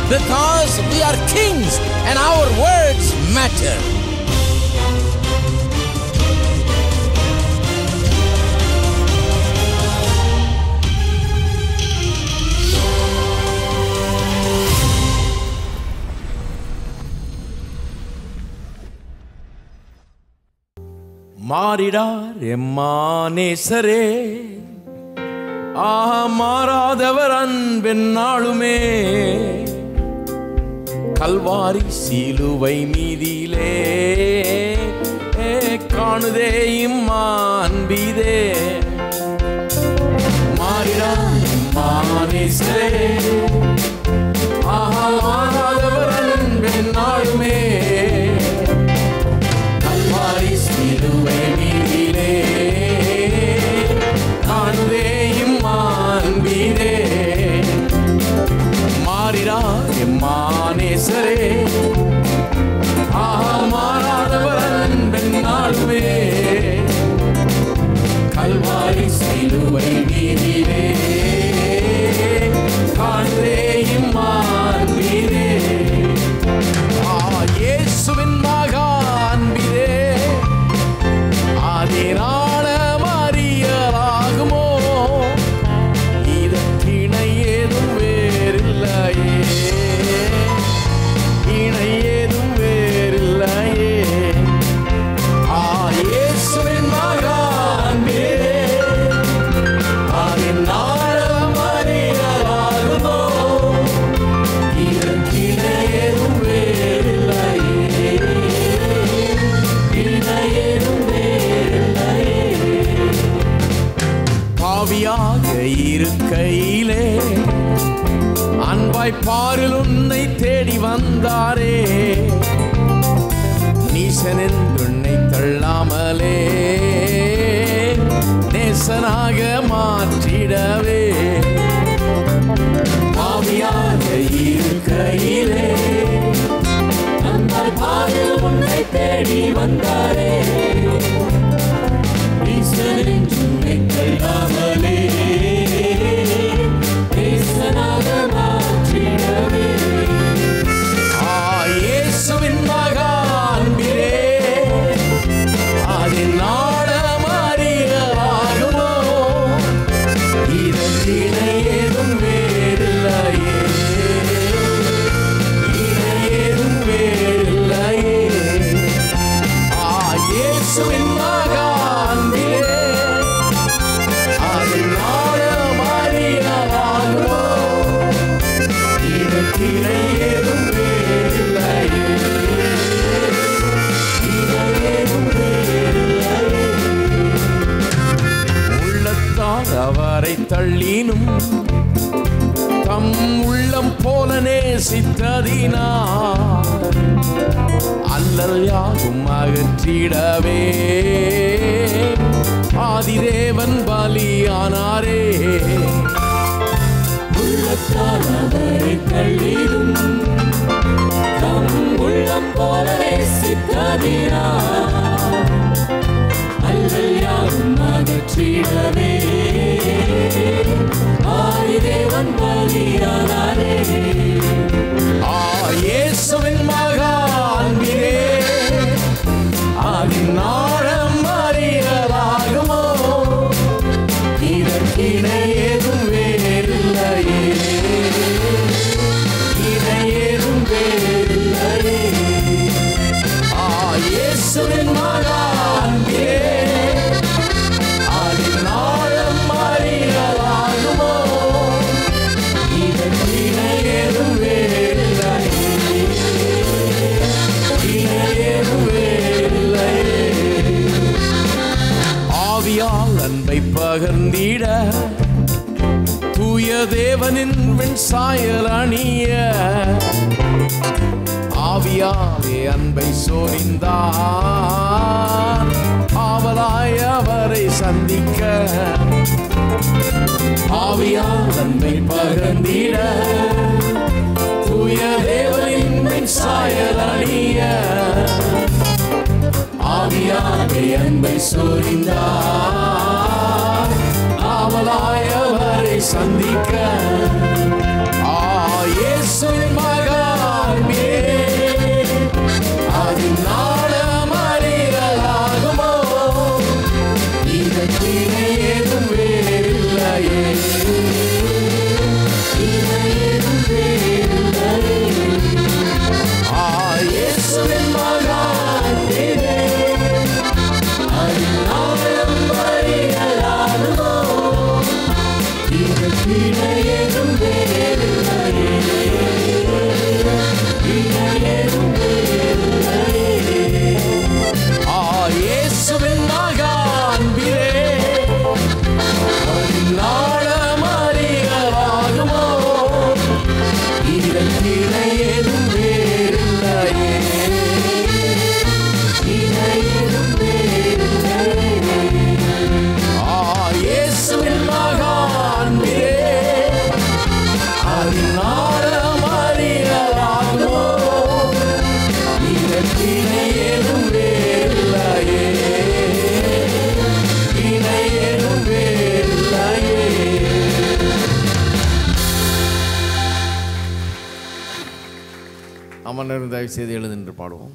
because we are kings and our words matter. மாறிடார் எம்மானேசரே ஆஹா மாறாதவர் அன்பின் நாளுமே கல்வாரி சிலுவை மீதிலே ஏ, காணுதே இம்மா அன்பிதே மாறிடார் எம்மானேசரே ஆஹா மாறாதவர் அன்பின் நாளுமே கல்வாரி சிலுவை மீதிலே காணுதே இம்மான்பீரே மாறிடா எம்மானேசரே ஆஹா மாறாதவர் அன்பின் நாளுமே கல்வாரி சிலுவை மீதிலே காணுதே இம்மான்பீரே ஆ, இயேசுவின் மகா அன்பிலே அதினால மறியலாகுமோ இதற்கிணை ஏதும் வேறில்லையே இணை ஏதும் வேறில்லையே ஆ, இயேசுவின் மகா அன்பிலே அதினால மறியலாகுமோ இதற்கிணை ஏதும் வேறில்லையே இணை ஏதும் பாவியாக இருக்கையிலே அன்பாய் பாரில் உன்னை தேடி வந்தாரே நீசனின் உன்னை தள்ளாமலே நேசனாக மாற்றிடவே பாவியாக இருக்கையிலே அன்பாய் பாரில் உன்னை தேடி வந்தாரே ஈசனின் உன்னை தள்ளாமலே நேசனாக மாற்றிடவே ஆ, இயேசுவின் மகா அன்பிலே அதின் நாடம் அறியலாகுமோ இதற்கிணை ஏதும் வேறில்லையே இணை ஏதும் வேறில்லையே ஆ, இயேசுவின் மகா அன்பிலே அதின் நாடம் அறியலாகுமோ இதற்கிணை ஏதும் வேறில்லையே இணை ஏதும் வேறில்லையே உள்ளத்தால் அவரை தள்ளினும் தம் உள்ளம் போல நேசித்ததினா அல்லல் யாகும் அகற்றிடவே ஆதிதேவன் பலியானாரே உள்ளத்தால் அவரை தள்ளினும் தம் உள்ளம் போல நேசித்ததினா அல்லையாவும் அகற்றிடவே ஆதிதேவன் பலியானாரே ஆ இயேசுவின் மகா அன்பிலே அதின் நாடம் அறியலாகுமோ இதற்கிணை ஏதும் வேறில்லையே இணை ஏதும் வேறில்லையே ஆ இயேசுவின் மகா அன்பிலே அதின் நாடம் அறியலாகுமோ இதற்கிணை ஏதும் வேறில்லையே இணை ஏதும் வேறில்லையே ஆவியால் அன்பை பகர்ந்திட தூய தேவனின் வெண்சாயல் அணிய ஆவியாலே அன்பை சோரிந்தார் ஆவலாய் அவரை சந்திக்க ஆவியால் அன்பை பகர்ந்திட தூய தேவனின் வெண்சாயல் அணிய ஆவியாலே அன்பை சோரிந்தார் ஆவலாய் அவரை சந்திக்க ஆ இயேசுவின் மகா தயவு செய்து எழுந்து நின்று பாடுவோம்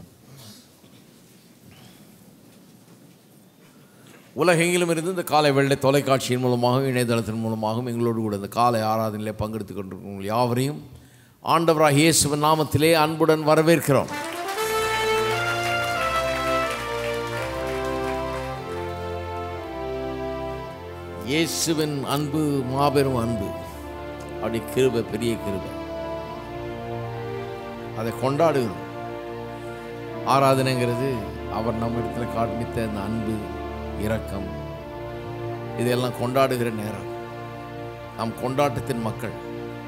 உலகெங்கிலும் இருந்து இந்த காலை வெள்ளை தொலைக்காட்சியின் மூலமாகவும் இணையதளத்தின் மூலமாகவும் எங்களோடு கூட இந்த காலை ஆராதனையிலே பங்கெடுத்துக் கொண்டிருக்கும் உங்கள் யாவரையும் ஆண்டவராக இயேசுவின் நாமத்திலே அன்புடன் வரவேற்கிறோம் இயேசுவின் அன்பு மாபெரும் அன்பு அப்படி கிருபை பெரிய கிருபை அதை கொண்டாடுகிறோம் ஆராதனைங்கிறது அவர் நம்ம இடத்துல காண்பித்த அந்த அன்பு இரக்கம் இதெல்லாம் கொண்டாடுகிற நேரம் நாம் கொண்டாட்டத்தின் மக்கள்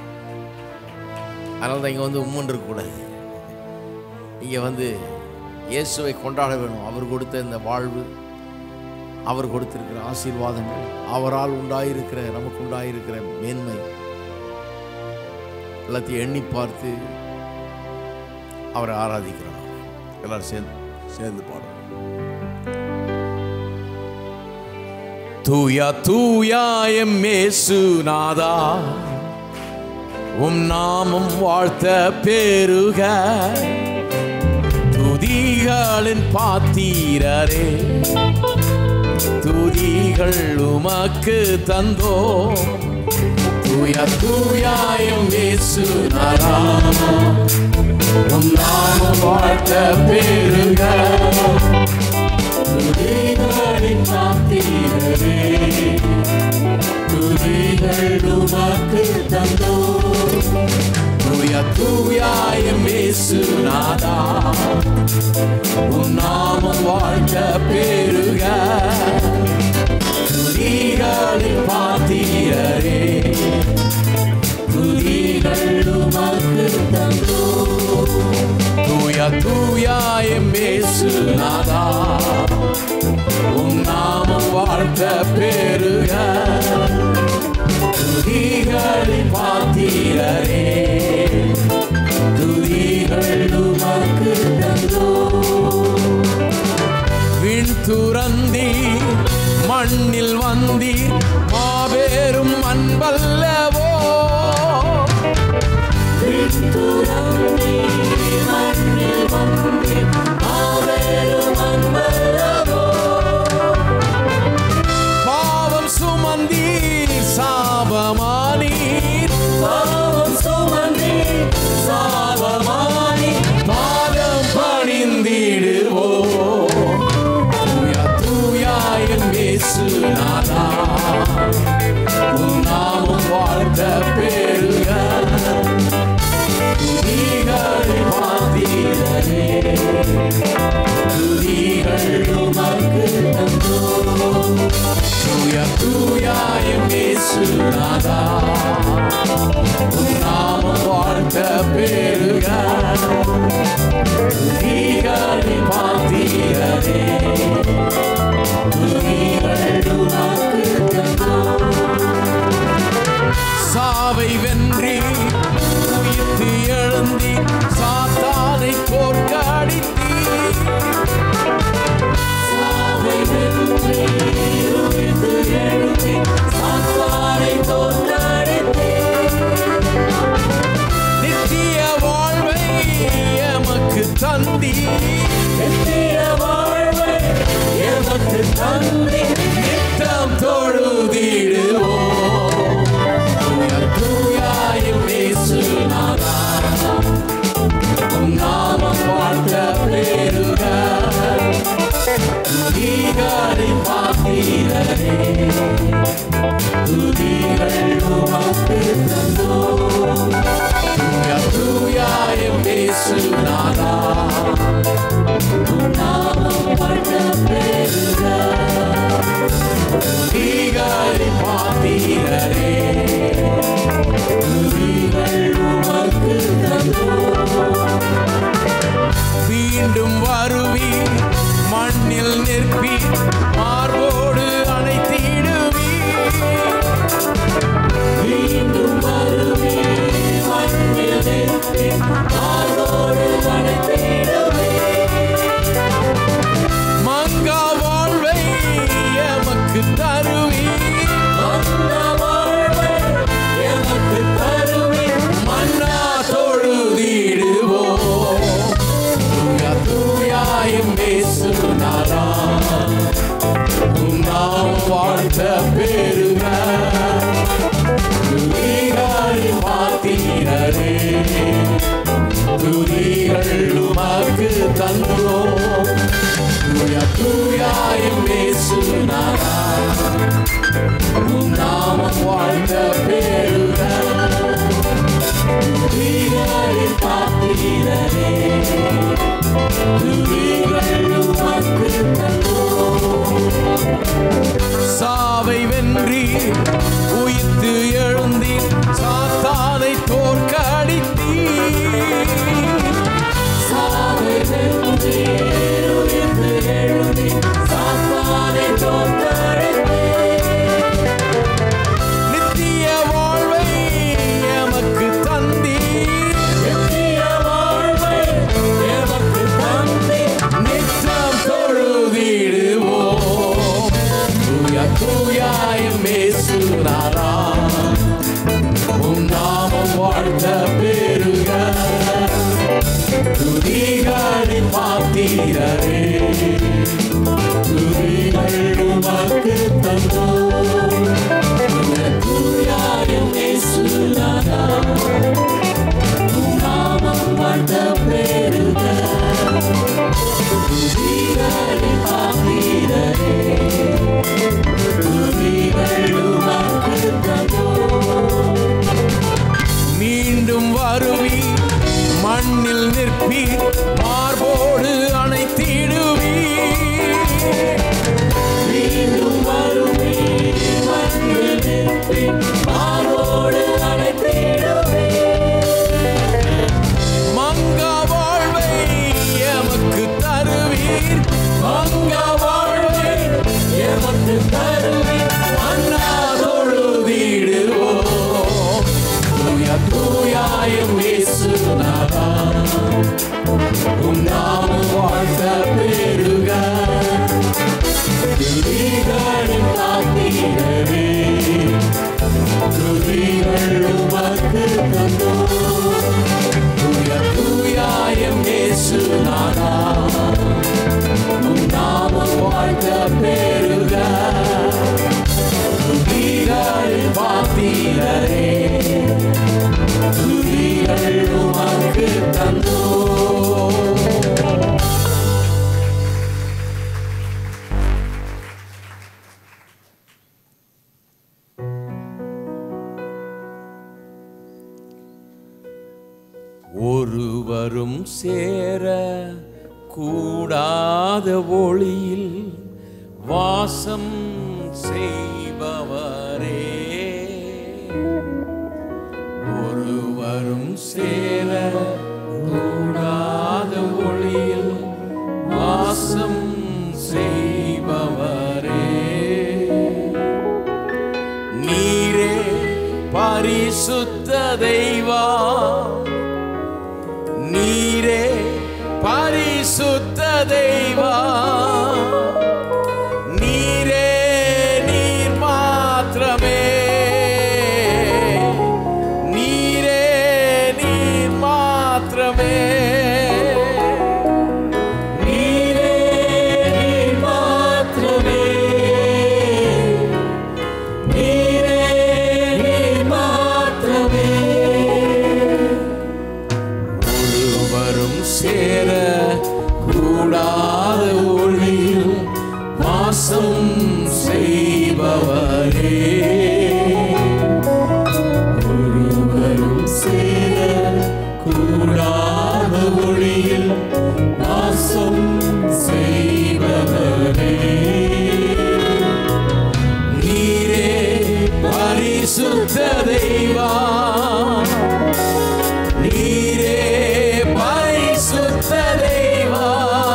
அதனால தான் இங்கே வந்து உம்மன் இருக்கக்கூடாது இங்கே வந்து இயேசுவை கொண்டாட வேணும் அவர் கொடுத்த இந்த வாழ்வு அவர் கொடுத்திருக்கிற ஆசீர்வாதங்கள் அவரால் உண்டாயிருக்கிற நமக்கு உண்டாயிருக்கிற மேன்மை எல்லாத்தையும் எண்ணி பார்த்து அவரை ஆராதிக்கிறோம் எல்லாரும் சேர்ந்து சேர்ந்து பாடுவோம் தூயா தூயா எம் நாதா உம் நாமம் வாழ்த்த பெருக துதிகளின் பாத்தீரரே துதிகள் உமக்கு தந்தோ தூயா தூயாயம் நாதா உம் நாமம் வாழ்த்த பெருக துதிகளின் பாத்தீரரே துதிகள் உமக்கு தந்தோ தூயா தூயாயம் நாதா உம் நாமம் வாழ்த்த பெருக துதிகளின் பாத்தீரரே துதிகள் உமக்கு தந்தோ தூயா தூயாயம் நாதா உம் நாமம் வாழ்த்த பெருக துதிகளின் பாத்தீரரே துதிகள் உமக்கு தந்தோ விண் துறந்தி மண்ணில் வந்தீர் மாபெரும் அன்பல்லவோ விண் துறந்தி மண்ணில் வந்தீர் மாபெரும் அன்பல்லவோ பாவம் சுமந்தீர் சாபமானீர் பாவம் சுமந்தீர் சாபமானீர் பாதம் பணிந்திடுவோ தூயா தூயாயின் நாதா உன் நாமம் வாழ்த்த பெருக துதிகள் மாத்தீரே துதிகள் உமக்கு தந்தோ தூயா தூயாயின் நாதா உன் நாமம் வாழ்த்த பெருக துதிகள் மாத்தீரே சாவை வென்றி உயிர்த்து எழுந்தி சாத்தானை தோற்கடித்தீ சாவை வென்றி உயிர்த்து எழுந்தி சாத்தானை தோற்கடித்தீ நித்திய வாழ்வை எமக்கு தந்தி நித்திய வாழ்வை எமக்கு தந்தி நித்தம் தொழுதிடுவோம் தூய தூயாயும் நாதா உம் நாமம் வாழ்த்த பெருக துதிகளின் பாத்தீரரே துதிகள் உமக்கு தந்தோ தூய தூயாயும் நாதா உம் நாமம் வாழ்த்த பெருக துதிகளின் பாத்தீரரே துதிகள் உமக்கு தந்தோ மீண்டும் வருவி மண்ணில் நிற்பி மார்போடு அணைத்திடுவி மீண்டும் வருவி மண்ணில் நிற்பி மார்போடு அணைத்திடுவி மங்கா வாழ்வை எமக்கு தருவி மங்கா வாழ்வை எமக்கு தருவி மன்னா தொழுதிடுவோம் நாதா உம் நாமம் வாழ்த்த பெருக துதிகளின் பாத்திரரே துதிகள் உமக்கு தந்தோம் தூய தூயாயும் பேசுனாரா உம் நாமம் வாழ்த்த பெருக துதிகளின் பாத்திரரே துதிகள் உமக்கு தந்தோம் சாவை வென்றி உயிர்த்து எழுந்தி சாத்தானை தோற்கடித்தீ சாவை வென்றி உயிர்த்து எழுதி சாத்தானை தோற்கடித்தீர். நித்திய வாழ்வை எமக்கு தந்தீர் நித்திய வாழ்வை எமக்கு தந்தீர். நித்தம் தொழுதிடுவோம் தூய தூயாயும் இயேசுநாதா, உம் நாமம் வாழ்த்த பெருக. துதிகளின் பாத்திரரே, துதிகள் உமக்கு தந்தோம். தூய தூயாயும் இயேசுநாதா, உம் நாமம் வாழ்த்த பெருக. துதிகளின் பாத்திரரே, துதிகள் உமக்கு தந்தோம். மீண்டும் வருவி மண்ணில் நிற்பி மார்போடு அணைத்திடுவீ மீண்டும் வருமே மண்ணில் நிற்பி மாரோடு அழைத்திடுவே மங்கா வாழ்வை எமக்கு தருவீர் மங்க வாழ்வை எமக்கு தருவே அண்ணா தொழுதிடுவோம் தூய தூயாயும் இயேசுநாதா உம் நாமம் வாழ்த்த பெருக துதிகளின் காத்தீரவே துதிகள் உமக்கு தந்தோம் தூய தூயாயும் இயேசுநாதா உம் நாமம் வாழ்த்த பெருக துதிகள் பாத்தீரரே துதிகள் உமக்கு தந்தோம் ஒருவரும் சேர கூடாத ஒளியில் வாசம் செய்பவரே ஒருவரும் சேர கூடாத ஒளியில் வாசம் செய்பவரே நீரே பரிசுத்த தெய்வா நீரே பரிசுத்த தெய்வா நீரே நீர் மாத்திரமே நீரே நீர் மாத்திரமே நீரே நீர் மாத்திரமே நீரே நீர் மாத்திரமே ஒருவரும் சேர கூடாத ஒளியில் வாசம் செய்பவரே ஒருவரும் சேர கூடாத ஒளியில் வாசம் செய்பவரே நீரே பரிசுத்த தெய்வா நீரே பரிசுத்த தெய்வா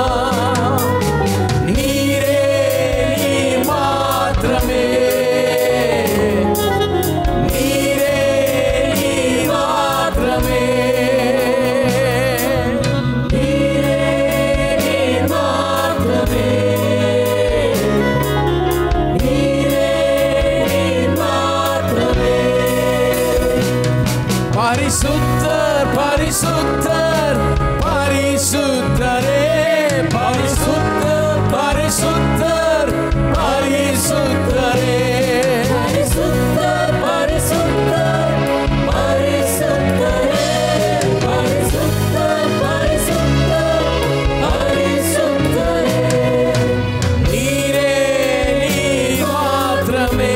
நீரே நீர் மாத்திரமே நீரே நீர் மாத்திரமே நீர் மாத்திரமே நீரே நீர் மாத்திரமே பரிசுத்தர் பரிசுத்தர் பரிசுத்தரே பரிசுத்தர் பரிசுத்தரே பரிசுத்தர் பரிசுத்தர் பரிசுத்தரே பரிசுத்தர் பரிசுத்தர் பரிசுத்தரே நீரே நீர் மாத்திரமே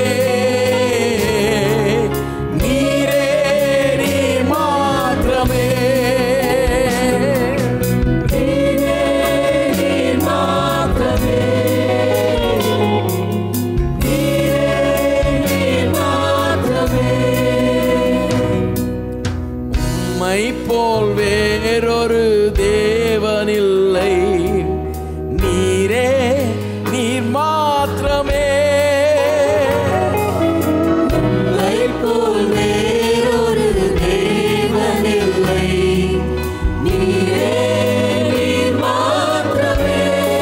நீரே நீர் மாத்திரமே நீரே நீர் மாத்திரமே நீரே நீர் மாத்திரமே உம்மை போல் வேறொரு தேவனில்லை நீரே நீர் மாத்திரமே உம்மை போல் வேறொரு தேவனில்லை நீரே நீர் மாத்திரமே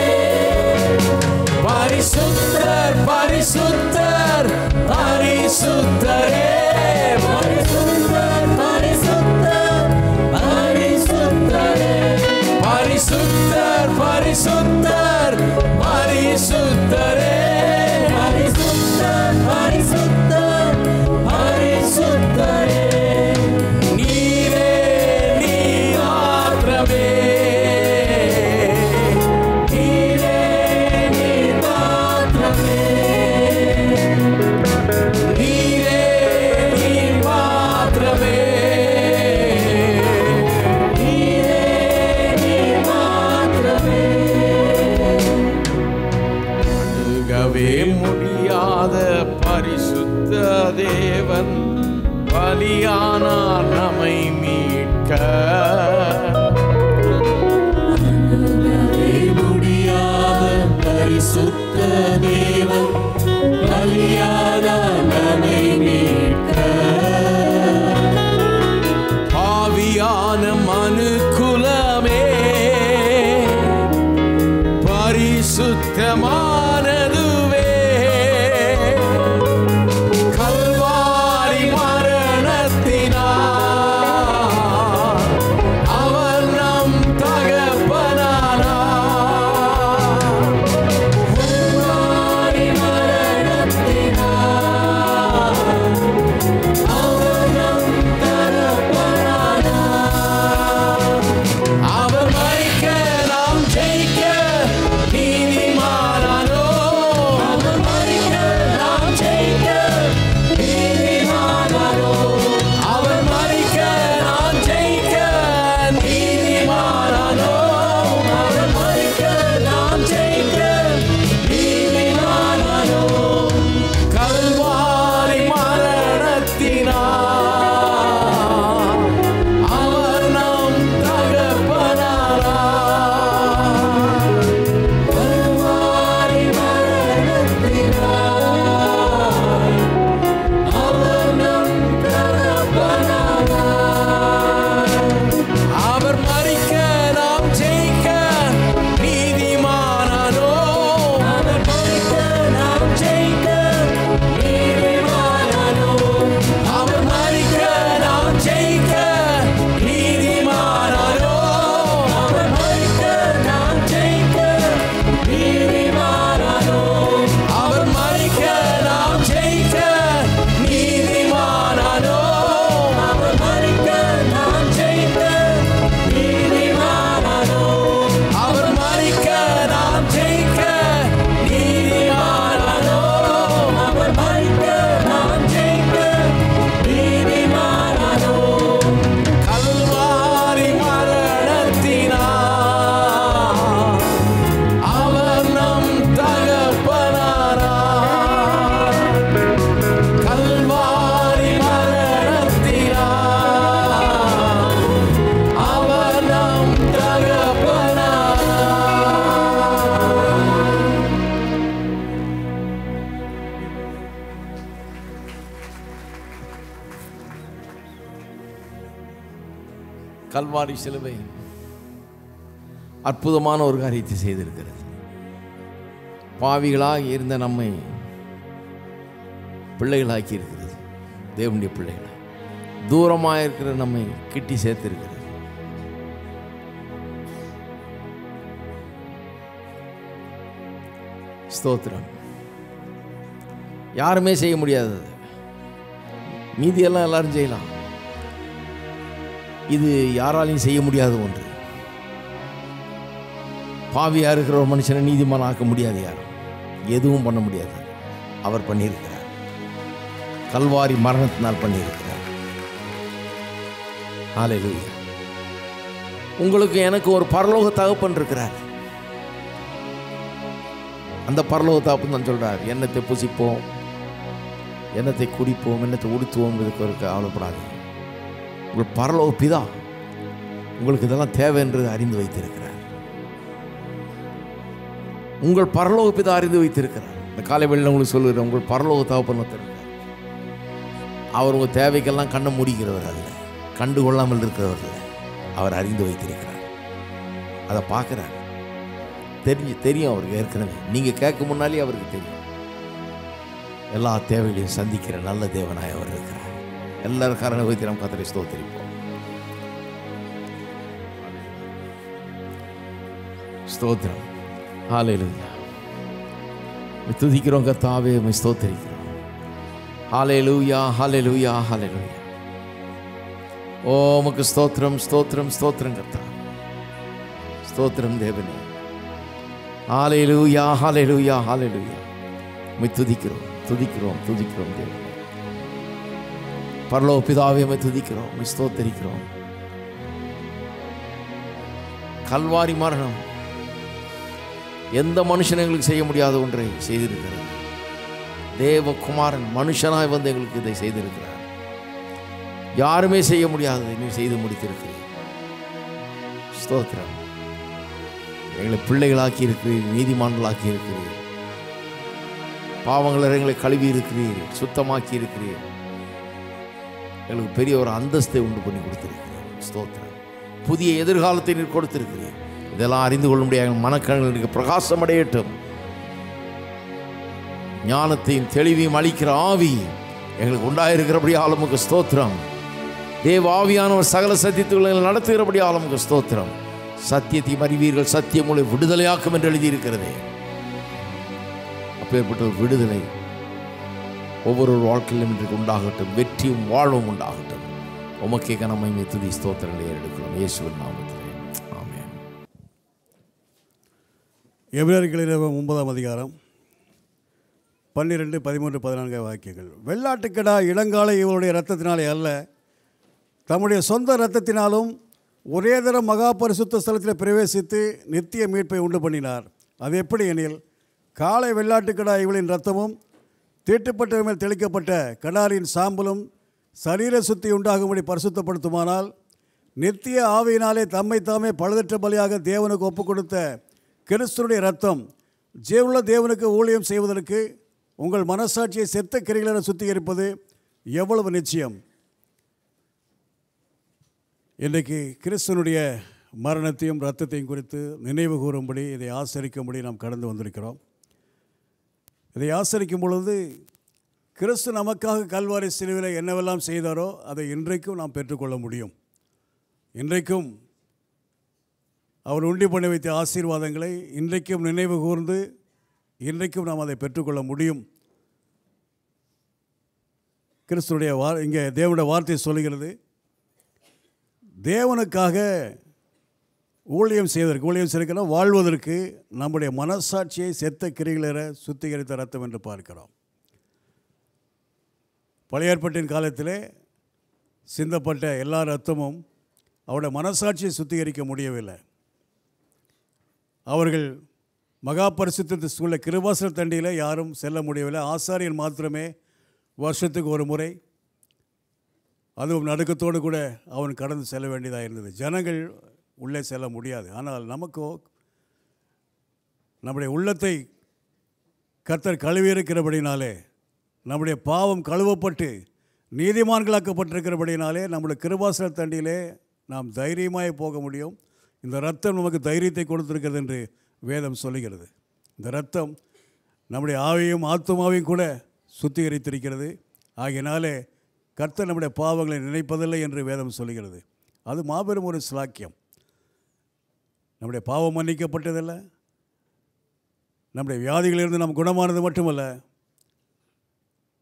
பரிசுத்தர் பரிசுத்தர் பரிசுத்தரே பரிசுத்தர் பரிசுத்தர் பரிசுத்தரே பரிசுத்தர் பரிசுத்தர் பரிசுத்தரே பரிசுத்தர் பரிசுத்தர் பரிசுத்தரே நீரே நீர் மாத்திரமே நீரே நீர் மாத்திரமே நீரே நீர் மாத்திரமே நீரே நீர் மாத்திரமே அணுகவே முடியாத பரிசுத்த தேவன் பலியானார் நம்மை மீட்க அணுகவே முடியாத பரிசுத்த தேவன் பலியான நம்மை மீட்க பாவியான மனுக்குலமே பரிசுத்தமானதுவே கல்வாரி மரணத்தினார் அவர் நம் தகப்பனானார் கல்வாரி மரணத்தினார் அவர் நம் தகப்பனானார். அவர் மறிக்க நாம் ஜெயிக்க நீதிமானானோ அவர் மறிக்க நாம் ஜெயிக்க நீதிமானாரோ. அவர் மறிக்க நாம் ஜெயிக்க நீதிமானானோ அவர் மறிக்க நாம் ஜெயிக்க நீதிமானாரோ. கல்வாரி மரணத்தினார் அவர் நம் தகப்பனானார் கல்வாரி மரணத்தினார் அவர் நம் தகப்பனானார். அவர் மறிக்க நாம் ஜெயிக்க நீதிமானானோ அவர் மறிக்க நாம் ஜெயிக்க நீதிமானாரோ. அவர் மறிக்க நாம் ஜெயிக்க நீதிமானானோ அவர் மறிக்க நாம் ஜெயிக்க நீதிமானாரோ. அவர் மறிக்க நாம் ஜெயிக்க நீதிமானானோ அவர் மறிக்க நாம் ஜெயிக்க நீதிமானாரோ. அவர் மறிக்க நாம் ஜெயிக்க நீதிமானானோ அவர் மறிக்க நாம் ஜெயிக்க நீதிமானாரோ. கல்வாரி மரணத்தினார் அவர் நம் தகப்பனானார் கல்வாரி மரணத்தினார் அவர் நம் தகப்பனானார் கல்வாரி சிலுவை அற்புதமான ஒரு காரியத்தை செய்திருக்கிறது பாவிகளாக இருந்த நம்மை பிள்ளைகளாக்கி இருக்கிறது தேவனுடைய பிள்ளைகளா தூரமாக இருக்கிற நம்மை கிட்டி சேர்த்திருக்கிறது ஸ்தோத்திரம் யாருமே செய்ய முடியாது மீதியெல்லாம் எல்லாரும் செய்யலாம் இது யாராலையும் செய்ய முடியாத ஒன்று பாவியா இருக்கிற ஒரு மனுஷனை நீதிமான் ஆக்க முடியாது யாரும் எதுவும் பண்ண முடியாது அவர் பண்ணியிருக்கிறார் கல்வாரி மரணத்தினால் பண்ணியிருக்கிறார் ஹalleluya உங்களுக்கு எனக்கு ஒரு பரலோக தகப்பன் இருக்கிறார் அந்த பரலோக தகப்பன் தான் சொல்றார் எண்ணத்தை புசிப்போம் எண்ணத்தை குடிப்போம் எண்ணத்தை உடுத்துவோம் இதுக்கு ஒரு கவலைப்படாதீங்க உங்கள் பரலோக பிதா உங்களுக்கு இதெல்லாம் தேவை என்று அறிந்து வைத்திருக்கிறார் உங்கள் பரலோக பிதா அறிந்து வைத்திருக்கிறார் இந்த காலை வெளியில் உங்களுக்கு சொல்லுகிறேன் உங்கள் பரலோக தகப்பன் ஒருத்தர் இருக்கார். அவர் உங்கள் தேவைக்கெல்லாம் கண்ணை மூடிக்கிறவர் அல்ல கண்டு கொள்ளாமல் இருக்கிறவர் அல்ல அவர் அறிந்து வைத்திருக்கிறார் அதை பார்க்குறார் தெரிஞ்சு தெரியும் அவருக்கு ஏற்கனவே நீங்கள் கேட்க முன்னாலே அவருக்கு தெரியும் எல்லா தேவைகளையும் சந்திக்கிற நல்ல தேவனாய் அவர் இருக்கிறார் எல்லாரும் காரணம் வைத்து நாம் கத்தரை ஸ்தோத்தரிப்போம் ஸ்தோத்திரம் ஹalleluya உம்மை துதிக்கிறோம் கர்த்தாவே உம்மை ஸ்தோத்தரிக்கிறோம் ஹalleluya ஹalleluya ஹalleluya ஓ உமக்கு ஸ்தோத்திரம் ஸ்தோத்திரம் ஸ்தோத்திரம் கர்த்தா ஸ்தோத்திரம் தேவனே ஹalleluya ஹalleluya ஹalleluya உம்மை துதிக்கிறோம் துதிக்கிறோம் துதிக்கிறோம் தேவனே பரலோக பிதாவே உம்மை துதிக்கிறோம் உம்மை ஸ்தோத்தரிக்கிறோம் கல்வாரி மரணம் எந்த மனுஷன் எங்களுக்கு செய்ய முடியாத ஒன்றை செய்திருக்கிறது தேவகுமாரன் மனுஷனாய் வந்து எங்களுக்கு இதை செய்திருக்கிறார் யாருமே செய்ய முடியாததை நீ செய்து முடித்திருக்கிறீர் ஸ்தோத்திரம் எங்களை பிள்ளைகளாக்கி இருக்கிறீர் நீதிமான்களாக்கி இருக்கிறீர் பாவங்களை எங்களை கழுவி இருக்கிறீர் சுத்தமாக்கி இருக்கிறீர் எங்களுக்கு பெரிய ஒரு அந்தஸ்தை உண்டு பண்ணி கொடுத்திருக்கிறீர் ஸ்தோத்திரம் புதிய எதிர்காலத்தை நீர் கொடுத்திருக்கிறீர் இதெல்லாம் அறிந்து கொள்ள முடியாத மனக்கண்களுக்கு பிரகாசம் அடையட்டும் ஞானத்தையும் தெளிவையும் அளிக்கிற ஆவி எங்களுக்கு உண்டாயிருக்கிறபடி ஆலமுக ஸ்தோத்திரம் தேவ ஆவியானவர் சகல சத்தியத்துகளை நடத்துகிறபடி ஆலமுக ஸ்தோத்திரம் சத்தியத்தையும் அறிவீர்கள் சத்தியம் உங்களை விடுதலையாக்கும் என்று எழுதியிருக்கிறதே அப்பேற்பட்ட ஒரு விடுதலை ஒவ்வொரு வாழ்க்கையிலும் இன்றைக்கு உண்டாகட்டும் வெற்றியும் வாழ்வும் உண்டாகட்டும் உமக்கே கனமைமை துதி ஸ்தோத்திரங்களை எடுக்கிறோம் இயேசுவின் நாமத்திலே ஆமென் எபிரர்களில் ஒன்பதாம் அதிகாரம் பன்னிரெண்டு பதிமூன்று பதினான்கு வாக்கியங்கள் வெள்ளாட்டுக்கடா இளங்கால இவருடைய இரத்தத்தினாலே அல்ல தம்முடைய சொந்த இரத்தத்தினாலும் ஒரே தரம் மகா பரிசுத்த ஸ்தலத்தில் பிரவேசித்து நித்திய மீட்பை உண்டு பண்ணினார் அது எப்படி எனில் காளை வெள்ளாட்டுக்கடா இவளின் இரத்தமும் தீட்டுப்பட்ட மேல் தெளிக்கப்பட்ட கடாரின் சாம்பலும் சரீர சுத்தி உண்டாகும்படி பரிசுத்தப்படுத்துமானால் நித்திய ஆவியினாலே தம்மை தாமே பழுதற்ற பலியாக தேவனுக்கு ஒப்புக் கொடுத்த கிறிஸ்துடைய ரத்தம் ஜீவுள்ள தேவனுக்கு ஊழியம் செய்வதற்கு உங்கள் மனசாட்சியை செத்த கிரிகளென சுத்திகரிப்பது எவ்வளவு நிச்சயம் இன்றைக்கு கிறிஸ்துவனுடைய மரணத்தையும் இரத்தத்தையும் குறித்து நினைவு கூறும்படி இதை ஆசரிக்கும்படி நாம் கடந்து வந்திருக்கிறோம் இதை ஆசரிக்கும் பொழுது கிறிஸ்து நமக்காக கல்வாரி சிலுவையில் என்னவெல்லாம் செய்தாரோ அதை இன்றைக்கும் நாம் பெற்றுக்கொள்ள முடியும் இன்றைக்கும் அவர் உண்டி பண்ணி வைத்த ஆசீர்வாதங்களை இன்றைக்கும் நினைவு கூர்ந்து இன்றைக்கும் நாம் அதை பெற்றுக்கொள்ள முடியும் கிறிஸ்துடைய வா இங்கே தேவனுடைய வார்த்தை சொல்லுகிறது தேவனுக்காக ஊழியம் செய்வதற்கு ஊழியம் செய்வதற்கு வாழ்வதற்கு நம்முடைய மனசாட்சியை செத்த கிரிகளர சுத்திகரித்த ரத்தம் என்று பார்க்கிறோம் பழைய ஏற்பாட்டின் காலத்திலே சிந்தப்பட்ட எல்லா ரத்தமும் அவருடைய மனசாட்சியை சுத்திகரிக்க முடியவில்லை அவர்கள் மகா பரிசுத்த உள்ள கிருபாசன தண்டியில் யாரும் செல்ல முடியவில்லை ஆசாரியன் மாத்திரமே வருஷத்துக்கு ஒரு முறை அதுவும் நடுக்கத்தோடு கூட அவன் கடந்து செல்ல வேண்டியதாக இருந்தது ஜனங்கள் உள்ளே செல்ல முடியாது ஆனால் நமக்கோ நம்முடைய உள்ளத்தை கர்த்தர் கழுவி இருக்கிறபடினாலே நம்முடைய பாவம் கழுவப்பட்டு நீதிமான்களாக்கப்பட்டிருக்கிறபடினாலே நம்முடைய கிருபாசன தண்டியிலே நாம் தைரியமாய் போக முடியும் இந்த ரத்தம் நமக்கு தைரியத்தை கொடுத்திருக்கிறது என்று வேதம் சொல்லுகிறது இந்த ரத்தம் நம்முடைய ஆவியும் ஆத்துமாவையும் கூட சுத்திகரித்திருக்கிறது ஆகையினாலே கர்த்தர் நம்முடைய பாவங்களை நினைப்பதில்லை என்று வேதம் சொல்லுகிறது அது மாபெரும் ஒரு சிலாக்கியம் நம்முடைய பாவம் மன்னிக்கப்பட்டதில்லை நம்முடைய வியாதிகளிலிருந்து நாம் குணமானது மட்டுமல்ல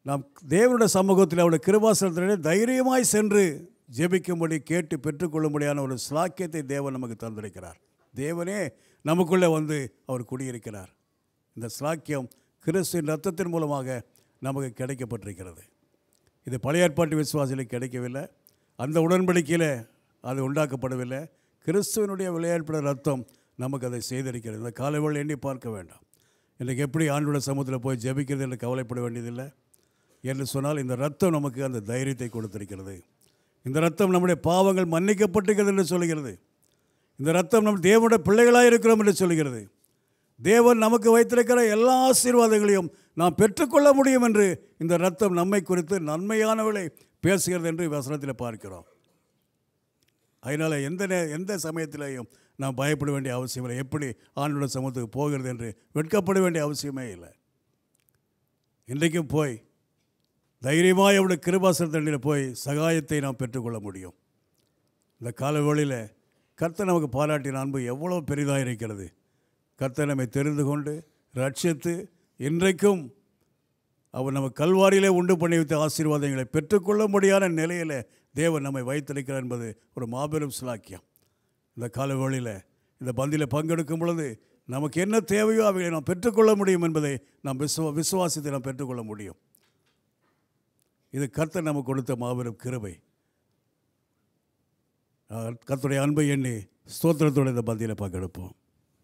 நாம் தேவனுடைய சமூகத்தில் அவருடைய கிருபாசனத்திலே தைரியமாய் சென்று ஜெபிக்கும்படி கேட்டு பெற்றுக்கொள்ளும்படியான ஒரு ஸ்லாக்கியத்தை தேவன் நமக்கு தந்திருக்கிறார் தேவனே நமக்குள்ளே வந்து அவர் குடியிருக்கிறார் இந்த ஸ்லாக்கியம் கிறிஸ்துவின் ரத்தத்தின் மூலமாக நமக்கு கிடைக்கப்பட்டிருக்கிறது இது பழைய ஏற்பாட்டு விசுவாசிகளுக்கு கிடைக்கவில்லை அந்த உடன்படிக்கையில் அது உண்டாக்கப்படவில்லை கிறிஸ்துவனுடைய விளையாட்டு ரத்தம் நமக்கு அதை செய்திருக்கிறது இந்த காலைவள் எண்ணி பார்க்க வேண்டாம் இன்றைக்கு எப்படி ஆண்டோட சமூகத்தில் போய் ஜெபிக்கிறது என்று கவலைப்பட வேண்டியதில்லை என்று சொன்னால் இந்த ரத்தம் நமக்கு அந்த தைரியத்தை கொடுத்திருக்கிறது இந்த ரத்தம் நம்முடைய பாவங்கள் மன்னிக்கப்பட்டிருக்கிறது என்று சொல்கிறது இந்த ரத்தம் நம் தேவனுடைய பிள்ளைகளாக இருக்கிறோம் என்று சொல்கிறது தேவன் நமக்கு வைத்திருக்கிற எல்லா ஆசீர்வாதங்களையும் நாம் பெற்றுக்கொள்ள முடியும் என்று இந்த ரத்தம் நம்மை குறித்து நன்மையானவளை பேசுகிறது என்று வசனத்தில் பார்க்கிறோம் அதனால் எந்த நே எந்த சமயத்திலையும் நாம் பயப்பட வேண்டிய அவசியம் இல்லை எப்படி ஆண்டோட சமூகத்துக்கு போகிறது என்று வெட்கப்பட வேண்டிய அவசியமே இல்லை இன்றைக்கும் போய் தைரியமாக அவருடைய கிருபாசனத்தண்டியில் போய் சகாயத்தை நாம் பெற்றுக்கொள்ள முடியும் இந்த காலவெளியில் கர்த்தர் நமக்கு பாராட்டின அன்பு எவ்வளோ பெரிதாக இருக்கிறது கர்த்தர் நம்மை தெரிந்து கொண்டு ரட்சித்து இன்றைக்கும் அவர் நம்ம கல்வாரியிலே உண்டு பண்ணி வைத்த ஆசீர்வாதங்களை பெற்றுக்கொள்ள முடியாத நிலையில் தேவன் நம்மை வைத்திருக்கிறார் என்பது ஒரு மாபெரும் சிலாக்கியம் இந்த காலவெளியில் இந்த பந்தியில் பங்கெடுக்கும் பொழுது நமக்கு என்ன தேவையோ அவைகளை நாம் பெற்றுக்கொள்ள முடியும் என்பதை நாம் விசுவ விசுவாசத்தை நாம் பெற்றுக்கொள்ள முடியும் இது கர்த்தர் நமக்கு கொடுத்த மாபெரும் கிருபை ஆஹ், கர்த்தருடைய அன்பை எண்ணி ஸ்தோத்திரத்தோடு இந்த பந்தியில் பங்கெடுப்போம்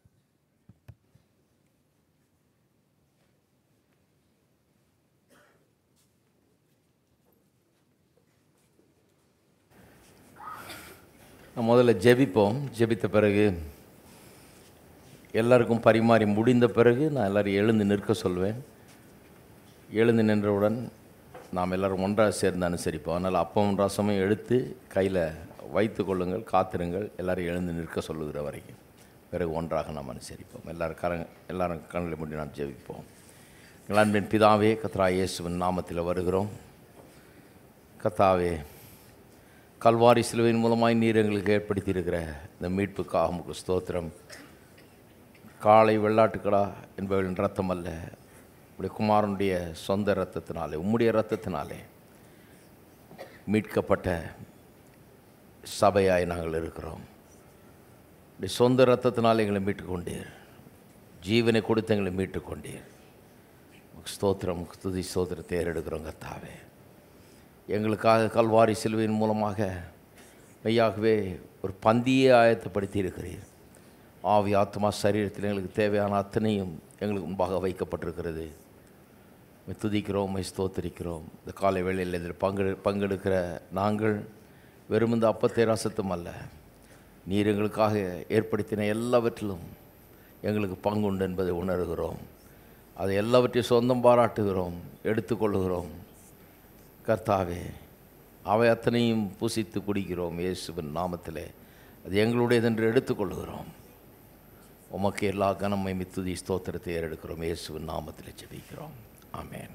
நம்ம முதல்ல ஜெபிப்போம் ஜெபித்த பிறகு எல்லாருக்கும் பரிமாறி முடிந்த பிறகு நான் எல்லாரும் எழுந்து நிற்க சொல்வேன் எழுந்து நின்றவுடன் நாம் எல்லாரும் ஒன்றாக சேர்ந்து அனுசரிப்போம் அதனால் அப்பமும் ரசமும் எடுத்து கையில் வைத்து கொள்ளுங்கள் காத்திருங்கள் எல்லாரும் எழுந்து நிற்க சொல்லுகிற வரைக்கும் பிறகு ஒன்றாக நாம் அனுசரிப்போம் எல்லாரும் கரங்க எல்லாரும் கண்களை மூடி நாம் ஜெபிப்போம் எங்கள் அன்பின் பிதாவே கத்ரா இயேசுவின் நாமத்தில் வருகிறோம் கத்தாவே கல்வாரி சிலுவையின் மூலமாய் நீர் எங்களுக்கு ஏற்படுத்தியிருக்கிற இந்த மீட்புக்காக உமக்கு ஸ்தோத்திரம் காளை வெள்ளாட்டுக்கடா என்பவர்களின் ரத்தம் அல்ல உடைய குமாரனுடைய சொந்த இரத்தத்தினாலே உம்முடைய இரத்தத்தினாலே மீட்கப்பட்ட சபையாய் நாங்கள் இருக்கிறோம் உடைய சொந்த இரத்தத்தினாலே எங்களை மீட்டுக் கொண்டீர் ஜீவனை கொடுத்து எங்களை மீட்டுக் கொண்டீர் உமக்கு ஸ்தோத்திரம் உமக்கு துதி ஸ்தோத்திரத்தை ஏறெடுக்கிறோம் கத்தாவே எங்களுக்காக கல்வாரி சிலுவையின் மூலமாக மெய்யாகவே ஒரு பந்தியே ஆயத்தப்படுத்தி இருக்கிறீர் ஆவி ஆத்மா சரீரத்தில் எங்களுக்கு தேவையான அத்தனையும் எங்களுக்கு முன்பாக வைக்கப்பட்டிருக்கிறது உம்மை துதிக்கிறோம் உம்மை ஸ்தோத்திரிக்கிறோம் இந்த காலை வேளையில் இதில் பங்கெடு பங்கெடுக்கிற நாங்கள் வெறும் இந்த அப்பத்தை ரசத்தும் அல்ல நீர் எங்களுக்காக ஏற்படுத்தின எல்லாவற்றிலும் எங்களுக்கு பங்குண்டு என்பதை உணர்கிறோம் அதை எல்லாவற்றையும் சொந்தம் பாராட்டுகிறோம் எடுத்துக்கொள்ளுகிறோம் கர்த்தாவே அவை அத்தனையும் புசித்து குடிக்கிறோம் இயேசுவின் நாமத்திலே அது எங்களுடையதென்று எடுத்துக்கொள்கிறோம் உமக்கு எல்லா கனமை மித்துதி ஸ்தோத்திரத்தை ஏறெடுக்கிறோம் இயேசுவின் நாமத்திலே ஜெபிக்கிறோம் ஆமென்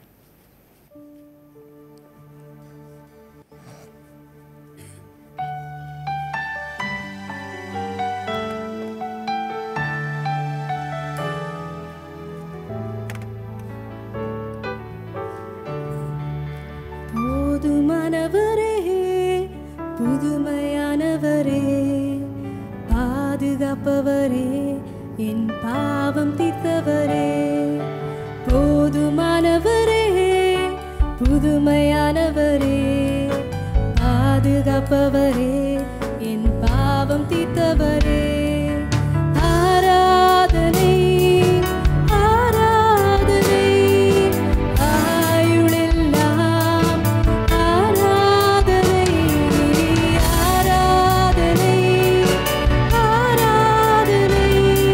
போதுமானவரே புதுமையானவரே பாதுகாப்பவரே என் பாவம் தீர்த்தவரே போதுமானவரே புதுமையானவரே பாதுகாப்பவரே என் பாவம் தீர்த்தவரே ஆராதனை ஆராதனை ஆயுளெல்லாம் ஆராதனை ஆராதனை ஆராதனை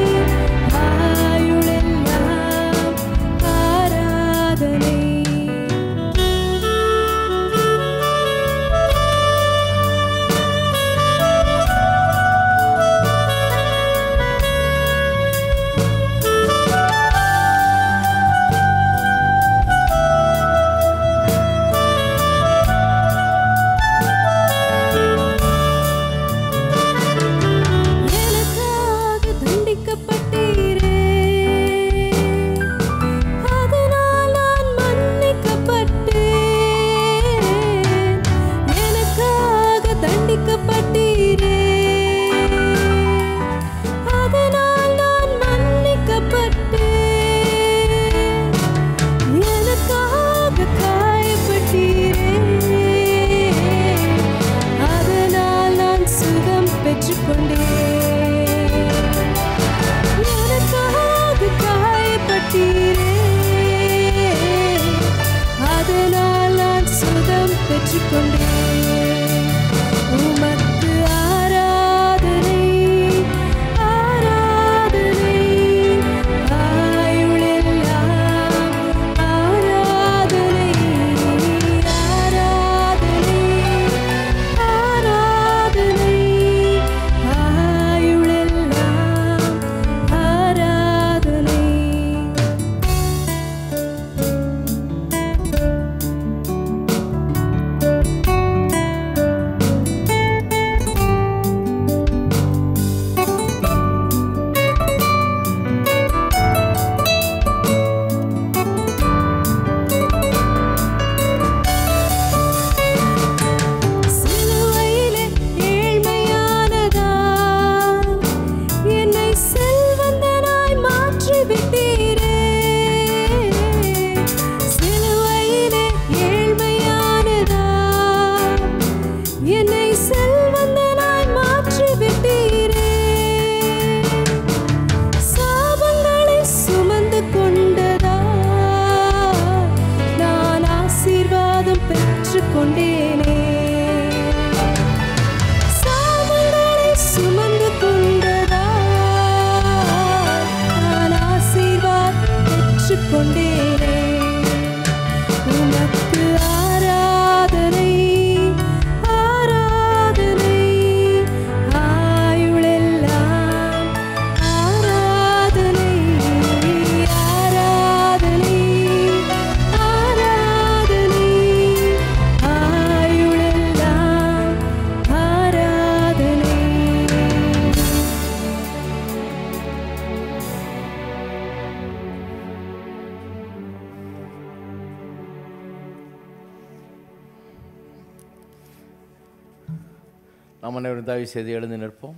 ஆயுளெல்லாம் ஆராதனை ஆராதனை நாம் அனைவரும் தயவு செய்து எழுந்து நிற்போம்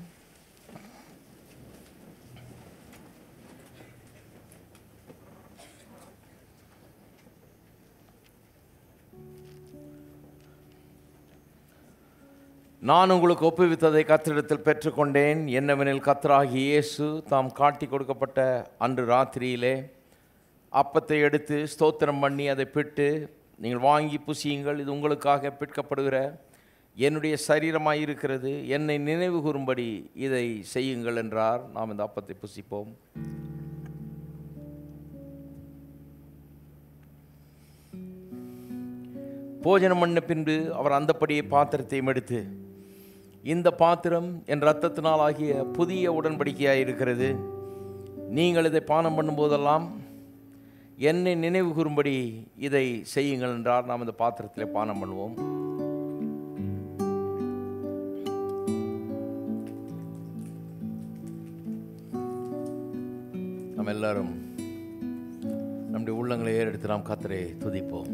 நான் உங்களுக்கு ஒப்புவித்ததை கத்திரிடத்தில் பெற்றுக்கொண்டேன் என்னவெனில் கத்தராகி இயேசு தாம் காட்டி கொடுக்கப்பட்ட அன்று ராத்திரியிலே அப்பத்தை எடுத்து ஸ்தோத்திரம் பண்ணி அதை பிட்டு நீங்கள் வாங்கி புசியுங்கள் இது உங்களுக்காக பிற்கப்படுகிற என்னுடைய சரீரமாய் இருக்கிறது என்னை நினைவு கூறும்படி இதை செய்யுங்கள் என்றார் நாம் இந்த அப்பத்தை புசிப்போம் போஜனம் பண்ண பின்பு அவர் அந்தப்படியே பாத்திரத்தையும் எடுத்து இந்த பாத்திரம் என் இரத்தத்தினால் ஆகிய புதிய உடன்படிக்கையாக இருக்கிறது நீங்கள் இதை பானம் பண்ணும்போதெல்லாம் என்னை நினைவு கூறும்படி இதை செய்யுங்கள் என்றார் நாம் இந்த பாத்திரத்திலே பானம் பண்ணுவோம் நம்ம எல்லாரும் நம்முடைய உள்ளங்களை ஏறெடுத்து நாம் கத்தரை துதிப்போம்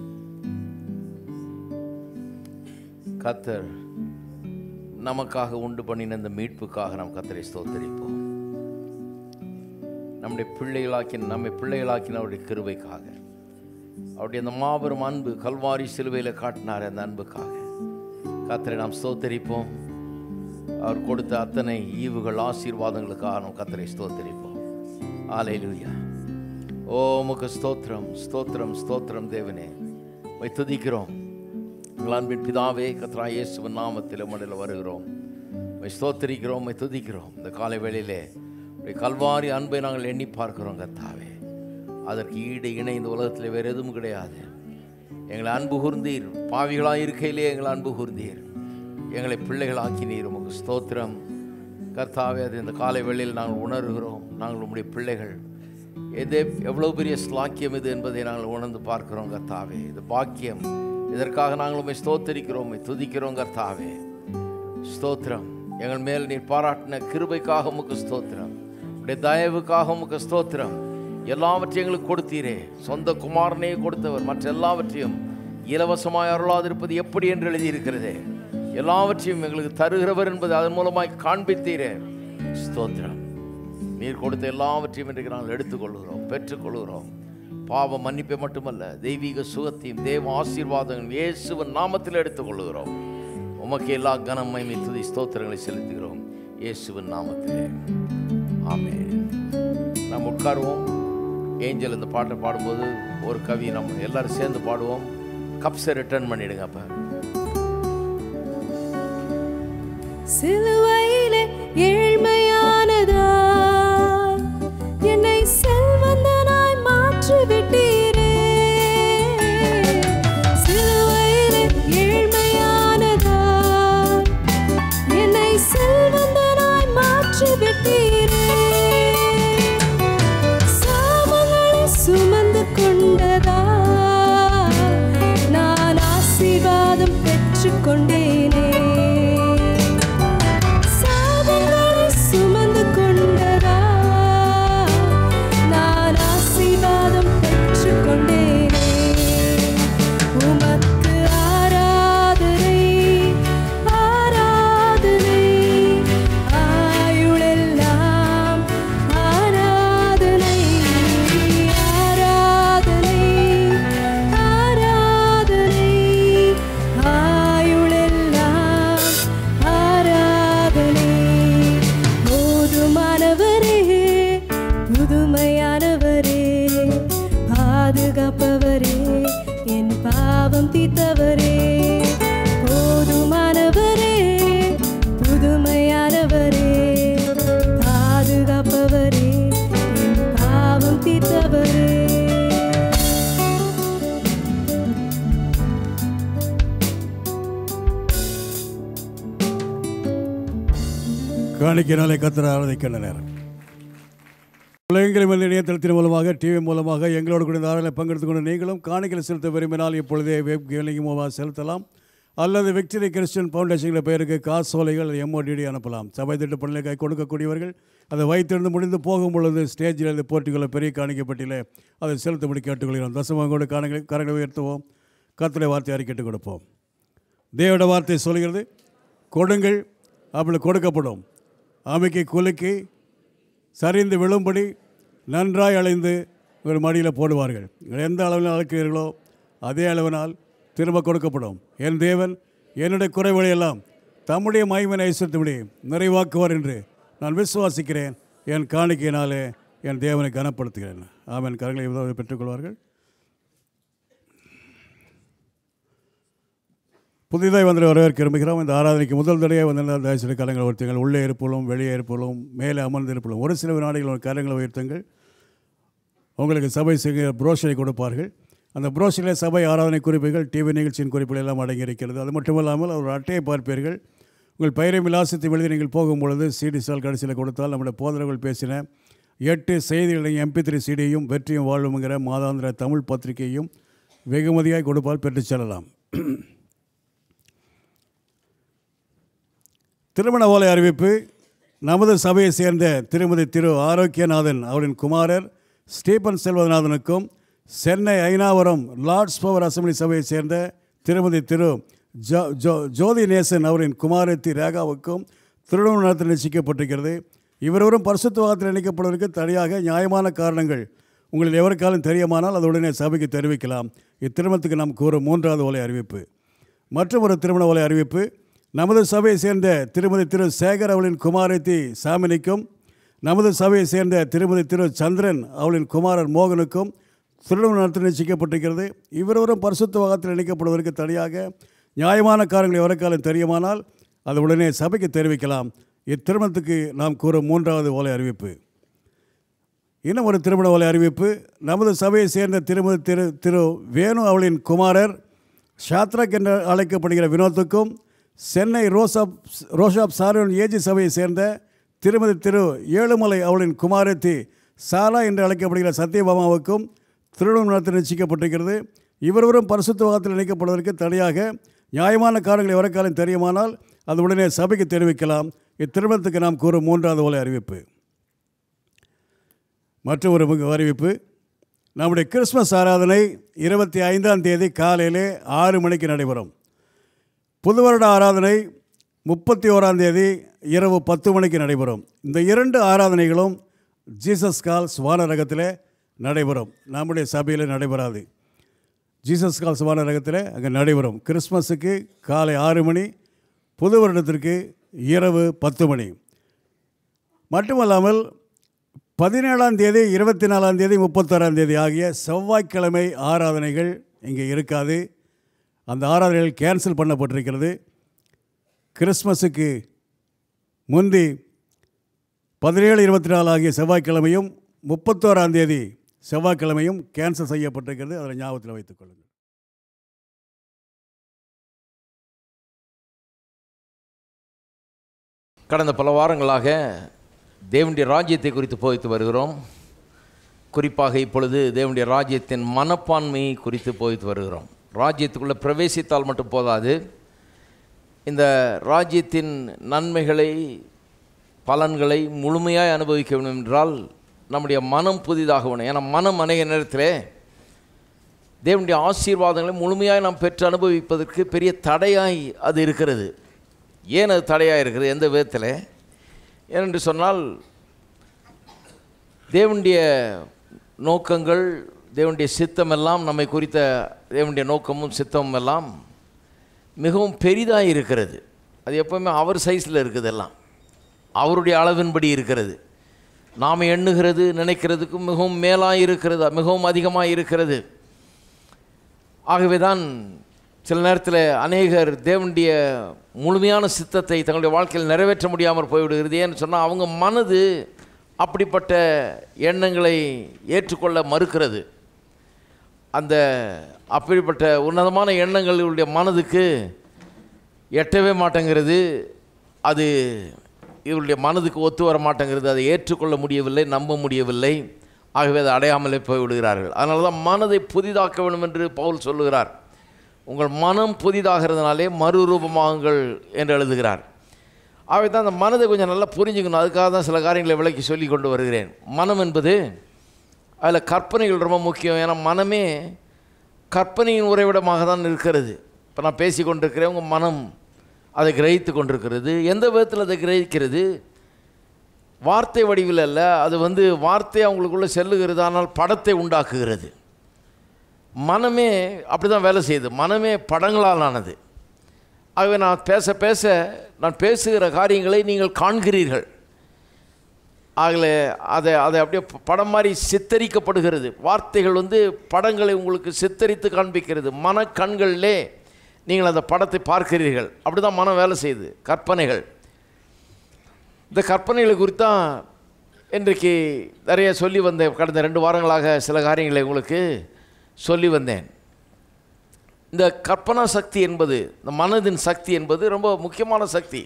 கத்தர் நமக்காக உண்டு பண்ணின இந்த மீட்புக்காக நாம் கத்தரை ஸ்தோத்தரிப்போம் நம்முடைய பிள்ளைகளாக்கின நம்மை பிள்ளைகளாக்கின அவருடைய கிருபைக்காக அவருடைய அந்த மாபெரும் அன்பு கல்வாரி சிலுவையில் காட்டினார் அந்த அன்புக்காக கத்தரை நாம் ஸ்தோத்தரிப்போம் அவர் கொடுத்த அத்தனை ஈவுகள் ஆசீர்வாதங்களுக்காக நாம் கத்தரை ஸ்தோத்தரிப்போம் ஆலையிலுயா ஓ உமக்கு ஸ்தோத்திரம் ஸ்தோத்திரம் ஸ்தோத்திரம் தேவனே உம்மை துதிக்கிறோம் எங்கள் அன்பின் பிதாவே கத்ரா இயேசுவின் நாமத்தில் உம்மிடத்தில் வருகிறோம் உம்மை ஸ்தோத்தரிக்கிறோம் உம்மை துதிக்கிறோம் இந்த காலை வேளையிலே உம்முடைய கல்வாரி அன்பை நாங்கள் எண்ணி பார்க்கிறோம் கத்தாவே அதற்கு ஈடு இணை இந்த உலகத்தில் வேறு எதுவும் கிடையாது எங்களை அன்பு கூர்ந்தீர் பாவிகளாக இருக்கையிலே எங்களை அன்பு கூர்ந்தீர் எங்களை பிள்ளைகளாக்கினீர் உமக்கு ஸ்தோத்திரம் கர்த்தாவே அது இந்த காலை வேளையில் நாங்கள் உணர்கிறோம் நாங்கள் உம்முடைய பிள்ளைகள் எதே எவ்வளோ பெரிய ஸ்லாக்கியம் இது என்பதை நாங்கள் உணர்ந்து பார்க்கிறோம் கர்த்தாவே இது பாக்கியம் இதற்காக நாங்கள் உண்மை ஸ்தோத்தரிக்கிறோம் உம்மை துதிக்கிறோம் கர்த்தாவே ஸ்தோத்திரம் எங்கள் மேல் நீர் பாராட்டின கிருபைக்காக உமக்கு ஸ்தோத்திரம் உடைய தயவுக்காக உமக்கு ஸ்தோத்திரம் எல்லாவற்றையும் எங்களுக்கு கொடுத்தீரே சொந்த குமாரனே கொடுத்தவர் மற்ற எல்லாவற்றையும் இலவசமாய் அருளாதிருப்பது எப்படி என்று எழுதியிருக்கிறதே எல்லாவற்றையும் எங்களுக்கு தருகிறவர் என்பது அதன் மூலமாய் காண்பித்தீரே ஸ்தோத்திரம் நீர் கொடுத்த எல்லாவற்றையும் இன்றைக்கு நாங்கள் எடுத்துக்கொள்கிறோம் பெற்றுக்கொள்கிறோம் பாவ மன்னிப்பை மட்டுமல்ல தெய்வீக சுகத்தையும் தேவ ஆசீர்வாதங்கள் இயேசுவின் நாமத்தில் எடுத்துக்கொள்கிறோம் உமக்கு எல்லா கனம் மகிமை துதி ஸ்தோத்திரங்களை செலுத்துகிறோம் இயேசுவின் நாமத்திலே ஆமென் நாம் உட்காருவோம் ஏஞ்சல் இந்த பாட்டை பாடும்போது ஒரு கவி நம்ம எல்லாரும் சேர்ந்து பாடுவோம் கப்ஸை ரிட்டர்ன் பண்ணிடுங்க அப்போ சிலுவையிலே ஏழ்மையானதா என்னை செல்வந்தனாய் மாற்றி விட்டீரே சிலுவையிலே ஏழ்மையானதா என்னை செல்வந்தனாய் மாற்றி விட்டீரே சாமங்களை சுமந்து கொண்டதா நான் ஆசீர்வாதம் பெற்றுக் கொண்டேனே சாபங்களை சுமந்து கொண்டதா நான் ஆசீர்வாதம் பெற்றுக் கொண்டேனே உமக்கு ஆராதனை ஆராதனை ஆயுளெல்லாம் ஆராதனை ஆராதனை ஆராதனை ஆயுளெல்லாம் ஆராதனை போதுமானவரே புதுமையானவரே பாதுகாப்பவரே என் பாவம் தீர்த்தவரே போதுமானவரே புதுமையானவரே பாதுகாப்பவரே என் பாவம் தீர்த்தவரே காணிக்கையினாலே கத்திர ஆராதிக்கின்ற நேரம் உலகங்களில் வந்து இணையதளத்தின் மூலமாக டிவி மூலமாக எங்களோடு கூட இந்த ஆராதனை பங்கெடுத்துக் கொண்ட நீங்களும் காணிக்கை செலுத்த விரும்பினால் இப்பொழுதே வெப் கேலிங் மூலமாக செலுத்தலாம் அல்லது விக்டரி கிறிஸ்டியன் ஃபவுண்டேஷன் பெயருக்கு காசோலைகள் எம்ஓடிடி அனுப்பலாம் சபை திட்டப்படலை கை கொடுக்கக்கூடியவர்கள் அதை வைத்திருந்து முடிந்து போகும் பொழுது ஸ்டேஜில் இருந்து போட்டிக்குள்ள பெரிய காணிக்கப்பட்டியில் அதை செலுத்தும்படி கேட்டுக்கொள்கிறோம் தசமங்கோடு காணிகளை கரங்களை உயர்த்துவோம் கர்த்தருடைய வார்த்தை அறிக்கிட்டு கொடுப்போம் தேவோட வார்த்தை சொல்கிறது கொடுங்கள் அப்படி கொடுக்கப்படும் அமைக்கை குலுக்கி சரிந்து விழும்படி நன்றாய் அலைந்து ஒரு மடியில் போடுவார்கள் நீங்கள் எந்த அளவில் அழைக்கிறீர்களோ அதே அளவினால் திரும்ப கொடுக்கப்படும் என் தேவன் என்னுடைய குறைகளை எல்லாம் தம்முடைய மகிமனை ஐஸ்வர்த்தபடி நிறைவாக்குவார் என்று நான் விசுவாசிக்கிறேன் என் காணிக்கையினாலே என் தேவனை கனப்படுத்துகிறேன் ஆமென் கரங்களை உதவி பெற்றுக்கொள்வார்கள் புதிதாக வந்து வரவேற்க விரும்புகிறோம் இந்த ஆராதனைக்கு முதல் தடையாக வந்திருந்தால் தயவுசெய்து கரங்களை உயர்த்துங்கள் உள்ளே இருப்பலும் வெளியே இருப்பலும் மேலே அமர்ந்து இருப்பலும் ஒரு சில வினாடிகள் கரங்களை உயர்த்துங்கள் உங்களுக்கு சபை செய்ய புரோஷரை கொடுப்பார்கள் அந்த புரோஷரிலே சபை ஆராதனை குறிப்புகள் டிவி நிகழ்ச்சியின் குறிப்புகள் எல்லாம் அடங்கியிருக்கிறது அது மட்டுமல்லாமல் ஒரு அட்டையை பார்ப்பீர்கள் உங்கள் பெயரை விலாசத்தை எழுதி நீங்கள் போகும்பொழுது சிடி சால் கடைசியில் கொடுத்தால் நம்முடைய போதரர்கள் பேசின எட்டு செய்திகளையும் எம்பி த்ரீ சிடியும் வெற்றியும் வாழும்ங்கிற மாதாந்திர தமிழ் பத்திரிகையும் வெகுமதியாய் கொடுப்பால் பெற்றுச் செல்லலாம் திருமண ஓலை அறிவிப்பு நமது சபையை சேர்ந்த திருமதி திரு ஆரோக்கியநாதன் அவரின் குமாரர் ஸ்டீபன் செல்வநாதனுக்கும் Chennai Ayanavaram Lord's power assembly சபையை சேர்ந்த திருமதி திரு ஜோ ஜோ ஜோதி நேசன் அவரின் குமாரத்தி ரேகாவுக்கும் திருமணம் நடத்த நிச்சயிக்கப்பட்டிருக்கிறது இவரவரும் பரிசுத்தவாதத்தில் இணைக்கப்படுவதற்கு தனியாக நியாயமான காரணங்கள் உங்களில் எவருக்காலும் தெரியுமானால் அது உடனே சபைக்கு தெரிவிக்கலாம் இத்திருமணத்துக்கு நாம் கூறும் மூன்றாவது ஓலை அறிவிப்பு மற்றும் ஒரு திருமண ஓலை அறிவிப்பு நமது சபையை சேர்ந்த திருமதி திரு சேகர் அவளின் குமாரத்தி சாமினிக்கும் நமது சபையை சேர்ந்த திருமதி திரு சந்திரன் அவளின் குமாரர் மோகனுக்கும் திருமணம் நடத்த நிச்சயிக்கப்பட்டிருக்கிறது இவரவரும் பரிசுத்த வாகத்தில் இணைக்கப்படுவதற்கு தனியாக நியாயமான காரணங்கள் எவருக்காலும் தெரியுமானால் அது உடனே சபைக்கு தெரிவிக்கலாம் இத்திருமணத்துக்கு நாம் கூறும் மூன்றாவது ஓலை அறிவிப்பு இன்னும் ஒரு திருமண ஓலை அறிவிப்பு நமது சபையை சேர்ந்த திருமதி திரு திரு வேணு அவளின் குமாரர் ஷாத்ரக் என்று அழைக்கப்படுகிற வினோத்துக்கும் சென்னை ரோசாப் ரோஷாப் சாரன் ஏஜி சபையை சேர்ந்த திருமதி திரு ஏழுமலை அவளின் குமாரத்தி சாரா என்று அழைக்கப்படுகிற சத்யபாமாவுக்கும் திருமணம் நடத்த நிச்சயிக்கப்பட்டிருக்கிறது இவரவரும் பரிசுத்தவாதத்தில் இணைக்கப்படுவதற்கு தனியாக நியாயமான காரணங்கள் எவரைக்காலம் தெரியுமானால் அது உடனே சபைக்கு தெரிவிக்கலாம் இத்திருமணத்துக்கு நாம் கூறும் மூன்றாவது ஓலை அறிவிப்பு மற்றும் ஒரு முக- அறிவிப்பு நம்முடைய கிறிஸ்மஸ் ஆராதனை இருபத்தி ஐந்தாம் தேதி காலையிலே ஆறு மணிக்கு நடைபெறும் புது வருட ஆராதனை முப்பத்தி ஓராம் தேதி இரவு பத்து மணிக்கு நடைபெறும் இந்த இரண்டு ஆராதனைகளும் ஜீசஸ் கால்ஸ் வானரகத்தில் நடைபெறும் நம்முடைய சபையில் நடைபெறாது ஜீசஸ் கால்ஸ் வானரகத்தில் அங்கே நடைபெறும் கிறிஸ்மஸுக்கு காலை ஆறு மணி புது வருடத்திற்கு இரவு பத்து மணி மட்டுமல்லாமல் பதினேழாம் தேதி இருபத்தி நாலாம் தேதி முப்பத்தாறாம் தேதி ஆகிய செவ்வாய்க்கிழமை ஆராதனைகள் இங்கே இருக்காது அந்த ஆராதனைகள் கேன்சல் பண்ணப்பட்டிருக்கிறது கிறிஸ்மஸுக்கு முந்தி பதினேழு இருபத்தி நாலு ஆகிய செவ்வாய்க்கிழமையும் முப்பத்தோராம் தேதி செவ்வாய்க்கிழமையும் கேன்சல் செய்யப்பட்டிருக்கிறது அதில் ஞாபகத்தில் வைத்துக் கொள்ளுங்கள் கடந்த பல வாரங்களாக தேவனுடைய ராஜ்யத்தை குறித்து போதித்து வருகிறோம் குறிப்பாக இப்பொழுது தேவனுடைய ராஜ்யத்தின் மனப்பான்மையை குறித்து போதித்து வருகிறோம் ராஜ்யத்துக்குள்ளே பிரவேசித்தால் மட்டும் போதாது இந்த ராஜ்யத்தின் நன்மைகளை பலன்களை முழுமையாய் அனுபவிக்க வேண்டும் என்றால் நம்முடைய மனம் புதிதாக வேணும் ஏன்னா மனம் அநேக நேரத்தில் தேவனுடைய ஆசீர்வாதங்களை முழுமையாக நாம் பெற்று அனுபவிப்பதற்கு பெரிய தடையாய் அது இருக்கிறது ஏன் அது தடையாக இருக்கிறது எந்த விதத்தில் ஏனென்று சொன்னால் தேவனுடைய நோக்கங்கள் தேவனுடைய சித்தம் எல்லாம் நம்மை குறித்த தேவனுடைய நோக்கமும் சித்தமும் எல்லாம் மிகவும் பெரிதாக இருக்கிறது அது எப்போவுமே அவர் சைஸில் இருக்குது எல்லாம் அவருடைய அளவின்படி இருக்கிறது நாம் எண்ணுகிறது நினைக்கிறதுக்கு மிகவும் மேலாக இருக்கிறது மிகவும் அதிகமாக இருக்கிறது ஆகவே தான் சில நேரத்தில் அநேகர் தேவனுடைய முழுமையான சித்தத்தை தங்களுடைய வாழ்க்கையில் நிறைவேற்ற முடியாமல் போய்விடுகிறது ஏன்னு சொன்னால் அவங்க மனது அப்படிப்பட்ட எண்ணங்களை ஏற்றுக்கொள்ள மறுக்கிறது அந்த அப்படிப்பட்ட உன்னதமான எண்ணங்களுடைய மனதுக்கு எட்டவே மாட்டேங்கிறது அது இவருடைய மனதுக்கு ஒத்து வர மாட்டேங்கிறது அதை ஏற்றுக்கொள்ள முடியவில்லை நம்ப முடியவில்லை ஆகவே அதை அடையாமலே போய்விடுகிறார்கள் அதனால தான் மனதை புதிதாக்க வேண்டும் என்று பவுல் சொல்லுகிறார் உங்கள் மனம் புதிதாகிறதுனாலே மறுரூபமாகுங்கள் என்று எழுதுகிறார் ஆகவே தான் அந்த மனதை கொஞ்சம் நல்லா புரிஞ்சுக்கணும் அதுக்காக தான் சில காரியங்களை விளக்கி சொல்லி கொண்டு வருகிறேன் மனம் என்பது அதில் கற்பனைகள் ரொம்ப முக்கியம் ஏன்னா மனமே கற்பனையின் உறைவிடமாக தான் இருக்கிறது இப்போ நான் பேசி கொண்டிருக்கிறேன் உங்கள் மனம் அதை கிரகித்து கொண்டிருக்கிறது எந்த விதத்தில் அதை கிரகிக்கிறது வார்த்தை வடிவில் அல்ல அது வந்து வார்த்தை அவங்களுக்குள்ளே செல்லுகிறது ஆனால் படத்தை உண்டாக்குகிறது மனமே அப்படி தான் வேலை செய்யுது மனமே படங்களால் ஆனது ஆகவே நான் பேச பேச நான் பேசுகிற காரியங்களை நீங்கள் காண்கிறீர்கள் ஆகல அதை அதை அப்படியே படம் மாதிரி சித்தரிக்கப்படுகிறது வார்த்தைகள் வந்து படங்களை உங்களுக்கு சித்தரித்து காண்பிக்கிறது மனக்கண்களிலே நீங்கள் அந்த படத்தை பார்க்கிறீர்கள் அப்படி தான் மனம் வேலை செய்யுது கற்பனைகள் இந்த கற்பனைகளை குறித்தான் இன்றைக்கு நிறைய சொல்லி வந்தேன் கடந்த ரெண்டு வாரங்களாக சில காரியங்களை உங்களுக்கு சொல்லி வந்தேன் இந்த கற்பனா சக்தி என்பது இந்த மனதின் சக்தி என்பது ரொம்ப முக்கியமான சக்தி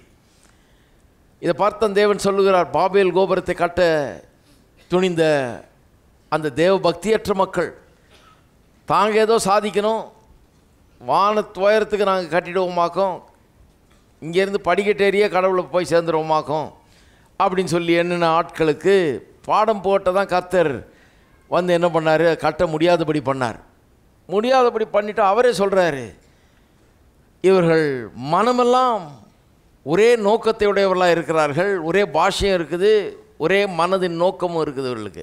இதை பார்த்த தேவன் சொல்லுகிறார் பாபேல் கோபுரத்தை கட்ட துணிந்த அந்த தேவ பக்தியற்ற மக்கள் தாங்க ஏதோ சாதிக்கணும் வான துயரத்துக்கு நாங்கள் கட்டிடுவோமாக்கும் இங்கேருந்து படிக்கட்டேறிய கடவுளை போய் சேர்ந்துருவோமாக்கும் அப்படின்னு சொல்லி என்னென்ன ஆட்களுக்கு பாடம் போட்ட தான் கர்த்தர் வந்து என்ன பண்ணார் கட்ட முடியாதபடி பண்ணார் முடியாதபடி பண்ணிவிட்டு அவரே சொல்கிறாரு இவர்கள் மனமெல்லாம் ஒரே நோக்கத்தை உடையவர்களாக இருக்கிறார்கள் ஒரே பாஷையும் இருக்குது ஒரே மனதின் நோக்கமும் இருக்குது இவர்களுக்கு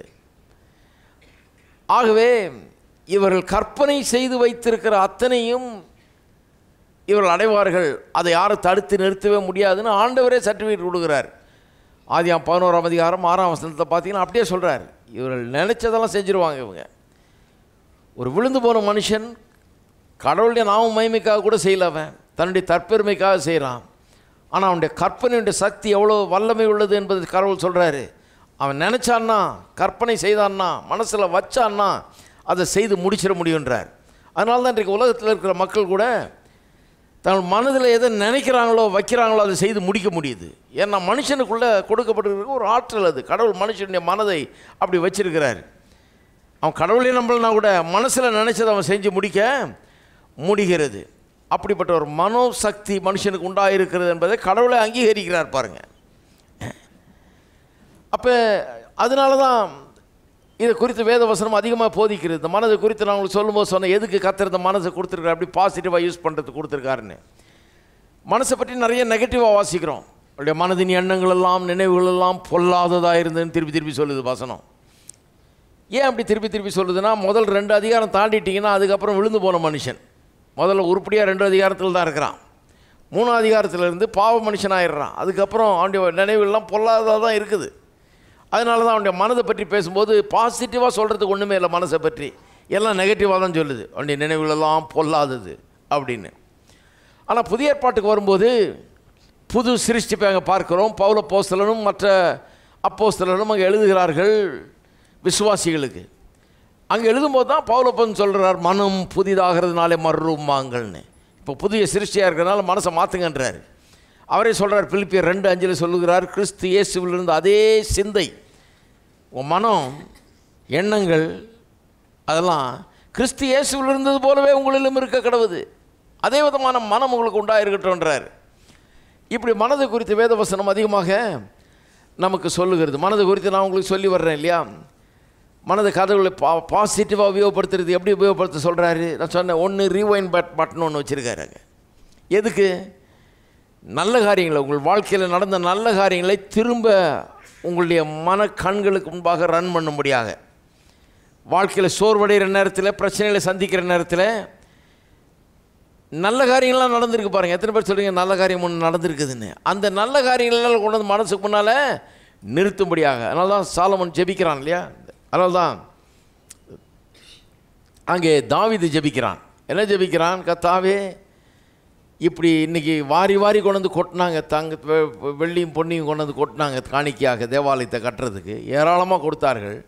ஆகவே இவர்கள் கற்பனை செய்து வைத்திருக்கிற அத்தனையும் இவர்கள் அடைவார்கள் அதை யாரும் தடுத்து நிறுத்தவே முடியாதுன்னு ஆண்டவரே சர்டிஃபிகேட் கொடுக்குறார் ஆதியாம் பதினோராம் அதிகாரம் ஆறாம் வசனத்தை பார்த்தீங்கன்னா அப்படியே சொல்கிறார் இவர்கள் நினச்சதெல்லாம் செஞ்சுருவாங்க இவங்க ஒரு விழுந்து போன மனுஷன் கடவுளுடைய நாம மகிமைக்காக கூட செய்யல அவன் தன்னுடைய தற்பெருமைக்காக செய்கிறான் ஆனால் அவனுடைய கற்பனையுடைய சக்தி எவ்வளோ வல்லமை உள்ளது என்பது கடவுள் சொல்கிறாரு அவன் நினச்சான்னா கற்பனை செய்தான்னா மனசில் வச்சான்னா அதை செய்து முடிச்சிட முடியுன்றார் அதனால தான் இன்றைக்கு உலகத்தில் இருக்கிற மக்கள் கூட தங்கள் மனதில் எதை நினைக்கிறாங்களோ வைக்கிறாங்களோ அதை செய்து முடிக்க முடியுது ஏன்னா மனுஷனுக்குள்ளே கொடுக்கப்பட்டிருக்க ஒரு ஆற்றல் அது கடவுள் மனுஷனுடைய மனதை அப்படி வச்சிருக்கிறார் அவன் கடவுளே நம்பலனா கூட மனசில் நினச்சதை அவன் செஞ்சு முடிக்க முடிகிறது அப்படிப்பட்ட ஒரு மனோ சக்தி மனுஷனுக்கு உண்டாயிருக்கிறது என்பதை கடவுளை அங்கீகரிக்கிறார் பாருங்க அப்போ அதனால தான் இதை குறித்து வேத வசனம் அதிகமாக போதிக்கிறது இந்த மனதை குறித்து நான் உங்களுக்கு சொல்லும்போது சொன்னேன் எதுக்கு கத்துற இந்த மனசை கொடுத்துருக்காரு அப்படி பாசிட்டிவாக யூஸ் பண்ணுறது கொடுத்துருக்காருன்னு மனசை பற்றி நிறைய நெகட்டிவாக வாசிக்கிறோம் அவருடைய மனதின் எண்ணங்கள் எல்லாம் நினைவுகள் எல்லாம் பொல்லாததாக இருந்ததுன்னு திருப்பி திருப்பி சொல்லுது வசனம் ஏன் அப்படி திருப்பி திருப்பி சொல்லுதுன்னா முதல் ரெண்டு அதிகாரம் தாண்டிட்டிங்கன்னா அதுக்கப்புறம் விழுந்து போன மனுஷன் முதல்ல உருப்படியாக ரெண்டு அதிகாரத்தில் தான் இருக்கிறான் மூணாம் அதிகாரத்திலிருந்து பாவ மனுஷனாயிடுறான் அதுக்கப்புறம் அவனுடைய நினைவுகள்லாம் பொல்லாததாக தான் இருக்குது அதனால தான் அவனுடைய மனதை பற்றி பேசும்போது பாசிட்டிவாக சொல்கிறதுக்கு ஒன்றுமே இல்லை மனசை பற்றி எல்லாம் நெகட்டிவாக தான் சொல்லுது அவனுடைய நினைவுகளெல்லாம் பொல்லாதது அப்படின்னு ஆனால் புதிய ஏற்பாட்டுக்கு வரும்போது புது சிருஷ்டிப்பை அங்கே பார்க்கிறோம் பவுல போஸ்தலனும் மற்ற அப்போஸ்தலனும் அங்கே எழுதுகிறார்கள் விசுவாசிகளுக்கு அங்கே எழுதும்போது தான் பவுலப்பன் சொல்கிறார் மனம் புதிதாகிறதுனாலே மறுமாங்கள்னு இப்போ புதிய சிருஷ்டியாக இருக்கிறதுனால மனசை மாற்றுங்கன்றார் அவரே சொல்கிறார் பிலிப்பியர் ரெண்டு அஞ்சில் சொல்லுகிறார் கிறிஸ்து இயேசுவிலிருந்து அதே சிந்தை உன் மனம் எண்ணங்கள் அதெல்லாம் கிறிஸ்து இயேசுவில் இருந்தது போலவே உங்களிலும் இருக்க கடவுது அதே விதமான மனம் உங்களுக்கு உண்டாயிருக்கட்டும்ன்றார் இப்படி மனது குறித்து வேதவசனம் அதிகமாக நமக்கு சொல்லுகிறது மனது குறித்து நான் உங்களுக்கு சொல்லி வர்றேன் இல்லையா மனது கதவுகளை பா பாசிட்டிவாக உபயோகப்படுத்துறது எப்படி உபயோகப்படுத்த சொல்கிறாரு நான் சொன்னேன் ஒன்று ரீவைன் பட் பட்டன் ஒன்று வச்சுருக்காரு அங்கே எதுக்கு நல்ல காரியங்களை உங்கள் வாழ்க்கையில் நடந்த நல்ல காரியங்களை திரும்ப உங்களுடைய மன கண்களுக்கு முன்பாக ரன் பண்ணும்படியாக வாழ்க்கையில் சோர்வடைகிற நேரத்தில் பிரச்சனைகளை சந்திக்கிற நேரத்தில் நல்ல காரியங்கள்லாம் நடந்திருக்கு பாருங்கள் எத்தனை பேர் சொல்கிறீங்க நல்ல காரியம் ஒன்று நடந்திருக்குதுன்னு அந்த நல்ல காரியங்களெல்லாம் கொண்டு வந்து மனசுக்கு முன்னால் நிறுத்தும்படியாக அதனால தான் சாலமன் ஜெபிக்கிறான் இல்லையா அதனால தான் அங்கே தாவீது ஜெபிக்கிறான் என்ன ஜெபிக்கிறான் கத்தாவே இப்படி இன்னைக்கு வாரி வாரி கொண்டு வந்து கொட்டினாங்க தங்க வெ- வெ- வெள்ளியும் பொன்னியும் கொண்டு வந்து கொட்டினாங்க காணிக்கையாக தேவாலயத்தை கட்டுறதுக்கு ஏராளமாக கொடுத்தார்கள்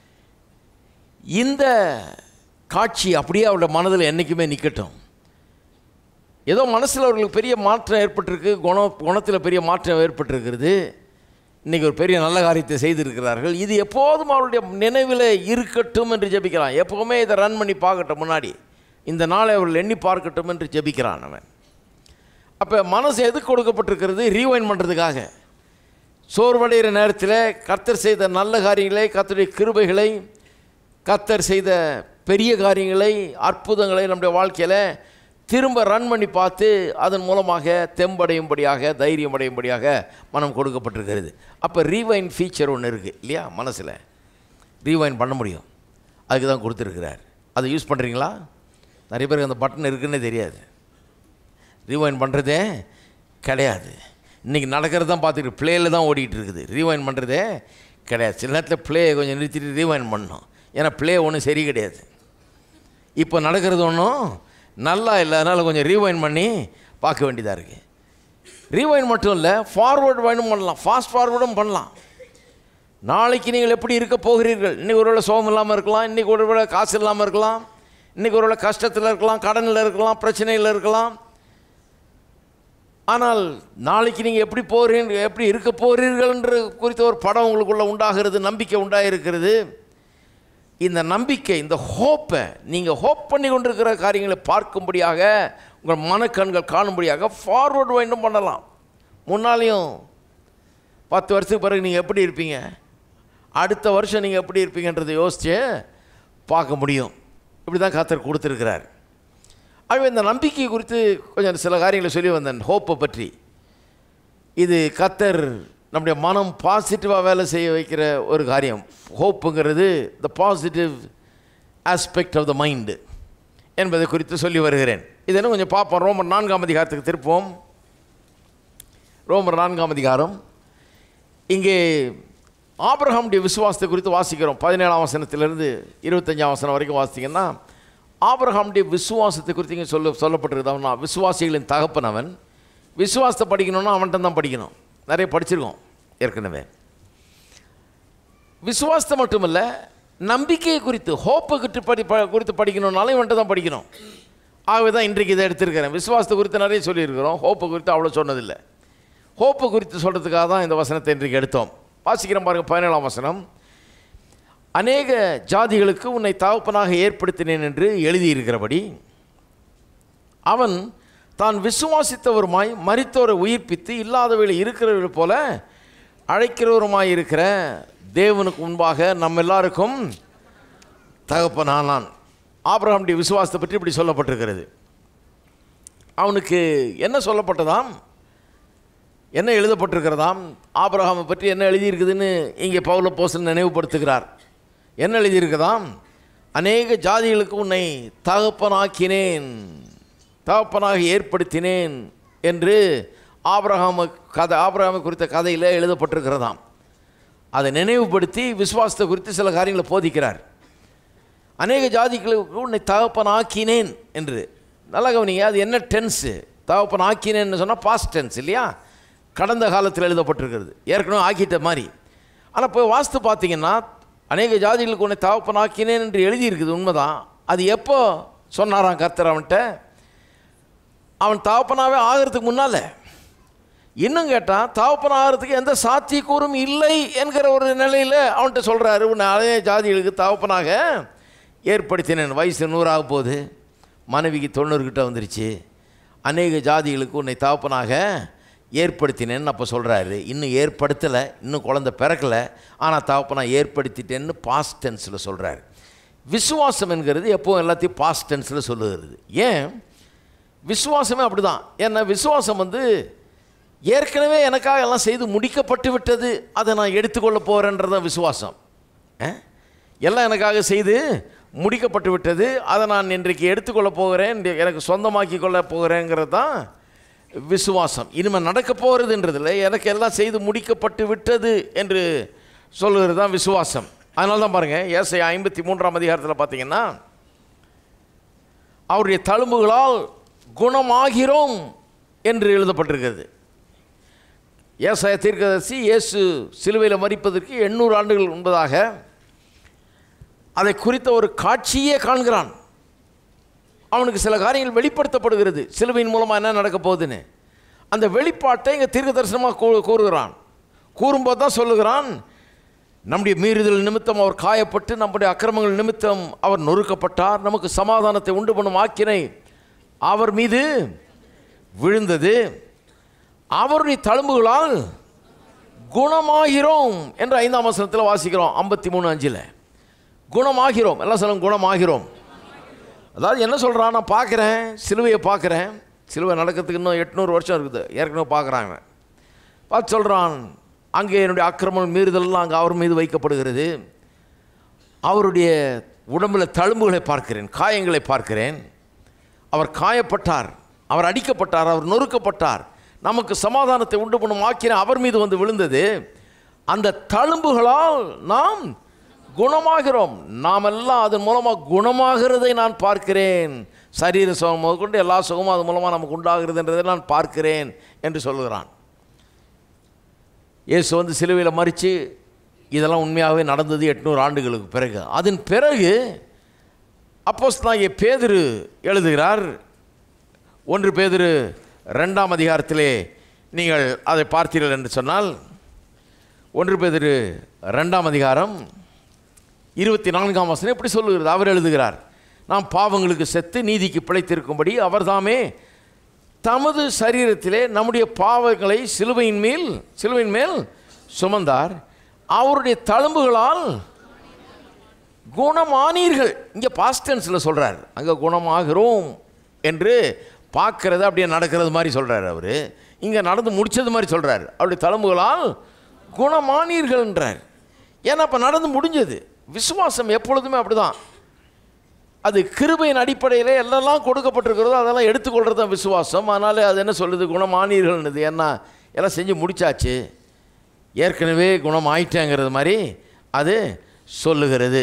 இந்த காட்சி அப்படியே அவருடைய மனதில் என்றைக்குமே நிற்கட்டும் ஏதோ மனசில் அவர்களுக்கு பெரிய மாற்றம் ஏற்பட்டிருக்கு குண குணத்தில் பெரிய மாற்றம் ஏற்பட்டிருக்கிறது இன்றைக்கி ஒரு பெரிய நல்ல காரியத்தை செய்திருக்கிறார்கள் இது எப்போதும் அவருடைய நினைவில் இருக்கட்டும் என்று ஜெபிக்கிறான் எப்போவுமே இதை ரன் பண்ணி பார்க்கட்டும் முன்னாடி இந்த நாளை அவர்கள் எண்ணி பார்க்கட்டும் என்று ஜெபிக்கிறான் அவன் அப்போ மனசு எதுக்கு கொடுக்கப்பட்டிருக்கிறது ரீவைன் பண்ணுறதுக்காக சோர்வடைகிற நேரத்தில் கர்த்தர் செய்த நல்ல காரியங்களை கர்த்தருடைய கிருபைகளை கர்த்தர் செய்த பெரிய காரியங்களை அற்புதங்களை நம்முடைய வாழ்க்கையில் திரும்ப ரன் பண்ணி பார்த்து அதன் மூலமாக தெம்படையும்படியாக தைரியம் அடையும்படியாக மனம் கொடுக்கப்பட்டிருக்கிறது அப்போ ரீவைன் ஃபீச்சர் ஒன்று இருக்குது இல்லையா மனசில் ரீவைன் பண்ண முடியும் அதுக்கு தான் கொடுத்துருக்கிறார் அதை யூஸ் பண்ணுறீங்களா நிறைய பேருக்கு அந்த பட்டன் இருக்குன்னே தெரியாது ரீவைன் பண்ணுறதே கிடையாது இன்றைக்கி நடக்கிறது தான் பார்த்துக்கிட்டு ப்ளேயில் தான் ஓடிக்கிட்டு இருக்குது ரீவைன் பண்ணுறதே கிடையாது சில நேரத்தில் ப்ளேயை கொஞ்சம் நிறுத்திட்டு ரீவைன் பண்ணணும் ஏன்னா ப்ளே ஒன்றும் சரி கிடையாது இப்போ நடக்கிறது ஒன்றும் நல்லா இல்லை அதனால் கொஞ்சம் ரீவைன் பண்ணி பார்க்க வேண்டியதாக இருக்குது ரீவைன் மட்டும் இல்லை ஃபார்வர்டு வைனும் பண்ணலாம் ஃபாஸ்ட் ஃபார்வர்டும் பண்ணலாம் நாளைக்கு நீங்கள் எப்படி இருக்க போகிறீர்கள் இன்றைக்கி ஒருவேளை சோகம் இல்லாமல் இருக்கலாம் இன்றைக்கி ஒருவேளை காசு இல்லாமல் இருக்கலாம் இன்றைக்கி ஒருவேளை கஷ்டத்தில் இருக்கலாம் கடனில் இருக்கலாம் பிரச்சனையில் இருக்கலாம் ஆனால் நாளைக்கு நீங்கள் எப்படி போகிறீங்க எப்படி இருக்க போகிறீர்கள்ன்ற குறித்த ஒரு படம் உங்களுக்குள்ள உண்டாகிறது நம்பிக்கை உண்டாயிருக்கிறது இந்த நம்பிக்கை இந்த ஹோப்பை நீங்கள் ஹோப் பண்ணி கொண்டிருக்கிற காரியங்களை பார்க்கும்படியாக உங்கள் மனக்கண்கள் காணும்படியாக ஃபார்வர்டு வேண்டும் பண்ணலாம் முன்னாலையும் பத்து வருஷத்துக்கு பிறகு நீங்கள் எப்படி இருப்பீங்க அடுத்த வருஷம் நீங்கள் எப்படி இருப்பீங்கன்றதை யோசித்து பார்க்க முடியும் இப்படி தான் கத்தர் கொடுத்துருக்கிறார் ஆகவே இந்த நம்பிக்கை குறித்து கொஞ்சம் சில காரியங்களை சொல்லி வந்தேன் ஹோப்பை பற்றி இது கத்தர் நம்முடைய மனம் பாசிட்டிவாக வேலை செய்ய வைக்கிற ஒரு காரியம் ஹோப்புங்கிறது the positive aspect of the mind என்பதை குறித்து சொல்லி வருகிறேன் இது என்ன கொஞ்சம் பார்ப்போம் ரோமர் நான்காம் அதிகாரத்துக்கு திருப்போம் ரோமர் நான்காம் அதிகாரம் இங்கே ஆபிரகாமுடைய விசுவாசத்தை குறித்து வாசிக்கிறோம் பதினேழாம் வசனத்திலிருந்து இருபத்தஞ்சாம் வசனம் வரைக்கும் வாசித்தீங்கன்னா ஆபிரகாமுடைய விசுவாசத்தை குறித்து இங்கே சொல்ல சொல்லப்பட்டிருக்குது அவன் நான் விசுவாசிகளின் தகப்பன் அவன் விசுவாசத்தை படிக்கணும்னா அவன்கிட்ட தான் படிக்கணும் நிறைய படிச்சிருக்கோம் ஏற்கனவே விசுவாசத்தை மட்டுமல்ல நம்பிக்கையை குறித்து ஹோப்பை குறித்து படி ப குறித்து படிக்கணும்னாலும் இவன்கிட்ட தான் படிக்கணும் ஆகவே தான் இன்றைக்கு இதை எடுத்திருக்கிறேன் விசுவாசத்தை குறித்து நிறைய சொல்லியிருக்கிறோம் ஹோப்பை குறித்து அவ்வளோ சொன்னதில்லை ஹோப்பை குறித்து சொல்கிறதுக்காக தான் இந்த வசனத்தை இன்றைக்கு எடுத்தோம் வாசிக்கிறோம் பாருங்கள் பதினேழாம் வசனம் அநேக ஜாதிகளுக்கு உன்னை தகப்பனாக ஏற்படுத்தினேன் என்று எழுதியிருக்கிறபடி அவன் தான் விசுவாசித்தவருமாய் மரித்தோரை உயிர்ப்பித்து இல்லாதவர்களை இருக்கிறவர்கள் போல அழைக்கிறவருமாய் இருக்கிற தேவனுக்கு முன்பாக நம்ம எல்லாருக்கும் தகப்பனானான் ஆபிரகாமுடைய விசுவாசத்தை பற்றி இப்படி சொல்லப்பட்டிருக்கிறது அவனுக்கு என்ன சொல்லப்பட்டதாம் என்ன எழுதப்பட்டிருக்கிறதாம் ஆபிரகாமை பற்றி என்ன எழுதியிருக்குதுன்னு இங்கே பவுல போசன் நினைவுபடுத்துகிறார் என்ன எழுதியிருக்குதாம் அநேக ஜாதிகளுக்கு உன்னை தகப்பனாக்கினேன் தகப்பனாக ஏற்படுத்தினேன் என்று ஆபிரகாம கதை ஆபிரகாமை குறித்த கதையில் எழுதப்பட்டிருக்கிறதாம் அதை நினைவுபடுத்தி விசுவாசத்தை குறித்து சில காரியங்களை போதிக்கிறார் அநேக ஜாதிகளுக்கு உன்னை தகப்பனாக்கினேன் என்று நல்லா கவனிங்க அது என்ன டென்ஸு தகப்பனாக்கினேன்னு சொன்னால் பாஸ்ட் டென்ஸ் இல்லையா கடந்த காலத்தில் எழுதப்பட்டிருக்கிறது ஏற்கனவே ஆக்கிட்ட மாதிரி ஆனால் போய் வாஸ்து பார்த்தீங்கன்னா அநேக ஜாதிகளுக்கு உன்னை தகப்பனாக்கினேன் என்று எழுதியிருக்குது உண்மைதான் அது எப்போ சொன்னாராம் கர்த்தர் அவன்கிட்ட அவன் தகப்பனாவே ஆகிறதுக்கு முன்னால் இன்னும் கேட்டால் தகப்பன் ஆகிறதுக்கு எந்த சாத்தியக்கூறும் இல்லை என்கிற ஒரு நிலையில் அவன்கிட்ட சொல்கிறாரு உன்னை அதே ஜாதிகளுக்கு தகப்பனாக ஏற்படுத்தினேன் வயசு நூறாக போகுது மனைவிக்கு தொண்ணூறுக்கிட்ட வந்துருச்சு அநேக ஜாதிகளுக்கு உன்னை தகப்பனாக ஏற்படுத்தினேன்னு அப்போ சொல்கிறாரு இன்னும் ஏற்படுத்தலை இன்னும் குழந்தை பிறக்கலை ஆனால் தகப்பனா ஏற்படுத்திட்டேன்னு பாஸ்ட் டென்ஸில் சொல்கிறாரு விசுவாசம் என்கிறது எப்போவும் எல்லாத்தையும் பாஸ்ட் டென்ஸில் சொல்லுகிறது ஏன் விசுவாசமே அப்படிதான் ஏன்னா விசுவாசம் வந்து ஏற்கனவே எனக்காக எல்லாம் செய்து முடிக்கப்பட்டு விட்டது அதை நான் எடுத்துக்கொள்ள போகிறேன்றதான் விசுவாசம் ஆ? எல்லாம் எனக்காக செய்து முடிக்கப்பட்டு விட்டது அதை நான் இன்றைக்கு எடுத்துக்கொள்ள போகிறேன் இந்த எனக்கு சொந்தமாக்கி கொள்ள போகிறேங்கிறது தான் விசுவாசம் இனிமேல் நடக்க போகிறதுன்றதில் எனக்கு எல்லாம் செய்து முடிக்கப்பட்டு விட்டது என்று சொல்லுகிறது தான் விசுவாசம் அதனால தான் பாருங்கள் ஏசை ஐம்பத்தி மூன்றாம் அதிகாரத்தில் பார்த்தீங்கன்னா அவருடைய தழும்புகளால் குணமாகிறோம் என்று எழுதப்பட்டிருக்கிறது ஏசாய தீர்க்கதரிசி இயேசு சிலுவையில் மறிப்பதற்கு எண்ணூறு ஆண்டுகள் முன்பதாக அதை குறித்த ஒரு காட்சியே காண்கிறான் அவனுக்கு சில காரியங்கள் வெளிப்படுத்தப்படுகிறது சிலுவையின் மூலமாக என்ன நடக்க போகுதுன்னு அந்த வெளிப்பாட்டை இங்கே தீர்க்க தரிசனமாக கூ கூறுகிறான் கூறும்போது தான் சொல்லுகிறான் நம்முடைய மீறுதல் நிமித்தம் அவர் காயப்பட்டு நம்முடைய அக்கிரமங்கள் நிமித்தம் அவர் நொறுக்கப்பட்டார் நமக்கு சமாதானத்தை உண்டு பண்ணும் ஆக்கினை அவர் மீது விழுந்தது அவருடைய தழும்புகளால் குணமாகிறோம் என்று ஐந்தாம் வசனத்தில் வாசிக்கிறோம் ஐம்பத்தி மூணு அஞ்சில் குணமாகிறோம் எல்லாம் சொல்லுங்க குணமாகிறோம் அதாவது என்ன சொல்கிறான் நான் பார்க்குறேன் சிலுவையை பார்க்குறேன் சிலுவை நடக்கிறதுக்கு இன்னும் எட்நூறு வருஷம் இருக்குது ஏற்கனவே பார்க்குறாங்க பார்த்து சொல்கிறான் அங்கே என்னுடைய அக்கிரமம் மீறுதல்லாம் அங்கே அவர் மீது வைக்கப்படுகிறது அவருடைய உடம்பில் தழும்புகளை பார்க்கிறேன் காயங்களை பார்க்கிறேன் அவர் காயப்பட்டார் அவர் அடிக்கப்பட்டார் அவர் நொறுக்கப்பட்டார் நமக்கு சமாதானத்தை உண்டு பண்ணும் ஆக்கின அவர் மீது வந்து விழுந்தது அந்த தழும்புகளால் நாம் குணமாகிறோம் நாம் எல்லாம் அதன் மூலமாக குணமாகிறதை நான் பார்க்கிறேன் சரீர சுகம் முதற்கொண்டு எல்லா சுகமும் அது மூலமாக நமக்கு உண்டாகிறதுன்றதை நான் பார்க்கிறேன் என்று சொல்லுகிறான் இயேசு வந்து சிலுவையில் மறித்து இதெல்லாம் உண்மையாகவே நடந்தது எட்நூறு ஆண்டுகளுக்கு பிறகு அதன் பிறகு அப்போஸ் பேதுரு எழுதுகிறார் ஒன்று பேதுரு ரெண்டாம் அதிகாரத்திலே நீங்கள் அதை பார்த்தீர்கள் என்று சொன்னால் ஒன்று பேதுரு ரெண்டாம் அதிகாரம் இருபத்தி நான்காம் வசனம் இப்படி சொல்லுகிறது அவர் எழுதுகிறார் நாம் பாவங்களுக்கு செத்து நீதிக்கு பிழைத்திருக்கும்படி அவர்தாமே தமது சரீரத்திலே நம்முடைய பாவங்களை சிலுவையின் மேல் சிலுவையின் மேல் சுமந்தார் அவருடைய தழும்புகளால் குணமானீர்கள் இங்கே பாஸ்டன்ஸில் சொல்கிறார் அங்கே குணமாகிறோம் என்று பார்க்கறது அப்படியே நடக்கிறது மாதிரி சொல்கிறார் அவர் இங்கே நடந்து முடிச்சது மாதிரி சொல்கிறார் அவருடைய தழும்புகளால் குணமானீர்கள்ன்றார் ஏன்னா அப்போ நடந்து முடிஞ்சது விசுவாசம் எப்பொழுதுமே அப்படிதான் அது கிருபையின் அடிப்படையில் எல்லாம் கொடுக்கப்பட்டிருக்கிறதோ அதெல்லாம் எடுத்துக்கொள்கிறது தான் விசுவாசம் அதனால் அது என்ன சொல்லுது குணமானீர்கள்னுது ஏன்னா எல்லாம் செஞ்சு முடிச்சாச்சு ஏற்கனவே குணம் ஆயிட்டேங்கிறது மாதிரி அது சொல்லுகிறது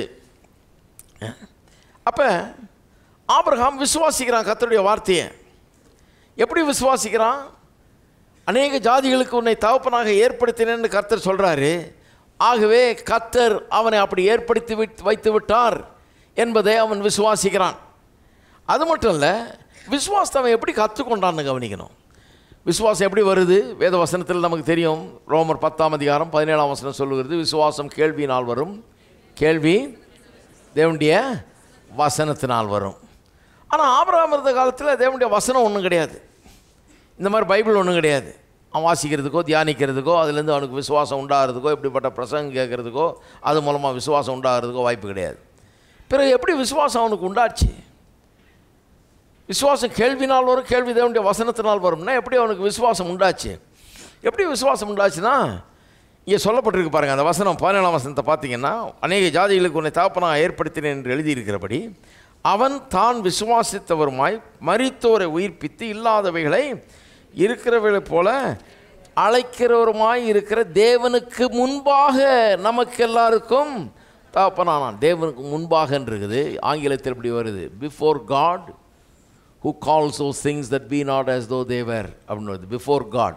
அப்போ ஆபிரகாம் விசுவாசிக்கிறான் கர்த்தருடைய வார்த்தையை எப்படி விசுவாசிக்கிறான் அநேக ஜாதிகளுக்கு உன்னை தகப்பனாக ஏற்படுத்தினேன்னு கர்த்தர் சொல்கிறாரு ஆகவே கர்த்தர் அவனை அப்படி ஏற்படுத்தி விட் வைத்து விட்டார் என்பதை அவன் விசுவாசிக்கிறான் அது மட்டும் இல்லை விசுவாசத்தை அவன் எப்படி கற்றுக்கொண்டான்னு கவனிக்கணும் விசுவாசம் எப்படி வருது வேத வசனத்தில் நமக்கு தெரியும் ரோமர் பத்தாம் அதிகாரம் பதினேழாம் வசனம் சொல்லுகிறது விசுவாசம் கேள்வியினால் வரும் கேள்வி தேவனுடைய வசனத்தினால் வரும் ஆனால் ஆபிரகாம் இருந்த காலத்தில் தேவனுடைய வசனம் ஒன்றும் கிடையாது இந்த மாதிரி பைபிள் ஒன்றும் கிடையாது அவன் வாசிக்கிறதுக்கோ தியானிக்கிறதுக்கோ அதுலேருந்து அவனுக்கு விசுவாசம் உண்டாகிறதுக்கோ இப்படிப்பட்ட பிரசங்கம் கேட்குறதுக்கோ அது மூலமாக விசுவாசம் உண்டாகிறதுக்கோ வாய்ப்பு கிடையாது பிறகு எப்படி விசுவாசம் அவனுக்கு உண்டாச்சு விசுவாசம் கேள்வினால் வரும் கேள்வி தேவனுடைய வசனத்தினால் வரும்னா எப்படி அவனுக்கு விசுவாசம் உண்டாச்சு எப்படி விசுவாசம் உண்டாச்சுன்னா இங்கே சொல்லப்பட்டிருக்கு பாருங்கள் அந்த வசனம் பதினேழாம் வசனத்தை பார்த்தீங்கன்னா அநேக ஜாதிகளுக்கு உன்னை தாப்பனாக ஏற்படுத்தினேன் என்று எழுதியிருக்கிறபடி அவன் தான் விசுவாசித்தவருமாய் மரித்தோரை உயிர்ப்பித்து இல்லாதவைகளை இருக்கிறவைகளைப் போல அழைக்கிறவருமாய் இருக்கிற தேவனுக்கு முன்பாக நமக்கு எல்லாருக்கும் தாப்பனானான் தேவனுக்கு முன்பாக இருக்குது ஆங்கிலத்தில் இப்படி வருது before God who calls those things that be not as though they were அப்படின்னு வருது பிஃபோர் காட்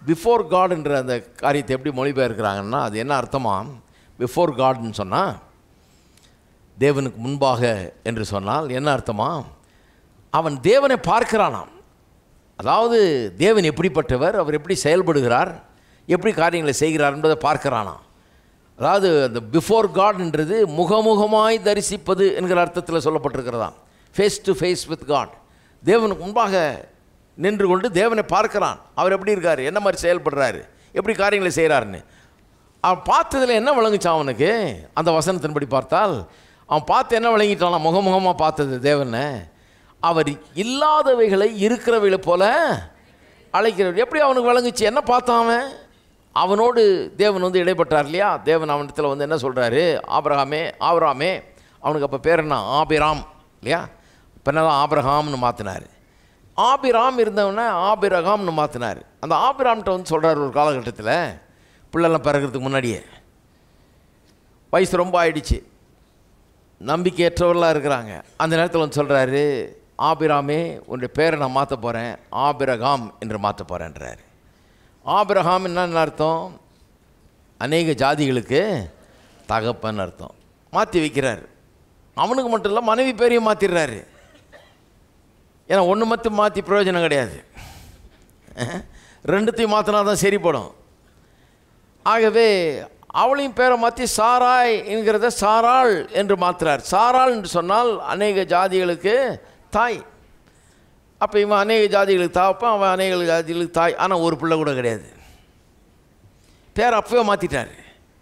பிஃபோர் காட்ன்ற அந்த காரியத்தை எப்படி மொழிபெயர்க்கிறாங்கன்னா அது என்ன அர்த்தமா பிஃபோர் காட்னு சொன்னால் தேவனுக்கு முன்பாக என்று சொன்னால் என்ன அர்த்தமா அவன் தேவனை பார்க்கிறானாம் அதாவது தேவன் எப்படிப்பட்டவர் அவர் எப்படி செயல்படுகிறார் எப்படி காரியங்களை செய்கிறார் என்பதை பார்க்கிறானாம் அதாவது அந்த பிஃபோர் காட்ன்றது முகமுகமாய் தரிசிப்பது என்கிற அர்த்தத்தில் சொல்லப்பட்டிருக்கிறதாம் face to face with God தேவனுக்கு முன்பாக நின்று கொண்டு தேவனை பார்க்கிறான் அவர் எப்படி இருக்கார் என்ன மாதிரி செயல்படுறாரு எப்படி காரியங்களை செய்கிறாருன்னு அவன் பார்த்ததில் என்ன விளங்குச்சான் அவனுக்கு அந்த வசனத்தின்படி பார்த்தால் அவன் பார்த்து என்ன விளங்கிட்டானா முகமுகமாக பார்த்தது தேவனை அவர் இல்லாதவைகளை இருக்கிறவைகளை போல அழைக்கிறவர் எப்படி அவனுக்கு விளங்குச்சு என்ன பார்த்தான் அவன் அவனோடு தேவன் வந்து இடைப்பட்டார் இல்லையா தேவன் அவனிடத்தில் வந்து என்ன சொல்கிறாரு ஆபிரகாமே ஆபிராமே அவனுக்கு அப்போ பேர் என்ன ஆபிராம் இல்லையா இப்போ என்னதான் ஆபிரகாம்னு மாற்றினார் ஆபிராம் இருந்தவனை ஆபிரகாம்னு மாற்றினார் அந்த ஆபிராம்கிட்ட வந்து சொல்கிறார் ஒரு காலகட்டத்தில் பிள்ளைலாம் பிறக்கிறதுக்கு முன்னாடியே வயசு ரொம்ப ஆயிடுச்சு நம்பிக்கையற்றவர்களாக இருக்கிறாங்க அந்த நேரத்தில் வந்து சொல்கிறாரு ஆபிராமே உன்னுடைய பேரை நான் மாற்ற போகிறேன் ஆபிரகாம் என்று மாற்ற போகிறேன்றாரு ஆபிரகாம் என்னன்னு அர்த்தம் அநேக ஜாதிகளுக்கு தகப்பன் அர்த்தம் மாற்றி வைக்கிறார் அவனுக்கு மட்டும் இல்லை மனைவி பேரையும் மாற்றிடுறாரு ஏன்னா ஒன்று மட்டும் மாற்றி பிரயோஜனம் கிடையாது ரெண்டுத்தையும் மாற்றினா தான் சரிப்படும் ஆகவே அவளையும் பேரை மாற்றி சாராய் என்கிறத சாராள் என்று மாற்றுறார் சாராள் என்று சொன்னால் அநேக ஜாதிகளுக்கு தாய் அப்போ இவன் அநேக ஜாதிகளுக்கு தாப்பன் அவன் அநேக ஜாதிகளுக்கு தாய் ஆனால் ஒரு பிள்ளை கூட கிடையாது பேர் அப்பவே மாற்றிட்டார்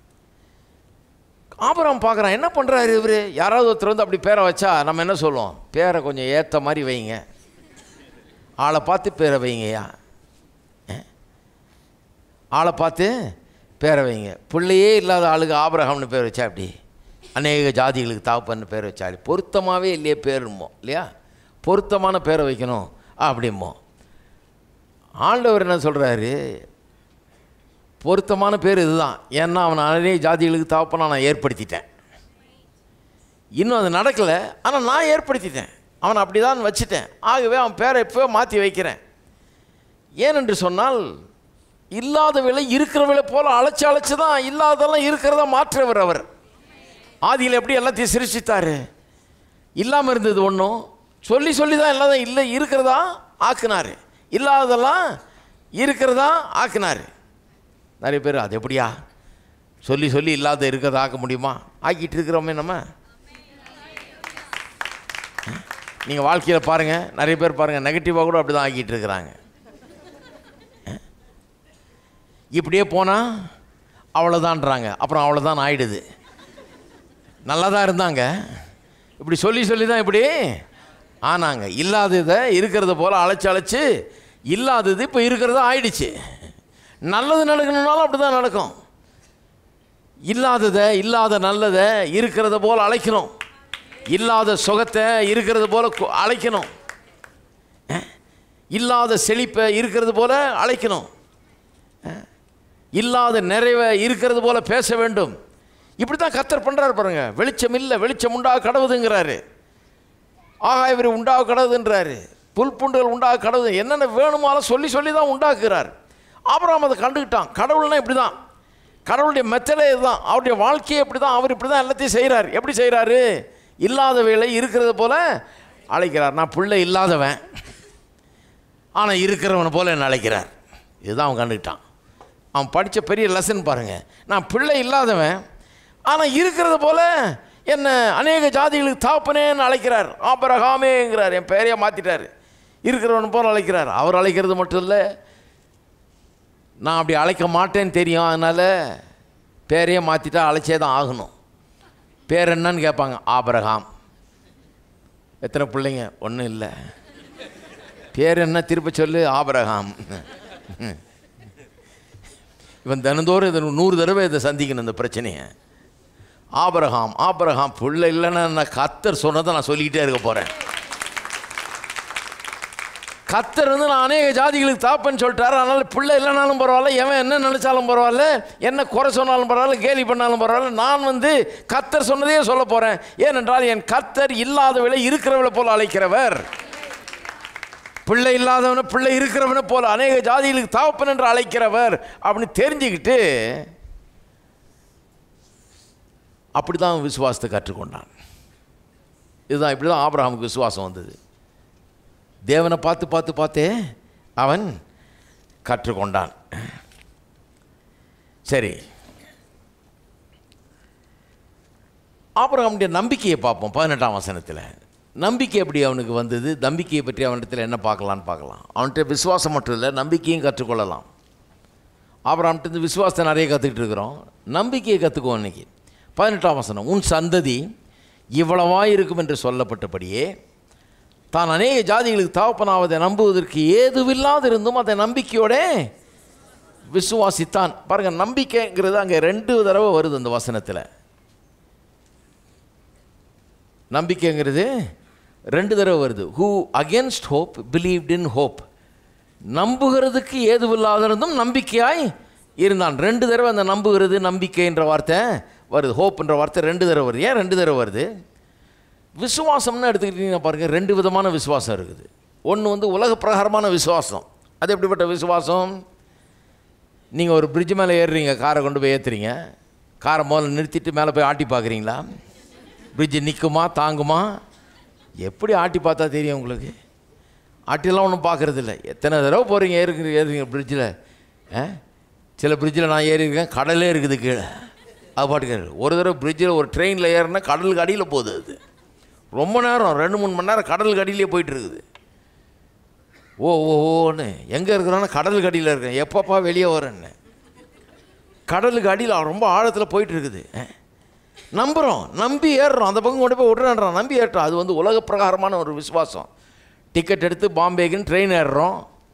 ஆபரம் பார்க்குறான் என்ன பண்ணுறாரு இவர் யாராவது ஒருத்தர் வந்து அப்படி பேரை வச்சா நம்ம என்ன சொல்லுவோம் பேரை கொஞ்சம் ஏற்ற மாதிரி வைங்க ஆளை பார்த்து பேரை வைங்கய்யா ஆளை பார்த்து பேரை வைங்க பிள்ளையே இல்லாத ஆளுக்கு ஆபரகம்னு பேர் வச்சா அப்படி அநேக ஜாதிகளுக்கு தாப்பன்னு பேர் வச்சா பொருத்தமாகவே இல்லையே பேருமோ இல்லையா பொருத்தமான பேரை வைக்கணும் அப்படிமோ ஆண்டவர் என்ன சொல்கிறாரு பொருத்தமான பேர் இதுதான் ஏன்னா அவன் அநேக ஜாதிகளுக்கு தாப்பனா நான் ஏற்படுத்திட்டேன் இன்னும் அது நடக்கலை ஆனால் நான் ஏற்படுத்திட்டேன் அவனை அப்படி தான் வச்சுட்டேன் ஆகவே அவன் பேரை இப்போ மாற்றி வைக்கிறேன் ஏனென்று சொன்னால் இல்லாதவளை இருக்கிறவளை போல அழைச்சி அழைச்சி தான் இல்லாததெல்லாம் இருக்கிறதா மாற்றவர் அவர் ஆதியில் எப்படி எல்லாத்தையும் சிருஷ்டித்தார் இல்லாமல் இருந்தது ஒன்றும் சொல்லி சொல்லி தான் எல்லாம் இல்லை இருக்கிறதா ஆக்குனார் இல்லாததெல்லாம் இருக்கிறதா ஆக்குனார் நிறைய பேர் அது எப்படியா சொல்லி சொல்லி இல்லாத இருக்கிறத ஆக்க முடியுமா ஆக்கிட்டு இருக்கிறோமே நம்ம நீங்கள் வாழ்க்கையில் பாருங்கள் நிறைய பேர் பாருங்கள் நெகட்டிவாக கூட அப்படி தான் ஆக்கிட்டு இருக்கிறாங்க இப்படியே போனால் அவ்வளோதான்றாங்க அப்புறம் அவ்வளோதான் ஆயிடுது நல்லா தான் இருந்தாங்க இப்படி சொல்லி சொல்லி தான் இப்படி ஆனாங்க இல்லாததை இருக்கிறத போல் அழைச்சி அழைச்சி இல்லாதது இப்போ இருக்கிறதா ஆயிடுச்சு நல்லது நடக்கணும்னாலும் அப்படி தான் நடக்கும் இல்லாததை இல்லாத நல்லதை இருக்கிறத போல் அழைக்கணும் இல்லாத சுகத்தை இருக்கிறது போல் கு- அழைக்கணும் அஹ்? இல்லாத செழிப்பை இருக்கிறது போல அழைக்கணும் அஹ்? இல்லாத நிறைவை இருக்கிறது போல பேச வேண்டும் இப்படி தான் கத்தர் பண்ணுறாரு பாருங்க வெளிச்சம் இல்லை வெளிச்சம் உண்டாக கடவுதுங்கிறாரு ஆகாய விரி உண்டாக கடவுதுன்றாரு புல் புண்டுகள் உண்டாக கடவுது என்னென்ன வேணுமாலும் சொல்லி சொல்லி தான் உண்டாக்குறார் அப்புறம் அதை கண்டுக்கிட்டான் கடவுள்னா இப்படி தான் கடவுளுடைய மெத்தடே இதுதான் அவருடைய வாழ்க்கையே இப்படி தான் அவர் இப்படி தான் எல்லாத்தையும் செய்கிறார் எப்படி செய்கிறாரு இல்லாத வேலை இருக்கிறது போல அழைக்கிறார் நான் பிள்ளை இல்லாதவன் ஆனால் இருக்கிறவனை போல என்னை அழைக்கிறார் இதுதான் அவன் கண்டுக்கிட்டான் அவன் படித்த பெரிய லெசன் பாருங்கள் நான் பிள்ளை இல்லாதவன் ஆனால் இருக்கிறது போல என்ன அநேக ஜாதிகளுக்கு தாப்பனேன்னு அழைக்கிறார் ஆபரகாமேங்கிறார் என் பெயரையே மாற்றிட்டார் இருக்கிறவன் போல அழைக்கிறார் அவர் அழைக்கிறது மட்டும் இல்லை நான் அப்படி அழைக்க மாட்டேன்னு தெரியும் அதனால் பேரையே மாற்றிட்டா அழைச்சே தான் ஆகணும் பேர் என்னன்னு கேட்பாங்க ஆபரகாம் எத்தனை பிள்ளைங்க ஒன்றும் இல்லை பேர் என்ன திருப்ப சொல்லு ஆபரகாம் இவன் தினந்தோறும் இதை நூறு தடவை இதை சந்திக்கணும் இந்த பிரச்சனையை ஆபரகாம் ஆபரகாம் புள்ள இல்லைன்னா நான் கத்தர் சொன்னதை நான் சொல்லிக்கிட்டே இருக்க போகிறேன் கத்தர் வந்து நான் அநேக ஜாதிகளுக்கு தாப்பன்னு சொல்லிட்டாரு அதனால் பிள்ளை இல்லைனாலும் பரவாயில்ல எவன் என்ன நினச்சாலும் பரவாயில்ல என்ன குறை சொன்னாலும் பரவாயில்ல கேலி பண்ணாலும் பரவாயில்ல நான் வந்து கத்தர் சொன்னதையே சொல்ல போகிறேன் ஏனென்றால் என் கத்தர் இல்லாதவளை இருக்கிறவளை போல அழைக்கிறவர் பிள்ளை இல்லாதவனை பிள்ளை இருக்கிறவனை போல அநேக ஜாதிகளுக்கு தகப்பன் என்று அழைக்கிறவர் அப்படின்னு தெரிஞ்சுக்கிட்டு அப்படி தான் விசுவாசத்தை கற்றுக்கொண்டான் இதுதான் இப்படி தான் ஆபிரகாமுக்கு விசுவாசம் வந்தது தேவனை பார்த்து பார்த்து பார்த்தே அவன் கற்றுக்கொண்டான் சரி ஆபிரகாமுடைய நம்பிக்கையை பார்ப்போம் பதினெட்டாம் வசனத்தில் நம்பிக்கை எப்படி அவனுக்கு வந்தது நம்பிக்கையை பற்றி அவனிடத்தில் என்ன பார்க்கலான்னு பார்க்கலாம் அவன்கிட்ட விசுவாசம் மட்டும் இல்லை நம்பிக்கையும் கற்றுக்கொள்ளலாம் ஆபிரகாம்கிட்ட இருந்து விசுவாசத்தை நிறைய கற்றுக்கிட்டு இருக்கிறோம் நம்பிக்கையை கற்றுக்குவோம் இன்னைக்கு பதினெட்டாம் வசனம் உன் சந்ததி இவ்வளவாய் இருக்கும் என்று சொல்லப்பட்டபடியே தான் அநேக ஜாதிகளுக்கு தகப்பனாவதை நம்புவதற்கு ஏதுவில்லாதிருந்தும் அதை நம்பிக்கையோட விசுவாசித்தான் பாருங்க நம்பிக்கைங்கிறது அங்கே ரெண்டு தடவை வருது அந்த வசனத்தில் நம்பிக்கைங்கிறது ரெண்டு தடவை வருது who against hope believed in hope நம்புகிறதுக்கு ஏதுவில்லாதிருந்தும் நம்பிக்கையாய் இருந்தான் ரெண்டு தடவை அந்த நம்புகிறது நம்பிக்கைன்ற வார்த்தை வருது ஹோப்ன்ற வார்த்தை ரெண்டு தடவை வருது ஏன் ரெண்டு தடவை வருது விசுவாசம்னு எடுத்துக்கிட்டிங்கன்னா பாருங்கள் ரெண்டு விதமான விசுவாசம் இருக்குது ஒன்று வந்து உலக பிரகாரமான விசுவாசம் அது எப்படிப்பட்ட விசுவாசம் நீங்கள் ஒரு பிரிட்ஜ் மேலே ஏறுறீங்க காரை கொண்டு போய் ஏற்றுறீங்க காரை முதல்ல நிறுத்திட்டு மேலே போய் ஆட்டி பார்க்குறீங்களா பிரிட்ஜு நிற்குமா தாங்குமா எப்படி ஆட்டி பார்த்தா தெரியும் உங்களுக்கு ஆட்டிலாம் ஒன்றும் பார்க்குறது இல்லை எத்தனை தடவை போகிறீங்க ஏறுங்க ஏறுறீங்க பிரிட்ஜில் சில பிரிட்ஜில் நான் ஏறியிருக்கேன் கடலே இருக்குது கீழே அது பாட்டுக்கு ஒரு தடவை பிரிட்ஜில் ஒரு ட்ரெயினில் ஏறினா கடலுக்கு அடியில் போகுது அது ரொம்ப நேரம் ரெண்டு மூணு மணி நேரம் கடலுக்கு அடியிலே போயிட்டு இருக்குது ஓ ஓ ஓன்னு எங்கே இருக்கிறோன்னா கடலுக்கு அடியில் இருக்கேன் எப்பப்பா வெளியே வரேன்னு கடலுக்கு அடியில் ரொம்ப ஆழத்தில் போயிட்டு இருக்குது அஹ். நம்புகிறோம் நம்பி ஏறுறோம் அந்த பக்கம் கொண்டு போய் விட்றான் நம்பி ஏறுறோம் அது வந்து உலக பிரகாரமான ஒரு விசுவாசம் டிக்கெட் எடுத்து பாம்பேக்குன்னு ட்ரெயின் ஏறுறோம்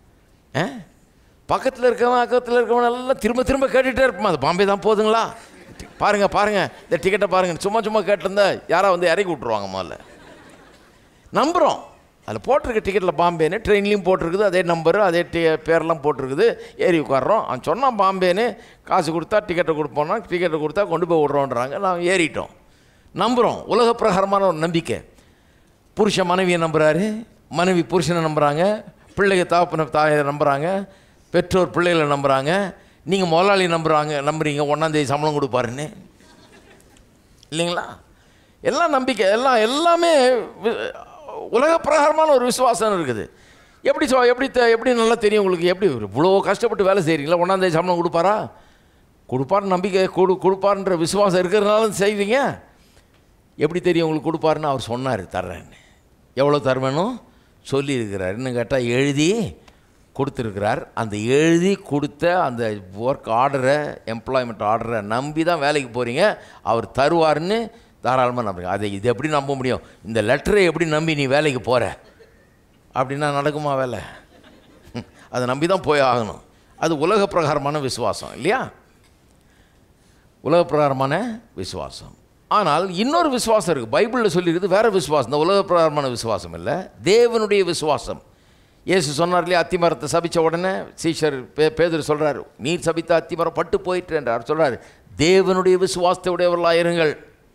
பக்கத்தில் இருக்கவன் பக்கத்தில் இருக்கவன் எல்லாம் திரும்ப திரும்ப கேட்டுகிட்டே இருப்பான் அது பாம்பே தான் போதுங்களா பாருங்கள் பாருங்கள் இந்த டிக்கெட்டை பாருங்கள் சும்மா சும்மா கேட்டிருந்தா யாரா வந்து இறக்கி விட்ருவாங்க முதல்ல நம்புகிறோம் அதில் போட்டிருக்க டிக்கெட்டில் பாம்பேன்னு ட்ரெயின்லேயும் போட்டிருக்குது அதே நம்பரு அதே டி பேர்லாம் போட்டிருக்குது ஏறி உட்கார்றோம் அவன் சொன்னான் பாம்பேன்னு காசு கொடுத்தா டிக்கெட்டை கொடுப்போம்னா டிக்கெட்டை கொடுத்தா கொண்டு போய் விட்றோன்றாங்க நான் ஏறிட்டோம் நம்புகிறோம் உலக பிரகாரமான ஒரு நம்பிக்கை புருஷன் மனைவியை நம்புகிறாரு மனைவி புருஷனை நம்புகிறாங்க பிள்ளைங்க தாப்பனை தாயை நம்புகிறாங்க பெற்றோர் பிள்ளைகளை நம்புகிறாங்க நீங்கள் முதலாளி நம்புகிறாங்க நம்புறீங்க ஒன்றாந்தேதி சம்பளம் கொடுப்பாருன்னு இல்லைங்களா எல்லாம் நம்பிக்கை எல்லாம் எல்லாமே வி- உலக பிரகாரமான ஒரு விசுவாசம் இருக்குது எப்படி சொ எப்படி தெ- எப்படி நல்லா தெரியும் உங்களுக்கு எப்படி இவ்வளோ கஷ்டப்பட்டு வேலை செய்கிறீங்களா ஒன்றாந்தேதி சம்பளம் கொடுப்பாரா கொடுப்பாருன்னு நம்பிக்கை கொடு கொடுப்பாருன்ற விசுவாசம் இருக்கிறதுனால செய்வீங்க எப்படி தெரியும் உங்களுக்கு கொடுப்பாருன்னு அவர் சொன்னார் தர்றேன்னு எவ்வளோ தருவேணும் சொல்லியிருக்கிறார் இன்னும் கேட்டால் எழுதி கொடுத்துருக்கிறார் அந்த எழுதி கொடுத்த அந்த ஒர்க் ஆர்டரை எம்ப்ளாய்மெண்ட் ஆர்டரை நம்பி தான் வேலைக்கு போகிறீங்க அவர் தருவார்னு தாராளமாக நம்புறீங்க அதை இது எப்படி நம்ப முடியும் இந்த லெட்டரை எப்படி நம்பி நீ வேலைக்கு போகிற அப்படின்னா நடக்குமா வேலை அதை நம்பி தான் போய் ஆகணும் அது உலக பிரகாரமான விசுவாசம் இல்லையா உலக பிரகாரமான விசுவாசம் ஆனால் இன்னொரு விசுவாசம் இருக்குது பைபிளில் சொல்லியிருக்குது வேற விசுவாசம் இந்த உலக பிரகாரமான விசுவாசம் இல்லை தேவனுடைய விசுவாசம் இயேசு சொன்னார் இல்லையா அத்திமரத்தை சபித்த உடனே சீஷர் பே பேதர் சொல்கிறார் நீர் சபித்த அத்திமரம் பட்டு போயிட்டு என்றார் சொல்கிறார் தேவனுடைய விசுவாசத்தை உடையவர்களாக இருங்கள்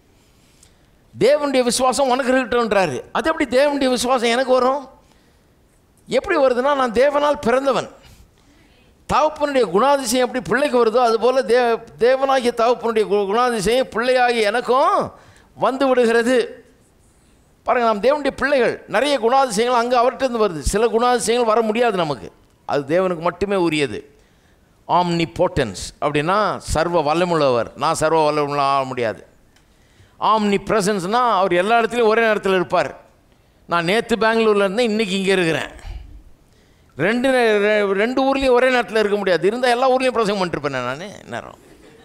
தேவனுடைய விசுவாசம் உனக்கு இருக்கட்டும்ன்றாரு அது எப்படி தேவனுடைய விசுவாசம் எனக்கு வரும் எப்படி வருதுன்னா நான் தேவனால் பிறந்தவன் தகப்பனுடைய குணாதிசயம் எப்படி பிள்ளைக்கு வருதோ அதுபோல் தே தேவனாகிய தகப்பனுடைய கு- குணாதிசயம் பிள்ளையாகிய எனக்கும் வந்து விடுகிறது பாருங்க நாம் தேவனுடைய பிள்ளைகள் நிறைய குணாதிசயங்கள் அங்கே அவர்கிட்ட வருது சில குணாதிசயங்கள் வர முடியாது நமக்கு அது தேவனுக்கு மட்டுமே உரியது ஆம்னி போட்டன்ஸ் அப்படின்னா சர்வ வல்லமுள்ளவர் நான் சர்வ வல்லமுள்ள ஆக முடியாது ஆம்னி ப்ரெசன்ஸ்னால் அவர் எல்லா இடத்துலையும் ஒரே நேரத்தில் இருப்பார் நான் நேற்று பெங்களூரில் இருந்தேன் இன்றைக்கி இங்கே இருக்கிறேன் ரெண்டு நே- ரெ- ரெண்டு ஊர்லேயும் ஒரே நேரத்தில் இருக்க முடியாது இருந்தால் எல்லா ஊர்லேயும் பிரசங்கம் பண்ணிருப்பேன் நான் நேரம்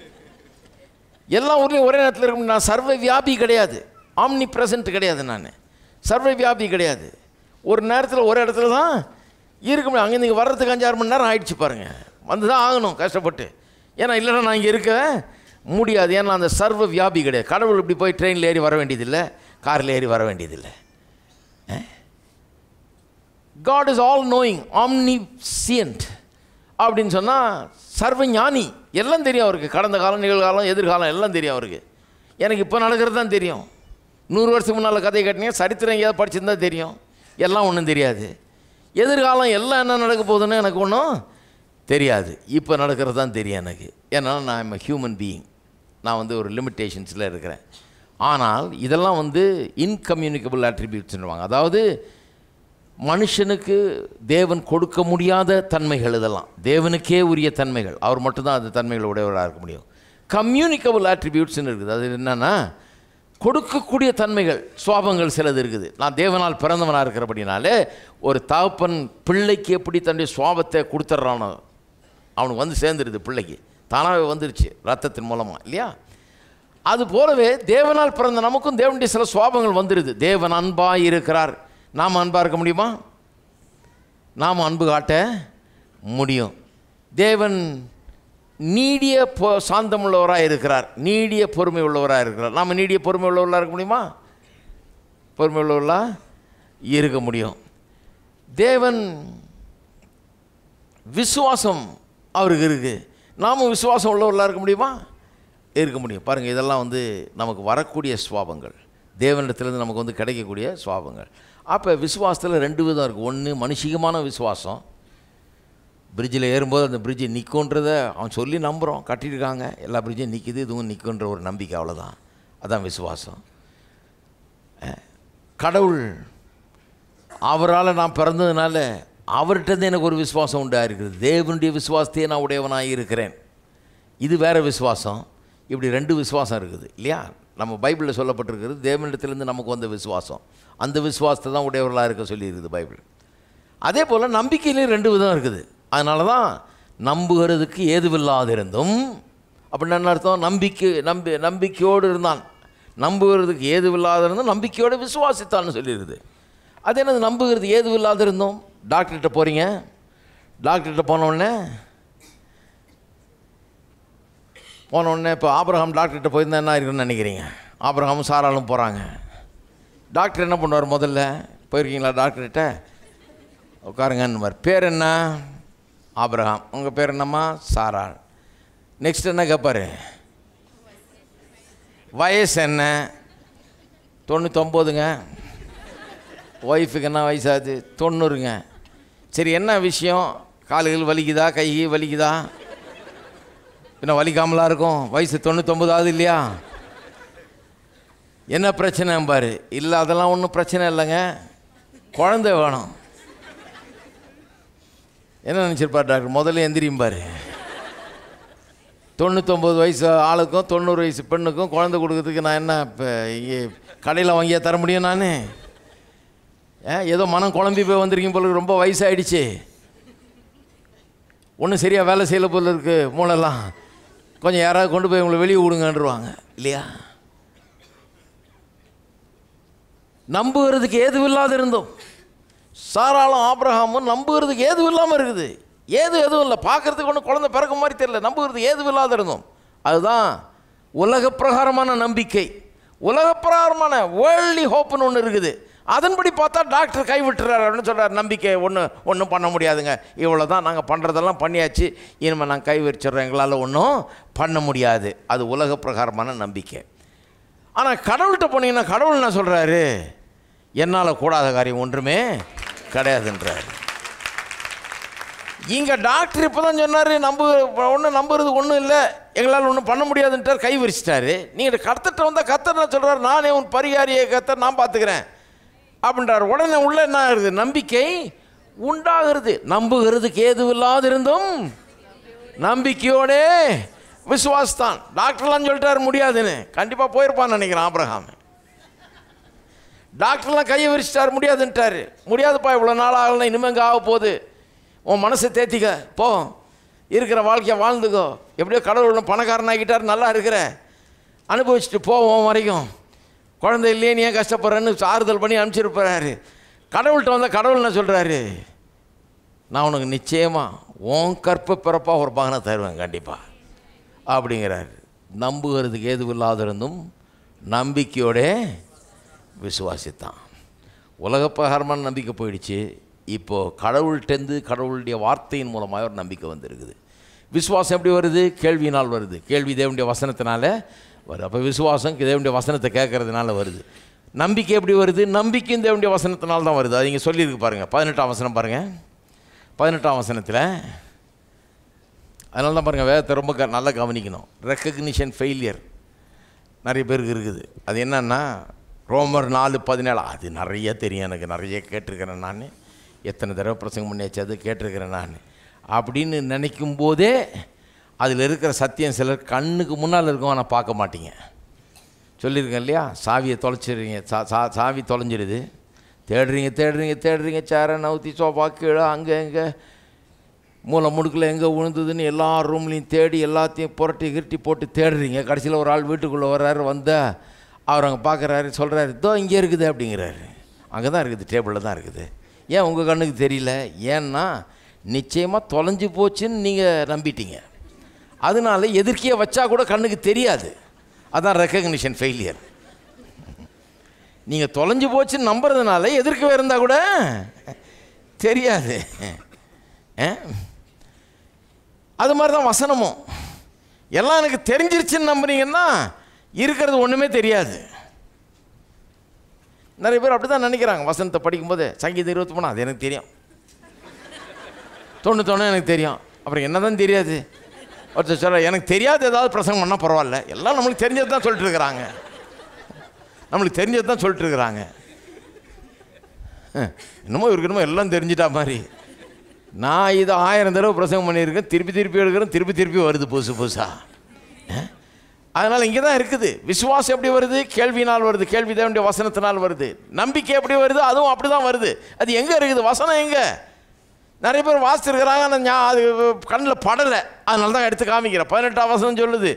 எல்லா ஊர்லேயும் ஒரே நேரத்தில் இருக்க முடியும் நான் சர்வ வியாபி கிடையாது ஆம்னி ப்ரெசன்ட் கிடையாது நான் சர்வ வியாபி கிடையாது ஒரு நேரத்தில் ஒரு இடத்துல தான் இருக்க முடியும் அங்கே நீங்கள் வர்றதுக்கு அஞ்சாறு மணி நேரம் ஆயிடுச்சு பாருங்கள் வந்து தான் ஆகணும் கஷ்டப்பட்டு ஏன்னா இல்லைன்னா நான் இங்கே இருக்க முடியாது ஏன்னா அந்த சர்வ வியாபி கிடையாது கடவுள் இப்படி போய் ட்ரெயினில் ஏறி வர வேண்டியதில்லை காரில் ஏறி வர வேண்டியதில்லை God is all knowing omniscient அப்படின்னு சொன்னால் சர்வ ஞானி எல்லாம் தெரியும் அவருக்கு கடந்த காலம் நிகழ்காலம் எதிர்காலம் எல்லாம் தெரியும் அவருக்கு எனக்கு இப்போ நடக்கிறது தான் தெரியும் நூறு வருஷத்துக்கு முன்னால் கதை கட்டினீங்க சரித்திரம் எங்கேயாவது படிச்சிருந்தா தெரியும் எல்லாம் ஒன்றும் தெரியாது எதிர்காலம் எல்லாம் என்ன நடக்க போகுதுன்னு எனக்கு ஒன்றும் தெரியாது இப்போ நடக்கிறது தான் தெரியும் எனக்கு ஏன்னா நான் எம் ஹியூமன் பீயிங் நான் வந்து ஒரு லிமிட்டேஷன்ஸில் இருக்கிறேன் ஆனால் இதெல்லாம் வந்து இன்கம்யூனிகபிள் அட்ரிபியூட்ஸ்னுவாங்க அதாவது மனுஷனுக்கு தேவன் கொடுக்க முடியாத தன்மைகள் இதெல்லாம் தேவனுக்கே உரிய தன்மைகள் அவர் மட்டும்தான் அந்த தன்மைகள் உடையவராக இருக்க முடியும் கம்யூனிகபிள் ஆட்ரிபியூட்ஸ்னு இருக்குது அது என்னென்னா கொடுக்கக்கூடிய தன்மைகள் சுவாபங்கள் சிலது இருக்குது நான் தேவனால் பிறந்தவனாக இருக்கிறபடினாலே ஒரு தகப்பன் பிள்ளைக்கு எப்படி தன்னுடைய சுவாபத்தை கொடுத்துட்றானோ அவனுக்கு வந்து சேர்ந்துருது பிள்ளைக்கு தானாகவே வந்துருச்சு ரத்தத்தின் மூலமாக இல்லையா அது போலவே தேவனால் பிறந்த நமக்கும் தேவனுடைய சில சுவாபங்கள் வந்துடுது தேவன் அன்பாக இருக்கிறார் நாம் அன்பாக இருக்க முடியுமா நாம் அன்பு காட்ட முடியும் தேவன் நீடிய பொ சாந்தமுள்ளவராக இருக்கிறார் நீடிய பொறுமை உள்ளவராக இருக்கிறார் நாம் நீடிய பொறுமை உள்ளவர்களாக இருக்க முடியுமா பொறுமை உள்ளவர்களாக இருக்க முடியும் தேவன் விசுவாசம் அவருக்கு இருக்குது நாமும் விசுவாசம் உள்ளவர்களாக இருக்க முடியுமா இருக்க முடியும் பாருங்கள் இதெல்லாம் வந்து நமக்கு வரக்கூடிய சுவாபங்கள் தேவனிடத்துலேருந்து நமக்கு வந்து கிடைக்கக்கூடிய சுவாபங்கள் அப்போ விசுவாசத்தில் ரெண்டு விதம் இருக்குது ஒன்று மனுஷிகமான விசுவாசம் பிரிட்ஜில் ஏறும்போது அந்த பிரிட்ஜு நிற்குன்றத அவன் சொல்லி நம்புகிறோம் கட்டியிருக்காங்க எல்லா பிரிட்ஜும் நிற்கிது இதுவும் நிற்குன்ற ஒரு நம்பிக்கை அவ்வளோதான் அதான் விசுவாசம் அஹ், கடவுள் அவரால் நான் பிறந்ததுனால அவர்கிட்ட எனக்கு ஒரு விசுவாசம் உண்டாக இருக்குது தேவனுடைய விசுவாசத்தையே நான் உடையவனாக இருக்கிறேன் இது வேற விசுவாசம் இப்படி ரெண்டு விசுவாசம் இருக்குது இல்லையா நம்ம பைபிளில் சொல்லப்பட்டிருக்கிறது தேவனிடத்திலேருந்து நமக்கு வந்த விசுவாசம் அந்த விசுவாசத்தை தான் உடையவர்களாக இருக்க சொல்லியிருக்குது பைபிள் அதே போல் நம்பிக்கையிலையும் ரெண்டு விதம் இருக்குது அதனால தான் நம்புகிறதுக்கு ஏதுவில்லாதிருந்தும் அப்படின்னு என்ன அர்த்தம் நம்பிக்கை நம்பி நம்பிக்கையோடு இருந்தான் நம்புகிறதுக்கு ஏதுவில்லாதிருந்தும் நம்பிக்கையோடு விசுவாசித்தான்னு சொல்லிடுது அது என்னது நம்புகிறதுக்கு ஏதுவில்லாதிருந்தோம் டாக்டர்கிட்ட போகிறீங்க டாக்டர்கிட்ட போன உடனே போன உடனே இப்போ ஆபிரகாம் டாக்டர்கிட்ட போயிருந்தா என்ன இருக்குன்னு நினைக்கிறீங்க ஆபிரகாமும் சாராலும் போகிறாங்க டாக்டர் என்ன பண்ணுவார் முதல்ல போயிருக்கீங்களா டாக்டர்கிட்ட உட்காருங்கன்னு பேர் என்ன ஆபிரகாம் உங்கள் பேர் என்னம்மா சாராள் நெக்ஸ்ட் என்ன கேட்பாரு வயசு என்ன தொண்ணூத்தொம்போதுங்க ஒய்ஃபுக்கு என்ன வயசாகுது தொண்ணூறுங்க சரி என்ன விஷயம் கால்கள் வலிக்குதா கை வலிக்குதா பின்ன வலிக்காமலா இருக்கும் வயசு தொண்ணூத்தொம்பதாவது இல்லையா என்ன பிரச்சனை பாரு இல்லை அதெல்லாம் ஒன்றும் பிரச்சனை இல்லைங்க குழந்தை வேணும் என்ன நினச்சிருப்பார் டாக்டர் முதல்ல எந்திரியும் பாரு தொண்ணூத்தொம்பது வயசு ஆளுக்கும் தொண்ணூறு வயசு பெண்ணுக்கும் குழந்தை கொடுக்கறதுக்கு நான் என்ன இப்போ இங்கே கடையில் வாங்கியா தர முடியும் நான் ஏன் ஏதோ மனம் குழம்பி போய் வந்திருக்கீங்க போல இருக்கு, ரொம்ப வயசாயிடுச்சு ஒன்றும் சரியாக வேலை செய்யல போல இருக்கு மூளைலாம் கொஞ்சம் யாராவது கொண்டு போய் உங்களை வெளியே விடுங்கன்றுவாங்க இல்லையா நம்புகிறதுக்கு ஏதுவில்லாத இருந்தோம் சாராளும் ஆபிரகாமும் நம்புகிறதுக்கு ஏதும் இல்லாமல் இருக்குது ஏது எதுவும் இல்லை பார்க்கறதுக்கு ஒன்றும் குழந்தை பிறக்க மாதிரி தெரியல நம்புகிறதுக்கு ஏதும் இல்லாத இருந்தோம் அதுதான் உலக பிரகாரமான நம்பிக்கை உலக பிரகாரமான வேர்ல்டி ஹோப்னு ஒன்று இருக்குது அதன்படி பார்த்தா டாக்டர் கைவிட்டுறாரு அப்படின்னு சொல்கிறார் நம்பிக்கை ஒன்றும் ஒன்றும் பண்ண முடியாதுங்க இவ்வளோ தான் நாங்கள் பண்ணுறதெல்லாம் பண்ணியாச்சு இனிமேல் நாங்கள் கை வச்சிடுறோம் எங்களால் ஒன்றும் பண்ண முடியாது அது உலக பிரகாரமான நம்பிக்கை ஆனால் கடவுள்கிட்ட போனீங்கன்னா கடவுள் என்ன சொல்கிறாரு என்னால் கூடாத காரியம் ஒன்றுமே கிடையாதுன்றாரு இங்கே டாக்டர் இப்போ தான் சொன்னார் நம்பு ஒன்றும் நம்புறது ஒன்றும் இல்லை எங்களால் ஒன்றும் பண்ண முடியாதுன்ட்டார் கை விரிச்சிட்டாரு நீங்கள் கத்தட்ட வந்தால் கத்தர் என்ன சொல்கிறார் நானே உன் பரிகாரியை கத்தர் நான் பார்த்துக்கிறேன் அப்படின்றார் உடனே உள்ள என்ன ஆகுது நம்பிக்கை உண்டாகிறது நம்புகிறதுக்கு ஏதுவில்லாதிருந்தும் நம்பிக்கையோடே விசுவாசத்தான் டாக்டர்லாம் சொல்லிட்டாரு முடியாதுன்னு கண்டிப்பாக போயிருப்பான்னு நினைக்கிறேன் ஆபிரகாம் டாக்டர்லாம் கையை விரிச்சிட்டார் முடியாதுன்ட்டாரு முடியாதுப்பா இவ்வளோ நாள் ஆகலாம் இனிமே இங்கே ஆக போகுது உன் மனசை தேத்திக்க போ இருக்கிற வாழ்க்கையை வாழ்ந்துக்கோ எப்படியோ கடவுள் உன்னை பணக்காரனாகிட்டார் நல்லா இருக்கிற அனுபவிச்சுட்டு போவோம் வரைக்கும் குழந்தை இல்லையே நீ ஏன் கஷ்டப்படுறேன்னு ஆறுதல் பண்ணி அனுப்பிச்சிருப்பாரு கடவுள்கிட்ட வந்தால் கடவுள் என்ன சொல்கிறாரு நான் உனக்கு நிச்சயமாக உன் கற்ப பிறப்பாக ஒரு பகனை தருவேன் கண்டிப்பாக அப்படிங்கிறார் நம்புகிறதுக்கு ஏதுவில்லாதிருந்தும் நம்பிக்கையோடே விசுவாசித்தான் உலகப்பிரகாரமான நம்பிக்கை போயிடுச்சு இப்போது கடவுள்கிட்டேருந்து கடவுளுடைய வார்த்தையின் மூலமாக ஒரு நம்பிக்கை வந்திருக்குது விசுவாசம் எப்படி வருது கேள்வியினால் வருது கேள்வி தேவனுடைய வசனத்தினால வருது அப்போ விசுவாசம் தேவனுடைய வசனத்தை கேட்கறதுனால வருது நம்பிக்கை எப்படி வருது நம்பிக்கை தேவனுடைய வசனத்தினால தான் வருது அது இங்கே சொல்லியிருக்கு பாருங்கள் பதினெட்டாம் வசனம் பாருங்கள் பதினெட்டாம் வசனத்தில் அதனால தான் பாருங்கள் வேதத்தை ரொம்ப க நல்லா கவனிக்கணும் ரெக்கக்னிஷன் ஃபெயிலியர் நிறைய பேருக்கு இருக்குது அது என்னன்னா ரோமர் நாலு பதினேழு அது நிறைய தெரியும் எனக்கு நிறைய கேட்டிருக்கிறேன் நான் எத்தனை தடவை பிரசங்கம் பண்ணியாச்சு அது கேட்டிருக்கிறேன் நான் அப்படின்னு நினைக்கும் போதே அதில் இருக்கிற சத்தியம் சிலர் கண்ணுக்கு முன்னால் இருக்கும் ஆனால் பார்க்க மாட்டீங்க சொல்லியிருக்கேன் இல்லையா சாவியை தொலைச்சிடுறீங்க சா சா சாவி தொலைஞ்சிடுது தேடுறீங்க தேடுறீங்க தேடுறீங்க சேரை நவுத்தி சோஃபா கீழே அங்கே இங்கே மூளை முடுக்கில் எங்கே விழுந்ததுன்னு எல்லா ரூம்லேயும் தேடி எல்லாத்தையும் புரட்டி கிரட்டி போட்டு தேடுறீங்க கடைசியில் ஒரு ஆள் வீட்டுக்குள்ளே வர்றாரு வந்தா அவர் அங்கே பார்க்குறாரு சொல்கிறாரு இதோ இங்கே இருக்குது அப்படிங்கிறாரு அங்கே தான் இருக்குது டேபிளில் தான் இருக்குது ஏன் உங்கள் கண்ணுக்கு தெரியல ஏன்னா நிச்சயமாக தொலைஞ்சு போச்சுன்னு நீங்கள் நம்பிட்டீங்க அதனால எதிர்க்கையே வச்சா கூட கண்ணுக்கு தெரியாது அதான் ரெக்கக்னிஷன் ஃபெயிலியர் நீங்கள் தொலைஞ்சு போச்சுன்னு நம்புறதுனால எதிர்க்கவே இருந்தால் கூட தெரியாது ஆ? அது மாதிரி தான் வசனமும் எல்லாம் எனக்கு தெரிஞ்சிருச்சுன்னு நம்புறீங்கன்னா இருக்கிறது ஒன்றுமே தெரியாது நிறைய பேர் அப்படி தான் நினைக்கிறாங்க வசனத்தை படிக்கும்போது சங்கீதம் இருபத்தி மூணு அது எனக்கு தெரியும் தொண்ணூத்தொன்று எனக்கு தெரியும் அப்புறம் என்ன தான் தெரியாது ஒருத்தர் சொல்ல எனக்கு தெரியாது ஏதாவது பிரசங்கம் பண்ணால் பரவாயில்ல எல்லாம் நம்மளுக்கு தெரிஞ்சது தான் சொல்லிட்டு இருக்கிறாங்க நம்மளுக்கு தெரிஞ்சது தான் சொல்லிட்டு இருக்கிறாங்க அஹ், என்னமோ இவருக்கு என்னமோ எல்லாம் தெரிஞ்சிட்டா மாதிரி நான் இதை ஆயிரம் தடவை பிரசங்கம் பண்ணியிருக்கேன் திருப்பி திருப்பி எடுக்கிறேன் திருப்பி திருப்பி வருது புதுசு புதுசாக அதனால் இங்கே தான் இருக்குது விசுவாசம் எப்படி வருது கேள்வினால் வருது கேள்வி தேவனுடைய வசனத்தினால் வருது நம்பிக்கை எப்படி வருது அதுவும் அப்படி தான் வருது அது எங்கே இருக்குது வசனம் எங்கே நிறைய பேர் வாசிச்சிருக்கிறாங்க ஆனால் ஞா- அது கண்ணில் படலை அதனால தான் எடுத்து காமிக்கிறேன் பதினெட்டாம் வசனம் சொல்லுது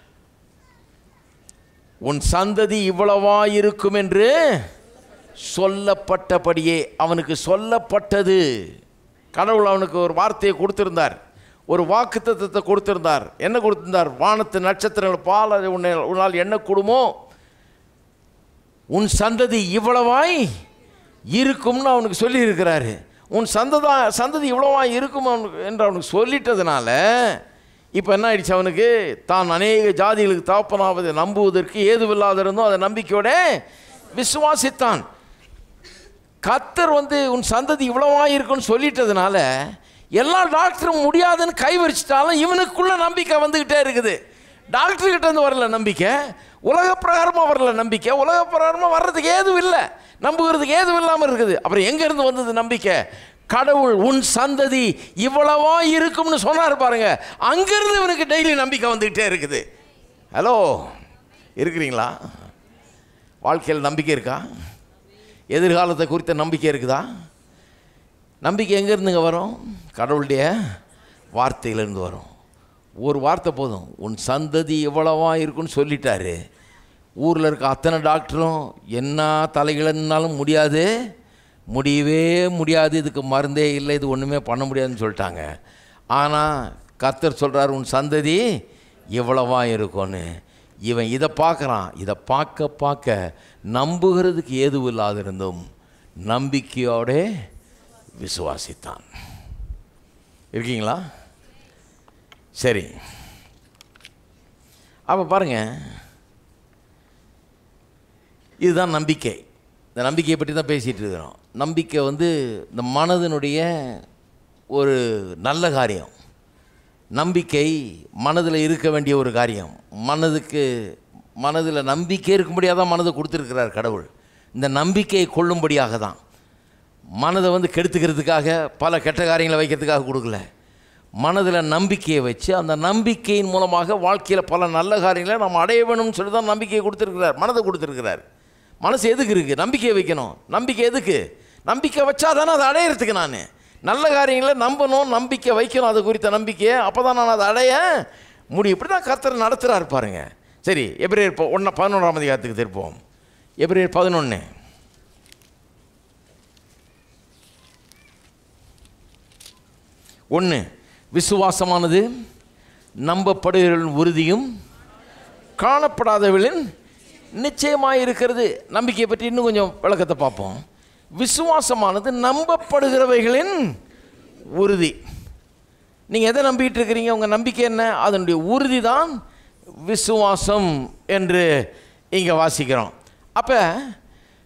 உன் சந்ததி இவ்வளவா இருக்கும் என்று சொல்லப்பட்டபடியே அவனுக்கு சொல்லப்பட்டது கடவுள் அவனுக்கு ஒரு வார்த்தையை கொடுத்திருந்தார் ஒரு வாக்குத்தத்தத்தை கொடுத்திருந்தார் என்ன கொடுத்திருந்தார் வானத்து நட்சத்திரங்கள் பால் அதை உன்னை உன்னால் என்ன கூடுமோ உன் சந்ததி இவ்வளவாய் இருக்கும்னு அவனுக்கு சொல்லியிருக்கிறாரு உன் சந்ததா சந்ததி இவ்வளவாய் இருக்கும் அவனுக்கு என்று அவனுக்கு சொல்லிட்டதுனால இப்போ என்ன ஆயிடுச்சு அவனுக்கு தான் அநேக ஜாதிகளுக்கு தாப்பனாவதை நம்புவதற்கு ஏதுவில்லாத இருந்தோ அதை நம்பிக்கையோட விசுவாசித்தான் கத்தர் வந்து உன் சந்ததி இவ்வளவா இருக்குன்னு சொல்லிட்டதுனால எல்லா டாக்டரும் முடியாதுன்னு கை வரிச்சிட்டாலும் இவனுக்குள்ள நம்பிக்கை வந்துக்கிட்டே இருக்குது டாக்டர் கிட்ட இருந்து வரல நம்பிக்கை உலக பிரகாரமாக வரல நம்பிக்கை உலக பிரகாரமாக வர்றதுக்கு ஏதும் இல்லை நம்புகிறதுக்கு ஏதும் இல்லாமல் இருக்குது அப்புறம் எங்கேருந்து வந்தது நம்பிக்கை கடவுள் உன் சந்ததி இவ்வளவா இருக்கும்னு சொன்னார் பாருங்க அங்கிருந்து இவனுக்கு டெய்லி நம்பிக்கை வந்துக்கிட்டே இருக்குது ஹலோ இருக்கிறீங்களா வாழ்க்கையில் நம்பிக்கை இருக்கா எதிர்காலத்தை குறித்த நம்பிக்கை இருக்குதா நம்பிக்கை எங்கேருந்துங்க வரும் கடவுளுடைய வார்த்தையிலேருந்து வரும் ஒரு வார்த்தை போதும் உன் சந்ததி எவ்வளவா இருக்குன்னு சொல்லிட்டாரு ஊரில் இருக்க அத்தனை டாக்டரும் என்ன தலைகளன்னாலும் முடியாது முடியவே முடியாது இதுக்கு மருந்தே இல்லை இது ஒன்றுமே பண்ண முடியாதுன்னு சொல்லிட்டாங்க ஆனால் கர்த்தர் சொல்கிறார் உன் சந்ததி எவ்வளவா இருக்கும்னு இவன் இதை பார்க்குறான் இதை பார்க்க பார்க்க நம்புகிறதுக்கு ஏதுவும் இல்லாத இருந்தும் நம்பிக்கையோட விசுவாசித்தான் இருக்கீங்களா சரி அப்போ பாருங்க இதுதான் நம்பிக்கை இந்த நம்பிக்கையை பற்றி தான் பேசிகிட்டு இருக்கிறோம் நம்பிக்கை வந்து இந்த மனதினுடைய ஒரு நல்ல காரியம் நம்பிக்கை மனதில் இருக்க வேண்டிய ஒரு காரியம் மனதுக்கு மனதில் நம்பிக்கை இருக்கும்படியாக தான் மனதை கொடுத்துருக்கிறார் கடவுள் இந்த நம்பிக்கையை கொள்ளும்படியாக தான் மனதை வந்து கெடுத்துக்கிறதுக்காக பல கெட்ட காரியங்களை வைக்கிறதுக்காக கொடுக்கல மனதில் நம்பிக்கையை வச்சு அந்த நம்பிக்கையின் மூலமாக வாழ்க்கையில் பல நல்ல காரியங்களை நம்ம அடைய வேணும்னு சொல்லி தான் நம்பிக்கையை கொடுத்துருக்கிறார் மனதை கொடுத்துருக்கிறார் மனசு எதுக்கு இருக்குது நம்பிக்கையை வைக்கணும் நம்பிக்கை எதுக்கு நம்பிக்கை வச்சா தானே அதை அடையிறதுக்கு நான் நல்ல காரியங்களை நம்பணும் நம்பிக்கை வைக்கணும் அது குறித்த நம்பிக்கையை அப்போ தான் நான் அதை அடைய முடியும் இப்படி தான் கர்த்தர் நடத்துகிறாரு பாருங்க சரி எப்ரேயர் இப்போ ஒன்று பதினொன்றாம் அதிகாரத்துக்கு திருப்போம் எப்ரேயர் பதினொன்று ஒன்று விசுவாசமானது நம்பப்படுகிறவர்களின் உறுதியும் காணப்படாதவர்களின் நிச்சயமாக இருக்கிறது நம்பிக்கையை பற்றி இன்னும் கொஞ்சம் விளக்கத்தை பார்ப்போம் விசுவாசமானது நம்பப்படுகிறவைகளின் உறுதி நீங்கள் எதை நம்பிட்டு இருக்கிறீங்க உங்கள் நம்பிக்கை என்ன அதனுடைய உறுதி தான் விசுவாசம் என்று இங்கே வாசிக்கிறோம் அப்போ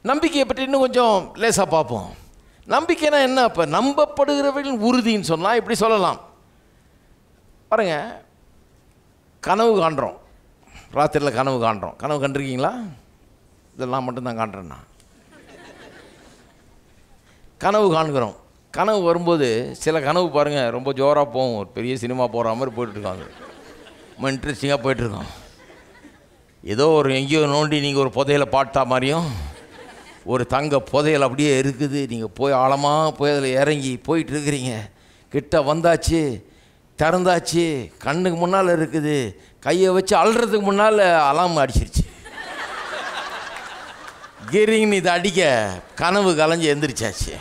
நம்பிக்கையை பற்றி இன்னும் கொஞ்சம் லேசாக பார்ப்போம் நம்பிக்கைனா என்ன இப்போ நம்பப்படுகிறவர்கள் உறுதின்னு சொன்னால் இப்படி சொல்லலாம் பாருங்க கனவு காண்றோம் ராத்திரியில் கனவு காண்றோம் கனவு கண்டிருக்கீங்களா இதெல்லாம் மட்டும்தான் காண்றேன்னா கனவு காண்கிறோம் கனவு வரும்போது சில கனவு பாருங்கள் ரொம்ப ஜோராக போகும் ஒரு பெரிய சினிமா போகிற மாதிரி போயிட்டுருக்காங்க ரொம்ப இன்ட்ரெஸ்டிங்காக போயிட்டுருக்கோம் ஏதோ ஒரு எங்கேயோ நோண்டி நீங்கள் ஒரு புதையலை பாட்டா மாதிரியும் ஒரு தங்க புதையல் அப்படியே இருக்குது நீங்கள் போய் ஆழமாக போய் அதில் இறங்கி போயிட்டு இருக்கிறீங்க கிட்ட வந்தாச்சு திறந்தாச்சு கண்ணுக்கு முன்னால் இருக்குது கையை வச்சு அழுறதுக்கு முன்னால் அலாம் அடிச்சிருச்சு கிரிங்னு இதை அடிக்க கனவு கலைஞ்சு எந்திரிச்சாச்சு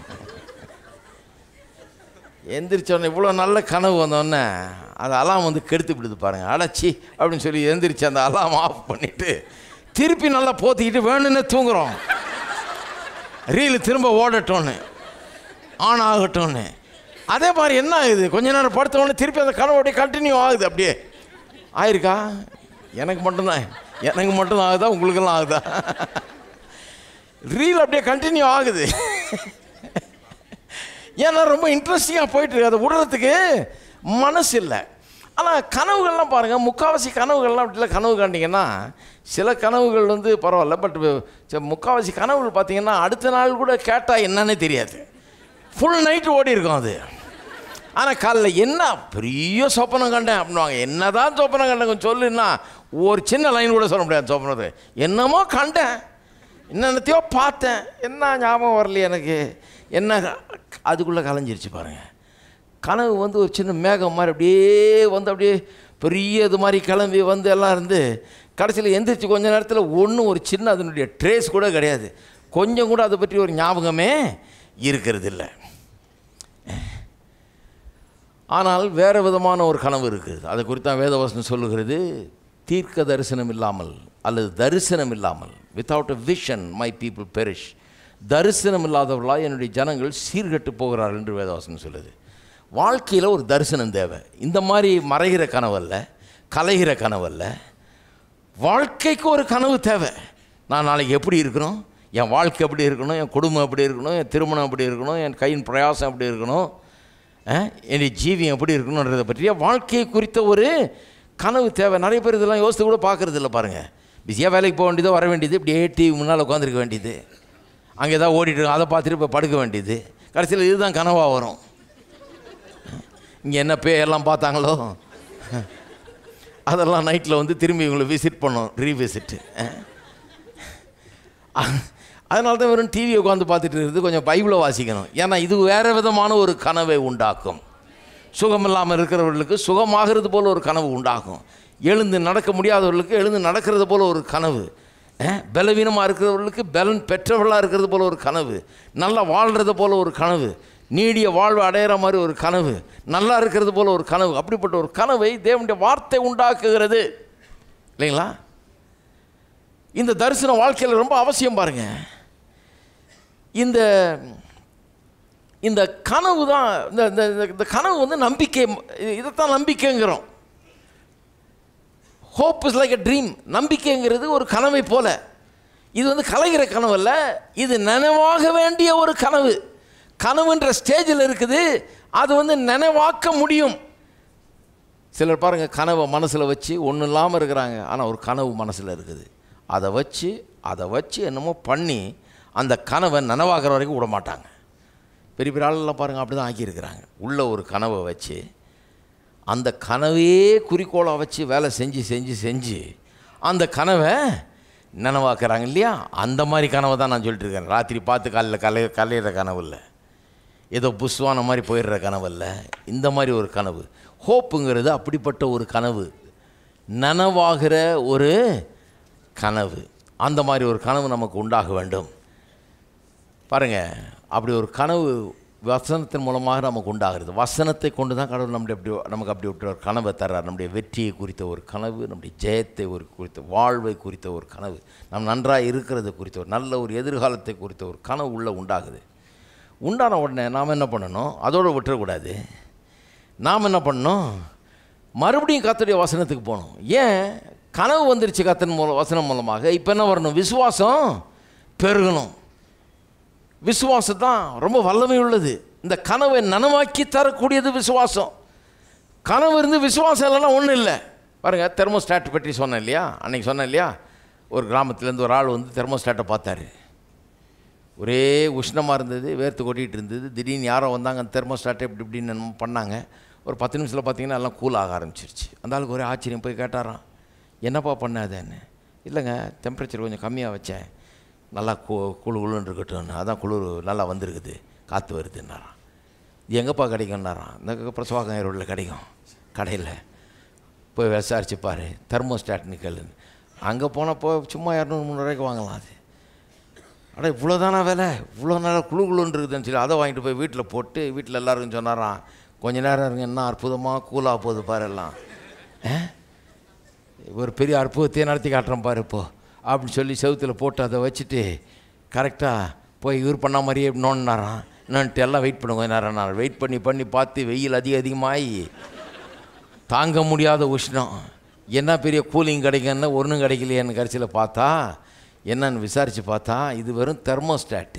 எந்திரிச்சோடனே இவ்வளோ நல்ல கனவு வந்தோடனே அது அலாம் வந்து கெடுத்து விடுது பாருங்கள் அடைச்சி அப்படின்னு சொல்லி எந்திரிச்சு அந்த அலாம் ஆஃப் பண்ணிவிட்டு திருப்பி நல்லா போத்திக்கிட்டு வேணும்னு தூங்குறோம் ரீல் திரும்ப ஓடட்டோன்னு ஆன் ஆகட்டும்னு அதே மாதிரி என்ன ஆகுது கொஞ்ச நேரம் படுத்த உடனே திருப்பி அந்த கனவு அப்படியே கண்டினியூ ஆகுது அப்படியே ஆயிருக்கா எனக்கு மட்டும்தான் எனக்கு மட்டும்தான் ஆகுதா உங்களுக்கெல்லாம் ஆகுதா ரீல் அப்படியே கண்டினியூ ஆகுது ஏன்னா ரொம்ப இன்ட்ரெஸ்டிங்காக போயிட்டு இருக்கு அதை விடுறதுக்கு மனசு இல்லை ஆனால் கனவுகள்லாம் பாருங்கள் முக்காவாசி கனவுகள்லாம் அப்படி இல்லை கனவு காண்டிங்கன்னா சில கனவுகள் வந்து பரவாயில்ல பட் முக்காவாசி கனவுகள் பார்த்தீங்கன்னா அடுத்த நாள் கூட கேட்டால் என்னன்னே தெரியாது ஃபுல் நைட்டு ஓடி இருக்கும் அது ஆனால் காலைல என்ன பெரிய சொப்பனம் கண்டேன் அப்படின்வாங்க என்ன தான் சொப்பனம் கண்டேன் கொஞ்சம் சொல்லுன்னா ஒரு சின்ன லைன் கூட சொல்ல முடியாது சொப்பனது என்னமோ கண்டேன் என்னென்னத்தையோ பார்த்தேன் என்ன ஞாபகம் வரலையே எனக்கு என்ன அதுக்குள்ளே கலைஞ்சிருச்சு பாருங்கள் கனவு வந்து ஒரு சின்ன மேகம் மாதிரி அப்படியே வந்து அப்படியே பெரிய இது மாதிரி கிளம்பி வந்து எல்லாம் இருந்து கடைசியில் எந்திரிச்சு கொஞ்ச நேரத்தில் ஒன்றும் ஒரு சின்ன அதனுடைய ட்ரேஸ் கூட கிடையாது கொஞ்சம் கூட அதை பற்றி ஒரு ஞாபகமே இருக்கிறது இல்லை ஆனால் வேறு விதமான ஒரு கனவு இருக்குது அதை குறித்தான் வேதவசனம் சொல்லுகிறது தீர்க்க தரிசனம் இல்லாமல் அல்லது தரிசனம் இல்லாமல் without a vision my people perish தரிசனம் இல்லாதவர்களாக என்னுடைய ஜனங்கள் சீர்கெட்டு போகிறார்கள் என்று வேதவசனம் சொல்லுது வாழ்க்கையில் ஒரு தரிசனம் தேவை இந்த மாதிரி மறைகிற கனவல்ல கலைகிற கனவல்ல வாழ்க்கைக்கு ஒரு கனவு தேவை நான் நாளைக்கு எப்படி இருக்கணும் என் வாழ்க்கை எப்படி இருக்கணும் என் குடும்பம் எப்படி இருக்கணும் என் திருமணம் எப்படி இருக்கணும் என் கையின் பிரயாசம் எப்படி இருக்கணும் அஹ், என்னுடைய ஜீவியம் எப்படி இருக்கணுன்றதை பற்றிய வாழ்க்கையை குறித்த ஒரு கனவு தேவை நிறைய பேர் இதெல்லாம் யோசித்து கூட பார்க்குறது இல்லை பாருங்கள் பிஸியாக வேலைக்கு போக வேண்டியதோ வர வேண்டியது இப்படியே டிவி முன்னால் உட்காந்துருக்க வேண்டியது அங்கே ஏதாவது ஓடிட்டு இருக்கும், அதை பார்த்துட்டு இப்போ படுக்க வேண்டியது கடைசியில் இதுதான் கனவாக வரும் இங்கே என்ன பேயெல்லாம் பார்த்தாங்களோ அதெல்லாம் நைட்டில் வந்து திரும்பி இவங்களை விசிட் பண்ணோம் ரீவிசிட்டு அதனால தான் வெறும் டிவியை உட்காந்து பார்த்துட்டு இருக்குது கொஞ்சம் பைபிளை வாசிக்கணும் ஏன்னா இது வேறு விதமான ஒரு கனவை உண்டாக்கும் சுகம் இல்லாமல் இருக்கிறவர்களுக்கு சுகமாகிறது போல் ஒரு கனவு உண்டாகும் எழுந்து நடக்க முடியாதவர்களுக்கு எழுந்து நடக்கிறது போல் ஒரு கனவு அஹ், பலவீனமாக இருக்கிறவர்களுக்கு பலன் பெற்றவர்களாக இருக்கிறது போல் ஒரு கனவு நல்லா வாழ்கிறது போல் ஒரு கனவு நீடிய வாழ்வு அடையிற மாதிரி ஒரு கனவு நல்லா இருக்கிறது போல் ஒரு கனவு அப்படிப்பட்ட ஒரு கனவை தேவனுடைய வார்த்தை உண்டாக்குகிறது இல்லைங்களா இந்த தரிசனம் வாழ்க்கையில் ரொம்ப அவசியம் பாருங்க இந்த இந்த கனவு தான் இந்த இந்த இந்த- இந்த கனவு வந்து நம்பிக்கை இது- இதைத்தான் நம்பிக்கைங்கிறோம் hope is like a dream நம்பிக்கைங்கிறது ஒரு கனவை போல இது வந்து கலைகிற கனவு அல்ல இது நினைவாக வேண்டிய ஒரு கனவு கனவுன்ற ஸ்டேஜில் இருக்குது அது வந்து நினைவாக்க முடியும் சிலர் பாருங்கள் கனவை மனசில் வச்சு ஒன்றும் இல்லாமல் இருக்கிறாங்க ஆனால் ஒரு கனவு மனசில் இருக்குது அதை வச்சு அதை வச்சு என்னமோ பண்ணி அந்த கனவை நனவாகிற வரைக்கும் விட மாட்டாங்க பெரிய பெரிய ஆளெல்லாம் பாருங்கள் அப்படி தான் ஆக்கியிருக்கிறாங்க உள்ள ஒரு கனவை வச்சு அந்த கனவையே குறிக்கோளாக வச்சு வேலை செஞ்சு செஞ்சு செஞ்சு அந்த கனவை நனவாக்குறாங்க இல்லையா அந்த மாதிரி கனவை தான் நான் சொல்லிட்டு இருக்கேன் ராத்திரி பார்த்து காலையில் கலை கலையிற கனவு இல்லை ஏதோ புஷ்வான மாதிரி போயிடுற கனவு அல்ல இந்த மாதிரி ஒரு கனவு ஹோப்புங்கிறது அப்படிப்பட்ட ஒரு கனவு நனவாகிற ஒரு கனவு அந்த மாதிரி ஒரு கனவு நமக்கு உண்டாக வேண்டும் பாருங்க அப்படி ஒரு கனவு வசனத்தின் மூலமாக நமக்கு உண்டாகிறது வசனத்தை கொண்டு தான் கடவுள் நம்முடைய அப்படி நமக்கு அப்படி விட்டு ஒரு கனவை தர்றார் நம்முடைய வெற்றியை குறித்த ஒரு கனவு நம்முடைய ஜெயத்தை ஒரு குறித்த வாழ்வை குறித்த ஒரு கனவு நம் நன்றாக இருக்கிறது குறித்த ஒரு நல்ல ஒரு எதிர்காலத்தை குறித்த ஒரு கனவு உள்ள உண்டாகுது உண்டான உடனே நாம் என்ன பண்ணணும் அதோடு விட்டுறக்கூடாது நாம் என்ன பண்ணணும் மறுபடியும் கர்த்தருடைய வசனத்துக்கு போகணும் ஏன் கனவு வந்துருச்சு கத்தன் மூலம் வசனம் மூலமாக இப்போ என்ன வரணும் விசுவாசம் பெருகணும் விசுவாசம் தான் ரொம்ப வல்லமை உள்ளது இந்த கனவை நனவாக்கி தரக்கூடியது விசுவாசம் கனவு இருந்து விசுவாசம் இல்லைன்னா ஒன்றும் இல்லை பாருங்கள் தெர்மோஸ்டாட் பற்றி சொன்னேன் இல்லையா அன்னைக்கு சொன்னேன் இல்லையா ஒரு கிராமத்துலேருந்து ஒரு ஆள் வந்து தெர்மோஸ்டாட்டை பார்த்தாரு ஒரே உஷ்ணமாக இருந்தது வேர்த்து கொட்டிகிட்டு இருந்தது திடீர்னு யாரோ வந்தாங்க அந்த தெர்மோஸ்டாட்டை இப்படி இப்படின்னு என்னமோ பண்ணாங்க ஒரு பத்து நிமிஷத்தில் பார்த்தீங்கன்னா எல்லாம் கூல் ஆக ஆரம்பிச்சிருச்சு அந்த ஆளுக்கு ஒரே ஆச்சரியம் போய் கேட்டாராம் என்னப்பா பண்ணாதேன்னு இல்லைங்க டெம்பரேச்சர் கொஞ்சம் கம்மியாக வச்சேன் நல்லா கூ குழு குழுன்னு இருக்கட்டும்னு அதான் குளிர் நல்லா வந்திருக்குது காற்று வருதுன்னாராம் இது எங்கேப்பா கிடைக்கும்னாராம் இந்த பிரசவாகம் ரோட்டில் கிடைக்கும் கடையில் போய் விசாரிச்சு பாரு தெர்மோஸ்டாட்னு கேளுன்னு அங்கே போனப்போ சும்மா இரநூறு முந்நூறுவாய்க்கு வாங்கலாம் அது அட இவ்வளோதானா வேலை இவ்வளோ நேரம் குழு குழுன்னு இருக்குதுன்னு சொல்லி அதை வாங்கிட்டு போய் வீட்டில் போட்டு வீட்டில் எல்லாருக்கும் சொன்னாராம் கொஞ்ச நேரம் இருங்க என்ன அற்புதமாக கூலாக போகுது பாரு எல்லாம் ஆ? ஒரு பெரிய அற்புதத்தையே நடத்தி காட்டுறேன் பாரு இப்போ அப்படின்னு சொல்லி செவுத்தில் போட்டு அதை வச்சுட்டு கரெக்டாக போய் இவர் பண்ண மாதிரியே நோண்டினாராம் நோன்ட்டு எல்லாம் வெயிட் பண்ணுங்க கொஞ்ச நேரம் நான் வெயிட் பண்ணி பண்ணி பார்த்து வெயில் அதிக அதிகமாகி தாங்க முடியாத உஷ்ணம் என்ன பெரிய கூலிங் கிடைக்குன்னு ஒன்றும் கிடைக்கலையேன்னு கடைசியில் பார்த்தா என்னன்னு விசாரித்து பார்த்தா இது வெறும் தெர்மோஸ்டாட்டு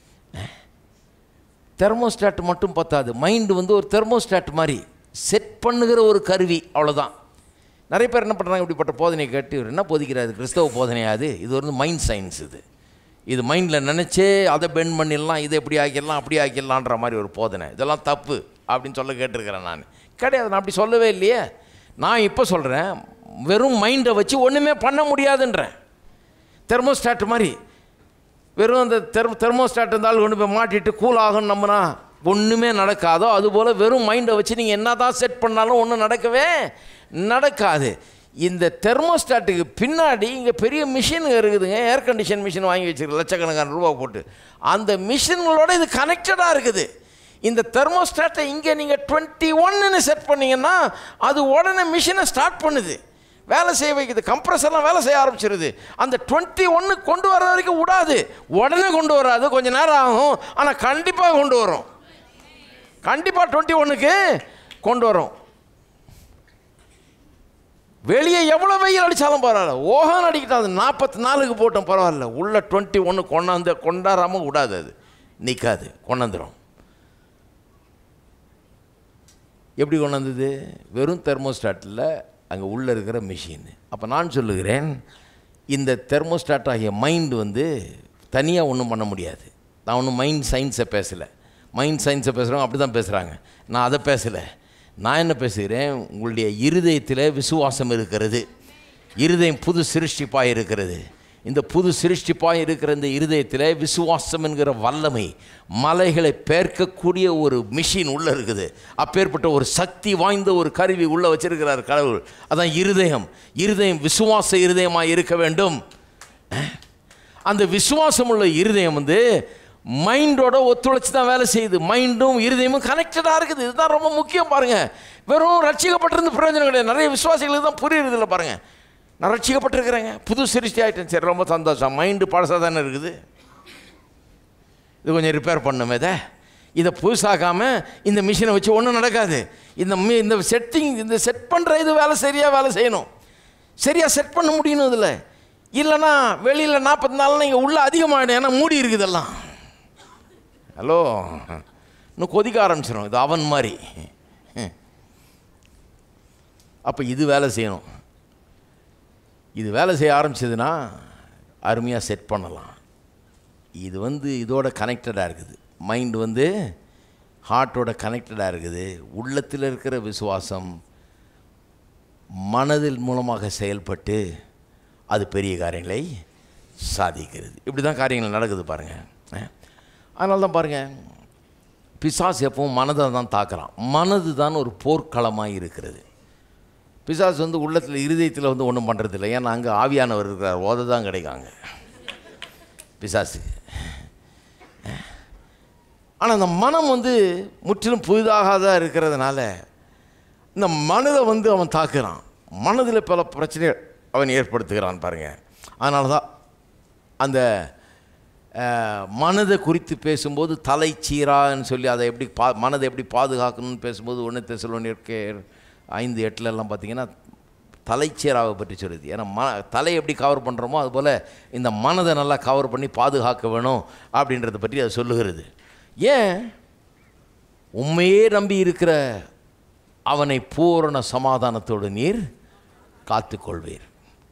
தெர்மோஸ்டாட் மட்டும் பத்தாது மைண்டு வந்து ஒரு தெர்மோஸ்டாட் மாதிரி செட் பண்ணுகிற ஒரு கருவி அவ்வளோதான் நிறைய பேர் என்ன பண்ணுறாங்க இப்படிப்பட்ட போதனையை கேட்டு இவர் என்ன போதிக்கிறாரு கிறிஸ்தவ போதனையாது இது வந்து மைண்ட் சயின்ஸ் இது இது மைண்டில் நினச்சே அதை பெண்ட் பண்ணிடலாம் இதை எப்படி ஆக்கிடலாம் அப்படி ஆக்கிடலான்ற மாதிரி ஒரு போதனை இதெல்லாம் தப்பு அப்படின்னு சொல்ல கேட்டிருக்கிறேன் நான் கிடையாது நான் அப்படி சொல்லவே இல்லையே நான் இப்போ சொல்கிறேன் வெறும் மைண்டை வச்சு ஒன்றுமே பண்ண முடியாதுன்றேன் தெர்மோஸ்டாட் மாதிரி வெறும் அந்த தெர் தெர்மோஸ்டாட் இருந்தாலும் கொண்டு போய் மாட்டிட்டு கூல் ஆகும்னு நம்பினா ஒன்றுமே நடக்காதோ அதுபோல் வெறும் மைண்டை வச்சு நீங்கள் என்ன தான் செட் பண்ணாலும் ஒன்றும் நடக்கவே நடக்காது இந்த தெர்மோஸ்டாட்டுக்கு பின்னாடி இங்கே பெரிய மிஷின் இருக்குதுங்க ஏர் கண்டிஷன் மிஷின் வாங்கி வச்சிருக்கு லட்சக்கணக்கான ரூபா போட்டு அந்த மிஷின்களோட இது கனெக்டடாக இருக்குது இந்த தெர்மோஸ்டாட்டை இங்கே நீங்கள் டுவெண்ட்டி ஒன்னு செட் பண்ணீங்கன்னா அது உடனே மிஷினை ஸ்டார்ட் பண்ணுது வேலை செய்ய வைக்குது கம்ப்ரஸர்லாம் வேலை செய்ய ஆரம்பிச்சிருது அந்த டுவெண்ட்டி ஒன்று கொண்டு வர வரைக்கும் விடாது உடனே கொண்டு வராது கொஞ்சம் நேரம் ஆகும் ஆனால் கண்டிப்பாக கொண்டு வரும் கண்டிப்பாக டுவெண்ட்டி ஒன்றுக்கு கொண்டு வரும் வெளியே எவ்வளோ வெயில் அடித்தாலும் பரவாயில்ல ஓஹான் அடிக்கிட்டா அது நாற்பத்தி நாலுக்கு போட்டோம் பரவாயில்ல உள்ள டுவெண்ட்டி ஒன்று கொண்டாந்து கொண்டாடாமல் விடாது அது நிற்காது கொண்டாந்துடும் எப்படி கொண்டாந்தது வெறும் தெர்மோஸ்டாட்டில் அங்கே உள்ளே இருக்கிற மிஷின் அப்போ நான் சொல்லுகிறேன் இந்த தெர்மோஸ்டாட் ஆகிய மைண்டு வந்து தனியாக ஒன்றும் பண்ண முடியாது நான் ஒன்றும் மைண்ட் சயின்ஸை பேசலை மைண்ட் சயின்ஸை பேசுகிறவங்க அப்படி தான் பேசுகிறாங்க நான் அதை பேசலை நான் என்ன பேசுகிறேன் உங்களுடைய இருதயத்தில் விசுவாசம் இருக்கிறது இருதயம் புது சிருஷ்டிப்பாக இருக்கிறது இந்த புது சிருஷ்டிப்பாக இருக்கிற இந்த இருதயத்தில் விசுவாசம் என்கிற வல்லமை மலைகளை பேர்க்கக்கூடிய ஒரு மிஷின் உள்ளே இருக்குது அப்பேற்பட்ட ஒரு சக்தி வாய்ந்த ஒரு கருவி உள்ளே வச்சிருக்கிறார் கடவுள் அதான் இருதயம் இருதயம் விசுவாச இருதயமாக இருக்க வேண்டும் அந்த விசுவாசம் உள்ள இருதயம் வந்து மைண்டோட ஒத்துழைச்சி தான் வேலை செய்யுது மைண்டும் இருதயமும் கனெக்டடாக இருக்குது இதுதான் ரொம்ப முக்கியம் பாருங்கள் வெறும் ரட்சிக்கப்பட்டிருந்து பிரயோஜனம் கிடையாது நிறைய விசுவாசிகளுக்கு தான் புரியுறது இல்லை பாருங்கள் நான் ரட்சிக்கப்பட்டிருக்கிறேங்க புது சிருஷ்டி ஆகிட்டேன் சரி ரொம்ப சந்தோஷம் மைண்டு பழசாக தானே இருக்குது இது கொஞ்சம் ரிப்பேர் பண்ணுமே இதை இதை புதுசாக்காமல் இந்த மிஷினை வச்சு ஒன்றும் நடக்காது இந்த மி இந்த செட்டிங் இந்த செட் பண்ணுற இது வேலை சரியாக வேலை செய்யணும் சரியாக செட் பண்ண முடியணும் இதில் இல்லைன்னா வெளியில் நாற்பத்தி நாள் இங்கே உள்ளே அதிகமாகிடும் ஏன்னா மூடி இருக்குதெல்லாம் ஹலோ இன்னும் கொதிக்க ஆரம்பிச்சிடும் இது அவன் மாதிரி அப்போ இது வேலை செய்யணும் இது வேலை செய்ய ஆரம்பிச்சதுன்னா அருமையாக செட் பண்ணலாம் இது வந்து இதோட கனெக்டடாக இருக்குது மைண்ட் வந்து ஹார்ட்டோட கனெக்டடாக இருக்குது உள்ளத்தில் இருக்கிற விசுவாசம் மனதில் மூலமாக செயல்பட்டு அது பெரிய காரியங்களை சாதிக்கிறது இப்படி தான் காரியங்கள் நடக்குது பாருங்கள் அதனால தான் பாருங்கள் பிசாசு எப்பவும் மனதை தான் தாக்குறான் மனது தான் ஒரு போர்க்களமாக இருக்கிறது பிசாசு வந்து உள்ளத்தில் இருதயத்தில் வந்து ஒன்றும் பண்ணுறதில்ல ஏன்னா அங்கே ஆவியானவர் இருக்கிறார் ஓத தான் கிடைக்காங்க பிசாசு ஆனால் அந்த மனம் வந்து முற்றிலும் புதிதாக இருக்கிறதுனால இந்த மனதை வந்து அவன் தாக்குறான் மனதில் பல பிரச்சனை அவன் ஏற்படுத்துகிறான் பாருங்கள் அதனால தான் அந்த அஹ், மனதை குறித்து பேசும்போது தலை சீரான்னு சொல்லி அதை எப்படி பா மனதை எப்படி பாதுகாக்கணும்னு பேசும்போது ஒன்று தெசலோனியர்க்கே ஐந்து எட்டுல எல்லாம் பார்த்தீங்கன்னா தலைச்சீராவை பற்றி சொல்லுது ஏன்னா ம தலை எப்படி கவர் பண்ணுறோமோ அதுபோல் இந்த மனதை நல்லா கவர் பண்ணி பாதுகாக்க வேணும் அப்படின்றத பற்றி அது சொல்லுகிறது ஏன் உண்மையே நம்பி இருக்கிற அவனை பூரண சமாதானத்தோடு நீர் காத்துக்கொள்வீர்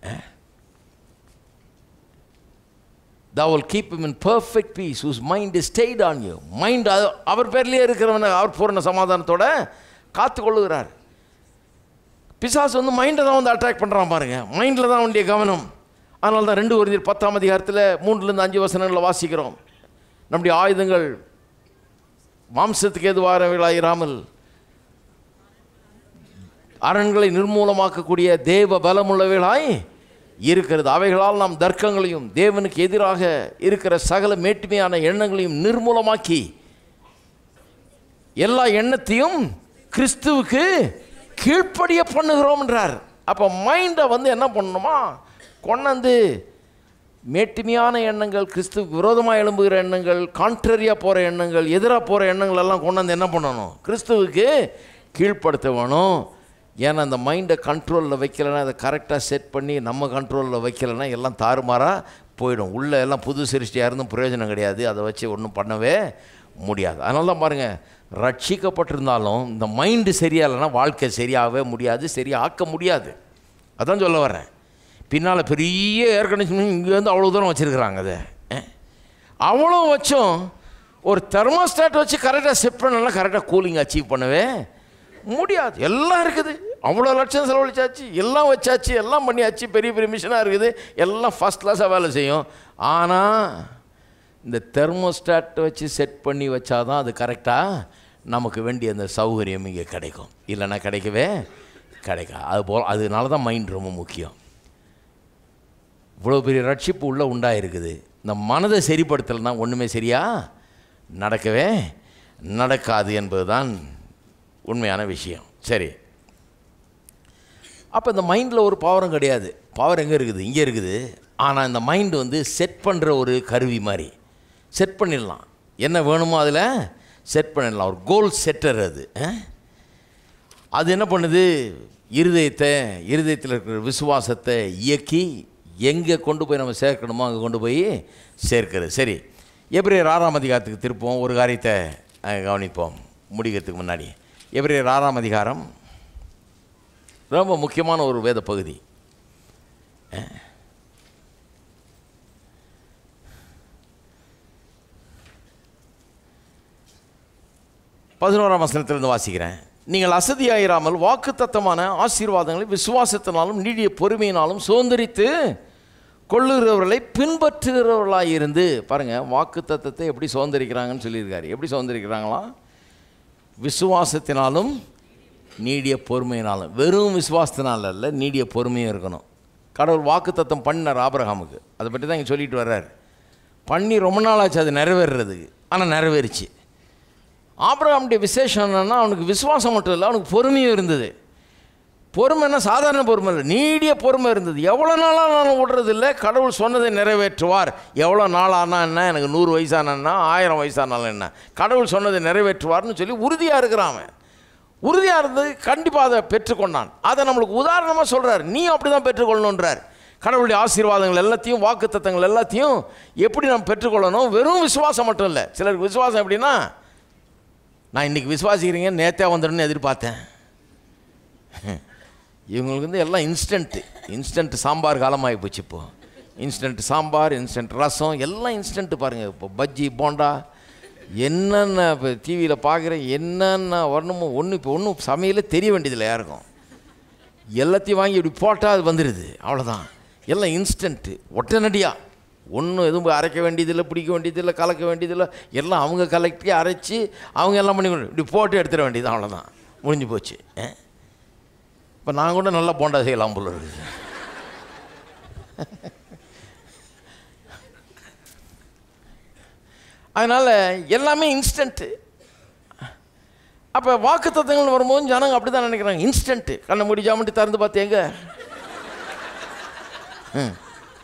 thou will keep him in perfect peace whose mind is stayed on you mind அவர் பேர்லேயே இருக்கிறவனை அவர் பூரண சமாதானத்தோட காத்துக்கொள்ளுகிறார் பிசாசு வந்து மைண்டை தான் வந்து அட்ராக்ட் பண்ணுறான் பாருங்க மைண்டில் தான் அவனுடைய கவனம் அதனால தான் ரெண்டு ஒரு பத்தாம் அதிகாரத்தில் மூணுலேருந்து அஞ்சு வசனங்களில் வாசிக்கிறோம் நம்முடைய ஆயுதங்கள் மாம்சத்துக்கு எதுவாரவிலாயிராமல் அரண்களை நிர்மூலமாக்கக்கூடிய தேவ பலமுள்ளவைகளாய் இருக்கிறது அவைகளால் நாம் தர்க்கங்களையும் தேவனுக்கு எதிராக இருக்கிற சகல மேட்டுமையான எண்ணங்களையும் நிர்மூலமாக்கி எல்லா எண்ணத்தையும் கிறிஸ்துவுக்கு கீழ்ப்படிய பண்ணுகிறோம்ன்றார் அப்போ மைண்டை வந்து என்ன பண்ணணுமா கொண்டாந்து மேட்டுமையான எண்ணங்கள் கிறிஸ்துவுக்கு விரோதமாக எழும்புகிற எண்ணங்கள் கான்ட்ரரியாக போகிற எண்ணங்கள் எதிராக போகிற எண்ணங்கள் எல்லாம் கொண்டாந்து என்ன பண்ணணும் கிறிஸ்துவுக்கு கீழ்ப்படுத்த வேணும் ஏன்னா அந்த மைண்டை கண்ட்ரோலில் வைக்கலைன்னா அதை கரெக்டாக செட் பண்ணி நம்ம கண்ட்ரோலில் வைக்கலைன்னா எல்லாம் தாறுமாறாக போயிடும் உள்ளே எல்லாம் புது சிருஷ்டியாக இருந்தும் பிரயோஜனம் கிடையாது அதை வச்சு ஒன்றும் பண்ணவே முடியாது அதனால தான் பாருங்கள் ரட்சிக்கப்பட்டிருந்தாலும் இந்த மைண்டு சரியா இல்லைன்னா வாழ்க்கை சரியாகவே முடியாது சரியாக்க முடியாது அதான் சொல்ல வரேன் பின்னால் பெரிய ஏர் கண்டிஷன் இங்கே வந்து அவ்வளோ தூரம் வச்சுருக்குறாங்க அதை அஹ். அவ்வளோ வச்சும் ஒரு தெர்மோஸ்டாட் வச்சு கரெக்டாக செட் பண்ணலாம் கரெக்டாக கூலிங் அச்சீவ் பண்ணவே முடியாது எல்லாம் இருக்குது அவ்வளோ லட்சம் செலவழிச்சாச்சு எல்லாம் வச்சாச்சு எல்லாம் பண்ணியாச்சு பெரிய பெரிய மிஷினாக இருக்குது எல்லாம் ஃபஸ்ட் கிளாஸாக வேலை செய்யும் ஆனால் இந்த தெர்மோஸ்டாட் வச்சு செட் பண்ணி வச்சாதான் அது கரெக்டாக நமக்கு வேண்டிய அந்த சௌகரியம் இங்கே கிடைக்கும் இல்லைன்னா கிடைக்கவே கிடைக்காது அது போல் அதனால தான் மைண்ட் ரொம்ப முக்கியம் இவ்வளோ பெரிய ரட்சிப்பு உள்ளே உண்டாயிருக்குது இந்த மனதை சரிப்படுத்தலைன்னா ஒன்றுமே சரியா நடக்கவே நடக்காது என்பதுதான் உண்மையான விஷயம் சரி அப்போ இந்த மைண்டில் ஒரு பவரும் கிடையாது பவர் எங்கே இருக்குது இங்கே இருக்குது ஆனால் இந்த மைண்டு வந்து செட் பண்ணுற ஒரு கருவி மாதிரி செட் பண்ணிடலாம் என்ன வேணுமோ அதில் செட் பண்ணிடலாம் ஒரு கோல் செட்டர் அது அஹ்? அது என்ன பண்ணுது இருதயத்தை இருதயத்தில் இருக்கிற விசுவாசத்தை இயக்கி எங்கே கொண்டு போய் நம்ம சேர்க்கணுமோ அங்கே கொண்டு போய் சேர்க்கிறது சரி எப்ரேயர் ஆறாம் அதிகாரத்துக்கு திருப்போம் ஒரு காரியத்தை அஹ், கவனிப்போம் முடிக்கிறதுக்கு முன்னாடி எப்ரேயர் ஆறாம் அதிகாரம் ரொம்ப முக்கியமான ஒரு வேத பகுதி அஹ். பதினோராம் வசனத்திலிருந்து வாசிக்கிறேன் நீங்கள் அசதியாயிராமல் வாக்குத்தத்தமான ஆசீர்வாதங்களை விசுவாசத்தினாலும் நீடிய பொறுமையினாலும் சுதந்திரித்து கொள்ளுகிறவர்களை பின்பற்றுகிறவர்களாக இருந்து பாருங்கள் வாக்குத்தத்தத்தை எப்படி சுதந்திரிக்கிறாங்கன்னு சொல்லியிருக்காரு எப்படி சுதந்திரிக்கிறாங்களாம் விசுவாசத்தினாலும் நீடிய பொறுமையினாலும் வெறும் விசுவாசத்தினால அல்ல நீடிய பொறுமையும் இருக்கணும் கடவுள் வாக்குத்தத்தம் பண்ணார் ஆபிரகாமுக்கு அதை பற்றி தான் இங்கே சொல்லிட்டு வர்றார் பண்ணி ரொம்ப நாள் ஆச்சு அது நிறைவேறுறதுக்கு ஆனால் நிறைவேறிச்சு ஆபிரகாமுடைய விசேஷம் என்னன்னா அவனுக்கு விசுவாசம் மட்டும் இல்லை அவனுக்கு பொறுமையும் இருந்தது பொறுமைன்னா சாதாரண பொறுமை இல்லை நீடிய பொறுமை இருந்தது எவ்வளோ நாளாக நான் விடுறது இல்லை கடவுள் சொன்னதை நிறைவேற்றுவார் எவ்வளோ நாளானா என்ன எனக்கு நூறு வயசானா ஆயிரம் வயசானாலும் என்ன கடவுள் சொன்னதை நிறைவேற்றுவார்னு சொல்லி உறுதியாக இருக்கிறான் அவன் உறுதியாக இருந்தது கண்டிப்பாக அதை பெற்றுக்கொண்டான் அதை நம்மளுக்கு உதாரணமாக சொல்கிறார் நீ அப்படி தான் பெற்றுக்கொள்ளணுன்றார் கடவுளுடைய ஆசீர்வாதங்கள் எல்லாத்தையும் வாக்குத்தத்தங்கள் எல்லாத்தையும் எப்படி நம்ம பெற்றுக்கொள்ளணும் வெறும் விசுவாசம் மட்டும் இல்லை சிலருக்கு விசுவாசம் எப்படின்னா நான் இன்றைக்கி விசுவாசிக்கிறீங்க நேத்தே வந்துடும்னு எதிர்பார்த்தேன் இவங்களுக்கு வந்து எல்லாம் இன்ஸ்டன்ட்டு இன்ஸ்டன்ட் சாம்பார் காலமாகி போச்சு இப்போது இன்ஸ்டன்ட் சாம்பார் இன்ஸ்டன்ட் ரசம் எல்லாம் இன்ஸ்டன்ட்டு பாருங்கள் இப்போ பஜ்ஜி போண்டா என்னென்ன இப்போ டிவியில் பார்க்குற என்னென்ன வரணுமோ ஒன்று இப்போ ஒன்றும் சமையலே தெரிய வேண்டியதில்லை யாருக்கும் எல்லாத்தையும் வாங்கி இப்படி போட்டால் அது வந்துடுது அவ்வளோதான் எல்லாம் இன்ஸ்டன்ட்டு உடனடியாக ஒன்றும் எதுவும் போய் அரைக்க வேண்டியதில்லை பிடிக்க வேண்டியதில்லை கலக்க வேண்டியதில்லை எல்லாம் அவங்க கலக்கி அரைச்சி அவங்க எல்லாம் பண்ணி கொண்டு- இப்படி போட்டு எடுத்துட வேண்டியது அவ்வளோதான் முடிஞ்சு போச்சு இப்போ நான் கூட நல்லா போண்டா செய்யலாம் போல இருக்குது அதனால் எல்லாமே இன்ஸ்டன்ட்டு அப்போ வாக்குத்தத்தங்கள் வரும்போது ஜனங்க அப்படி தான் நினைக்கிறாங்க இன்ஸ்டன்ட்டு கண்ணை மூடி ஜாமண்டி திறந்து பார்த்து எங்க ம்.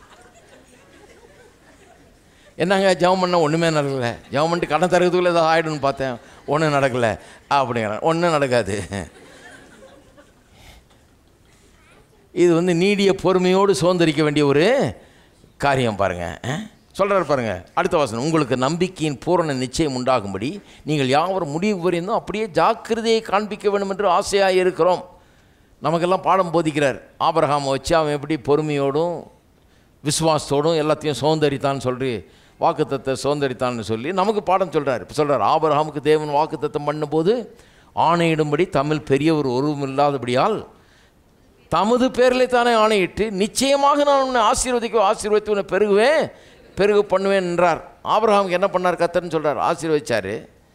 என்னங்க ஜெபம் பண்ண ஒன்றுமே நடக்கலை ஜெபம் பண்ணிட்டு கடன் தரதுக்குள்ளே ஏதாவது ஆகிடும்னு பார்த்தேன் ஒன்றும் நடக்கலை அப்படிங்கிறேன் ஒன்றும் நடக்காது இது வந்து நீடிய பொறுமையோடு சுதந்திரிக்க வேண்டிய ஒரு காரியம் பாருங்கள் சொல்கிறார் பாருங்க அடுத்த வசனம் உங்களுக்கு நம்பிக்கையின் பூரண நிச்சயம் உண்டாகும்படி நீங்கள் யாவரும் முடிவு புரிந்தும் அப்படியே ஜாக்கிரதையை காண்பிக்க வேண்டும் என்று ஆசையாக இருக்கிறோம் நமக்கெல்லாம் பாடம் போதிக்கிறார் ஆபரகாமை வச்சு அவன் எப்படி பொறுமையோடும் விசுவாசத்தோடும் எல்லாத்தையும் சுதந்திரித்தான்னு சொல்லி வாக்குத்தத்தை சுதந்திரித்தான்னு சொல்லி நமக்கு பாடம் சொல்கிறார் இப்போ சொல்கிறார் ஆபரகாமுக்கு தேவன் வாக்குத்தத்தம் பண்ணும்போது ஆணையிடும்படி தமிழ் பெரியவர் ஒருவும் இல்லாதபடியால் தமது பேரிலே தானே ஆணையிட்டு நிச்சயமாக நான் உன்னை ஆசீர்வதிக்க ஆசீர்வதித்து உன்னை பெருகுவேன் பெருகு பண்ணுவேன் என்றார் ஆபிரகாமுக்கு என்ன பண்ணார் கத்தர்னு சொல்கிறார் ஆசீர்வதிச்சார்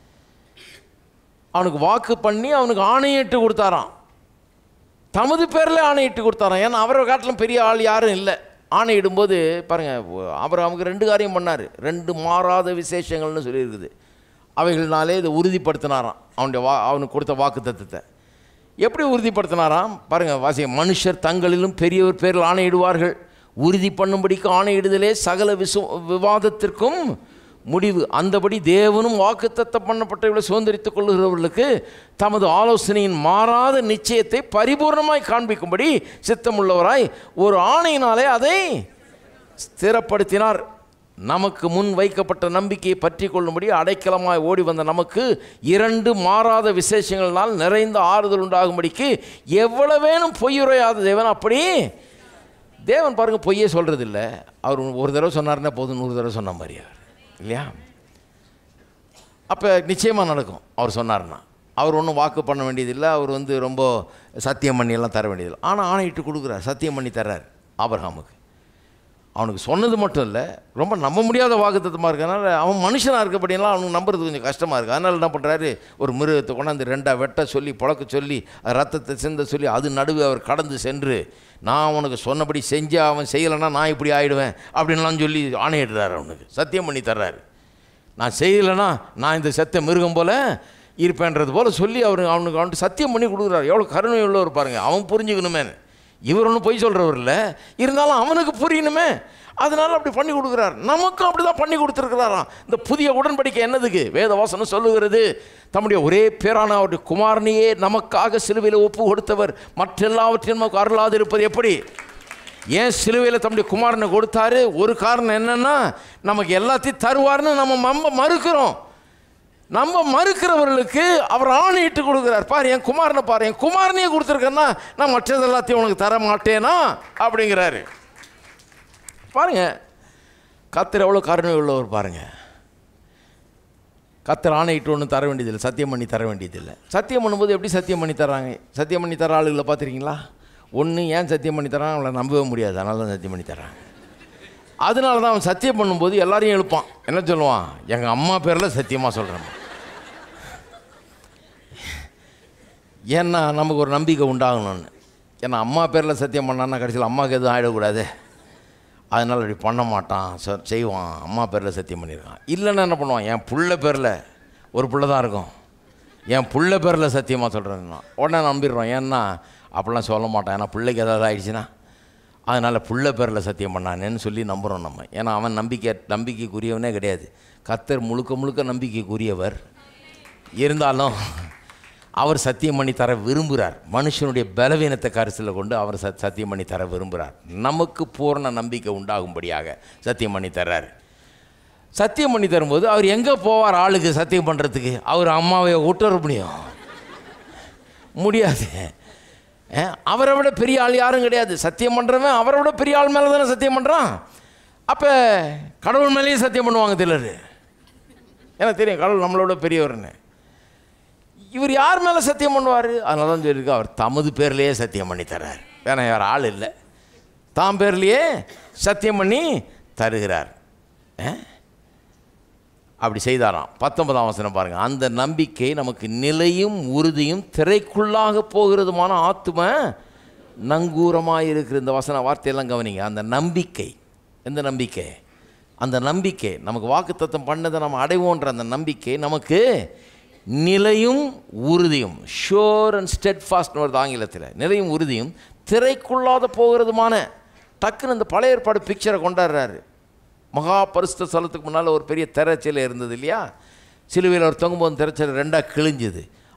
அவனுக்கு வாக்கு பண்ணி அவனுக்கு ஆணையிட்டு கொடுத்தாராம் தமது பேரில் ஆணையிட்டு கொடுத்தாராம் ஏன்னா அவரை காட்டிலும் பெரிய ஆள் யாரும் இல்லை ஆணையிடும்போது பாருங்கள் ஆபிரகாமுக்கு ரெண்டு காரியம் பண்ணார் ரெண்டு மாறாத விசேஷங்கள்னு சொல்லியிருக்குது அவைகள்னாலே இதை உறுதிப்படுத்தினாராம் அவனுடைய வா அவனுக்கு கொடுத்த வாக்கு தத்துவத்தை எப்படி உறுதிப்படுத்தினாராம் பாருங்கள் வாசிய மனுஷர் தங்களிலும் பெரியவர் பேரில் ஆணையிடுவார்கள் உறுதி பண்ணும்படிக்கு ஆணையிடுதலே சகல விசு விவாதத்திற்கும் முடிவு அந்தபடி தேவனும் வாக்குத்தத்தம் பண்ணப்பட்டவர்களை சுதந்திரித்துக் கொள்ளுகிறவர்களுக்கு தமது ஆலோசனையின் மாறாத நிச்சயத்தை பரிபூர்ணமாய் காண்பிக்கும்படி சித்தமுள்ளவராய் ஒரு ஆணையினாலே அதை ஸ்திரப்படுத்தினார் நமக்கு முன் வைக்கப்பட்ட நம்பிக்கையை பற்றி கொள்ளும்படி அடைக்கலமாய் ஓடி வந்த நமக்கு இரண்டு மாறாத விசேஷங்களால் நிறைந்த ஆறுதல் உண்டாகும்படிக்கு எவ்வளவேனும் பொய்யுரையாத தேவன் அப்படி தேவன் பாருங்க பொய்யே சொல்கிறது இல்லை அவர் ஒரு தடவை சொன்னார்னா போதும் நூறு தடவை சொன்ன மாதிரி அவர் இல்லையா அப்போ நிச்சயமாக நடக்கும் அவர் சொன்னார்னா அவர் ஒன்றும் வாக்கு பண்ண வேண்டியதில்லை அவர் வந்து ரொம்ப சத்தியம் பண்ணி எல்லாம் தர வேண்டியதில்லை ஆனால் ஆணையிட்டு கொடுக்குறார் சத்தியம் பண்ணி தர்றார் ஆபர்ஹாமுக்கு அவனுக்கு சொன்னது மட்டும் இல்லை ரொம்ப நம்ப முடியாத வாக்குத்தத்தமாக இருக்கனால அவன் மனுஷனாக இருக்கப்படியெல்லாம் அவனுக்கு நம்புறது கொஞ்சம் கஷ்டமாக இருக்குது அதனால் என்ன பண்ணுறாரு ஒரு மிருகத்தை கொண்டாந்து ரெண்டாக வெட்ட சொல்லி புழக்க சொல்லி அது ரத்தத்தை சிந்த சொல்லி அது நடுவே அவர் கடந்து சென்று நான் உனக்கு சொன்னபடி செஞ்சு அவன் செய்யலைன்னா நான் இப்படி ஆயிடுவேன் அப்படின்லாம் சொல்லி ஆணையிடுறாரு அவனுக்கு சத்தியம் பண்ணி தர்றாரு நான் செய்யலைன்னா நான் இந்த செத்த மிருகம் போல் இருப்பேன்றது போல் சொல்லி அவர் அவனுக்கு அவனுக்கு சத்தியம் பண்ணி கொடுக்குறாரு எவ்வளோ கருணை உள்ளவர் பாருங்க அவன் புரிஞ்சுக்கணுமே இவர் ஒன்றும் பொய் சொல்கிறவர் இல்லை இருந்தாலும் அவனுக்கு புரியணுமே அதனால அப்படி பண்ணி கொடுக்குறார் நமக்கும் அப்படி தான் பண்ணி கொடுத்துருக்கிறாராம் இந்த புதிய உடன்படிக்கை என்னதுக்கு வேத வாசனம் சொல்லுகிறது தம்முடைய ஒரே பேரான அவருடைய குமாரனையே நமக்காக சிலுவையில் ஒப்பு கொடுத்தவர் மற்றெல்லாவற்றையும் நமக்கு அருளாது இருப்பது எப்படி ஏன் சிலுவையில் தம்முடைய குமாரனை கொடுத்தாரு ஒரு காரணம் என்னன்னா நமக்கு எல்லாத்தையும் தருவார்னு நம்ம நம்ம மறுக்கிறோம் நம்ம மறுக்கிறவர்களுக்கு அவர் ஆணையிட்டு கொடுக்குறார் பாரு என் குமாரனை பாரு என் குமாரனையே கொடுத்துருக்கேன்னா நான் மற்றது எல்லாத்தையும் உனக்கு தர மாட்டேனா அப்படிங்கிறாரு பாருங்க கத்தர் எவ்வளோ கருணை உள்ளவர் பாருங்க கத்தர் ஆணையிட்டு ஒன்றும் தர வேண்டியதில்லை சத்தியம் பண்ணி தர வேண்டியதில்லை சத்தியம் பண்ணும்போது எப்படி சத்தியம் பண்ணி தர்றாங்க சத்தியம் பண்ணி தர ஆளுகளை பார்த்துருக்கீங்களா ஒன்று ஏன் சத்தியம் பண்ணி தரான் அவங்கள நம்பவே முடியாது அதனால தான் சத்தியம் பண்ணி தர்றாங்க அதனால தான் அவன் சத்தியம் பண்ணும்போது எல்லாரையும் எழுப்பான் என்ன சொல்லுவான் எங்கள் அம்மா பேரில் சத்தியமாக சொல்கிறேன் ஏன்னா நமக்கு ஒரு நம்பிக்கை உண்டாகணும்னு ஏன்னா அம்மா பேரில் சத்தியம் பண்ணான்னா கடைசியில் அம்மாவுக்கு எதுவும் ஆகிடக்கூடாது அதனால் அப்படி பண்ண மாட்டான் ச செய்வான் அம்மா பேரில் சத்தியம் பண்ணியிருக்கான் இல்லைன்னா என்ன பண்ணுவான் என் புள்ள பேரில் ஒரு புள்ள தான் இருக்கும் என் புள்ள பேரில் சத்தியமாக சொல்கிறேன்னா உடனே நம்பிடுறோம் ஏன்னா அப்படிலாம் சொல்ல மாட்டான் ஏன்னா பிள்ளைக்கு ஏதாவது ஆயிடுச்சுன்னா அதனால் புள்ள பேரில் சத்தியம் பண்ணானேன்னு சொல்லி நம்புகிறோம் நம்ம ஏன்னா அவன் நம்பிக்கை நம்பிக்கைக்குரியவனே கிடையாது கத்தர் முழுக்க முழுக்க நம்பிக்கைக்குரியவர் இருந்தாலும் அவர் சத்தியம் பண்ணி தர விரும்புகிறார் மனுஷனுடைய பலவீனத்தை கருத்தில் கொண்டு அவர் சத் சத்தியம் பண்ணி தர விரும்புகிறார் நமக்கு பூரண நம்பிக்கை உண்டாகும்படியாக சத்தியம் பண்ணி தர்றார் சத்தியம் பண்ணி தரும்போது அவர் எங்கே போவார் ஆளுக்கு சத்தியம் பண்ணுறதுக்கு அவர் அம்மாவை விட்டு வர முடியும் முடியாது அஹ், அவரை விட பெரிய ஆள் யாரும் கிடையாது சத்தியம் பண்ணுறவன் அவரை விட பெரிய ஆள் மேலே தானே சத்தியம் பண்ணுறான் அப்போ கடவுள் மேலேயும் சத்தியம் பண்ணுவாங்க சிலர் எனக்கு தெரியும் கடவுள் நம்மளோட பெரியவர்னு இவர் யார் மேலே சத்தியம் பண்ணுவார் அதனால தான் சொல்லியிருக்கு அவர் தமது பேர்லேயே சத்தியம் பண்ணி தர்றார் வேற யார் ஆள் இல்லை தாம் பேர்லேயே சத்தியம் பண்ணி தருகிறார் அஹ்? அப்படி செய்தாராம் பத்தொன்பதாம் வசனம் பாருங்கள் அந்த நம்பிக்கை நமக்கு நிலையும் உறுதியும் திரைக்குள்ளாக போகிறதுமான ஆத்தும நங்கூரமாக இருக்கிற இந்த வசன வார்த்தையெல்லாம் கவனிங்க அந்த நம்பிக்கை எந்த நம்பிக்கை அந்த நம்பிக்கை நமக்கு வாக்குத்தத்தம் பண்ணதை நம்ம அடைவோன்ற அந்த நம்பிக்கை நமக்கு நிலையும் உறுதியும் ஷோர் அண்ட் ஸ்டெட் ஃபாஸ்ட்னு வருது ஆங்கிலத்தில் நிலையும் உறுதியும் திரைக்குள்ளாத போகிறதுமான டக்குன்னு இந்த பழைய ஏற்பாடு பிக்சரை கொண்டாடுறாரு மகா பரிசுத்த ஸ்தலத்துக்கு முன்னால் ஒரு பெரிய திரைச்சல் இருந்தது இல்லையா சிலுவையில் ஒரு தொங்கும்போது திரைச்சல் ரெண்டாக கிழிஞ்சுது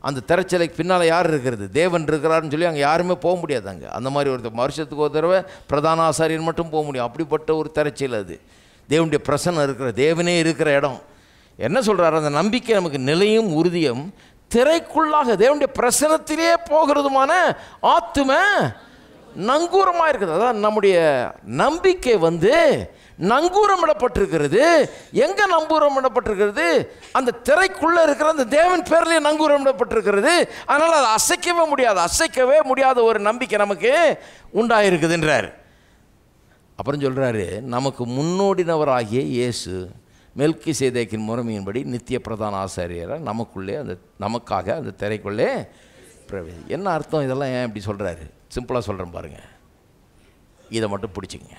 அந்த திரைச்சலைக்கு பின்னால் யார் இருக்கிறது தேவன் இருக்கிறாருன்னு சொல்லி அங்கே யாருமே போக முடியாது அங்கே அந்த மாதிரி ஒரு வருஷத்துக்கு ஒரு தடவை பிரதான ஆசாரியன் மட்டும் போக முடியும் அப்படிப்பட்ட ஒரு திரைச்சல் அது தேவனுடைய பிரசன்னம் இருக்கிற தேவனே இருக்கிற இடம் என்ன சொல்கிறாரு அந்த நம்பிக்கை நமக்கு நிலையும் உறுதியும் திரைக்குள்ளாக தேவனுடைய பிரசனத்திலே போகிறதுமான ஆத்தும நங்கூரமாக இருக்குது அதான் நம்முடைய நம்பிக்கை வந்து நங்கூரமிடப்பட்டிருக்கிறது எங்கே நங்கூரமிடப்பட்டிருக்கிறது அந்த திரைக்குள்ளே இருக்கிற அந்த தேவன் பேர்லேயே நங்கூரமிடப்பட்டிருக்கிறது அதனால் அதை அசைக்கவே முடியாது அசைக்கவே முடியாத ஒரு நம்பிக்கை நமக்கு உண்டாயிருக்குதுன்றார் அப்புறம் சொல்கிறாரு நமக்கு முன்னோடினவராகிய இயேசு மெல்கி சேதேக்கின் முறைமையின்படி நித்திய பிரதான ஆசாரியரை நமக்குள்ளே அந்த நமக்காக அந்த திரைக்குள்ளே பிரவே என்ன அர்த்தம் இதெல்லாம் ஏன் இப்படி சொல்கிறாரு சிம்பிளாக சொல்கிறேன் பாருங்கள் இதை மட்டும் பிடிச்சிங்க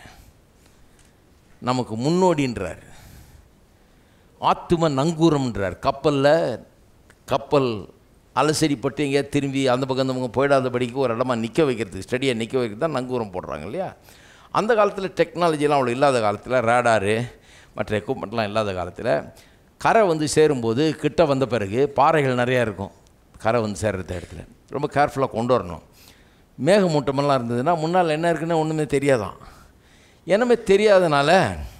நமக்கு முன்னோடின்றார் ஆத்தும நங்கூரம்ன்றார் கப்பலில் கப்பல் அலசரிப்பட்டு எங்கேயா திரும்பி அந்த பக்கம் அந்த பக்கம் போயிடாதபடிக்கு ஒரு இடமா நிற்க வைக்கிறதுக்கு ஸ்டடியாக நிற்க வைக்கிறது தான் நங்கூரம் போடுறாங்க இல்லையா அந்த காலத்தில் டெக்னாலஜிலாம் அவ்வளோ இல்லாத காலத்தில் ரேடாரு மற்ற எக்யூப்மெண்ட்லாம் இல்லாத காலத்தில் கரை வந்து சேரும்போது கிட்ட வந்த பிறகு பாறைகள் நிறையா இருக்கும் கரை வந்து சேர்கிற இடத்துல ரொம்ப கேர்ஃபுல்லாக கொண்டு வரணும் மேகமூட்டமெல்லாம் இருந்ததுன்னா முன்னால் என்ன இருக்குன்னு ஒன்றுமே தெரியாதான் என்னமே தெரியாதனால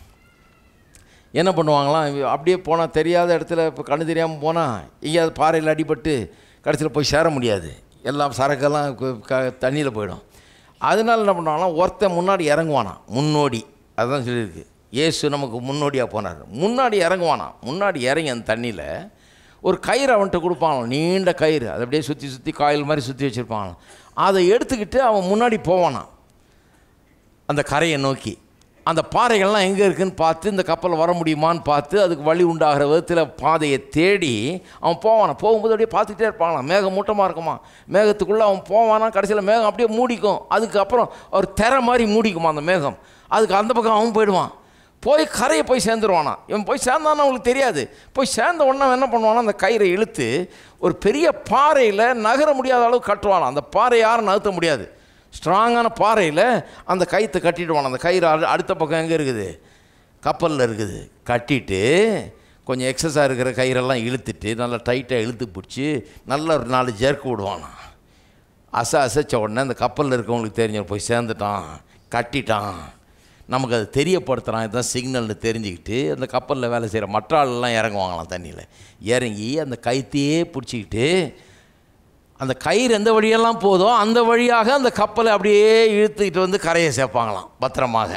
என்ன பண்ணுவாங்களாம் இவ- அப்படியே போனால் தெரியாத இடத்துல இப்போ கண்ணு தெரியாமல் போனால் எங்கேயாவது பாறையில் அடிபட்டு கடைசியில் போய் சேர முடியாது எல்லாம் சரக்கெல்லாம் கு- க தண்ணியில் போயிடும் அதனால என்ன பண்ணுவாங்களாம் ஒருத்தன் முன்னாடி இறங்குவானாம் முன்னோடி அதுதான் சொல்லியிருக்கு இயேசு நமக்கு முன்னோடியாக போனார் முன்னாடி இறங்குவானாம் முன்னாடி இறங்கி அந்த தண்ணியில் ஒரு கயிறு அவன்கிட்ட கொடுப்பாங்களாம் நீண்ட கயிறு அதை அப்படியே சுற்றி சுற்றி காயில் மாதிரி சுற்றி வச்சுருப்பாங்களாம் அதை எடுத்துக்கிட்டு அவன் முன்னாடி போவானாம் அந்த கரையை நோக்கி அந்த பாறைகள்லாம் எங்கே இருக்குன்னு பார்த்து இந்த கப்பல் வர முடியுமான்னு பார்த்து அதுக்கு வழி உண்டாகிற விதத்தில் பாதையை தேடி அவன் போவானா போகும்போது அப்படியே பார்த்துக்கிட்டே இருப்பாங்களாம் மேகம் மூட்டமாக இருக்குமா மேகத்துக்குள்ளே அவன் போவானா கடைசியில் மேகம் அப்படியே மூடிக்கும் அதுக்கப்புறம் ஒரு திரை மாதிரி மூடிக்குமா அந்த மேகம் அதுக்கு அந்த பக்கம் அவன் போயிடுவான் போய் கரையை போய் சேர்ந்துருவானா இவன் போய் சேர்ந்தான்னு அவங்களுக்கு தெரியாது போய் சேர்ந்த உடனே அவன் என்ன பண்ணுவானா அந்த கயிறை இழுத்து ஒரு பெரிய பாறையில் நகர முடியாத அளவுக்கு கட்டுவானா அந்த பாறை யாரும் நகர்த்த முடியாது ஸ்ட்ராங்கான பாறையில் அந்த கயிற்றை கட்டிடுவான் அந்த கயிறு அடு- அடுத்த பக்கம் எங்கே இருக்குது கப்பலில் இருக்குது கட்டிட்டு கொஞ்சம் எக்ஸஸாக இருக்கிற கயிறெல்லாம் இழுத்துட்டு நல்லா டைட்டாக இழுத்து பிடிச்சி நல்ல ஒரு நாலு ஜெர்க்கு விடுவானா அச அசைச்ச உடனே அந்த கப்பலில் இருக்கவங்களுக்கு தெரிஞ்ச போய் சேர்ந்துட்டான் கட்டிட்டான் நமக்கு அது தெரியப்படுத்துகிறான் இதுதான் சிக்னல்னு தெரிஞ்சுக்கிட்டு அந்த கப்பலில் வேலை செய்கிற மற்ற ஆளெல்லாம் இறங்குவாங்களாம் தண்ணியில் இறங்கி அந்த கைத்தையே பிடிச்சிக்கிட்டு அந்த கயிறு எந்த வழியெல்லாம் போதோ அந்த வழியாக அந்த கப்பலை அப்படியே இழுத்துக்கிட்டு வந்து கரையை சேர்ப்பாங்களாம் பத்திரமாக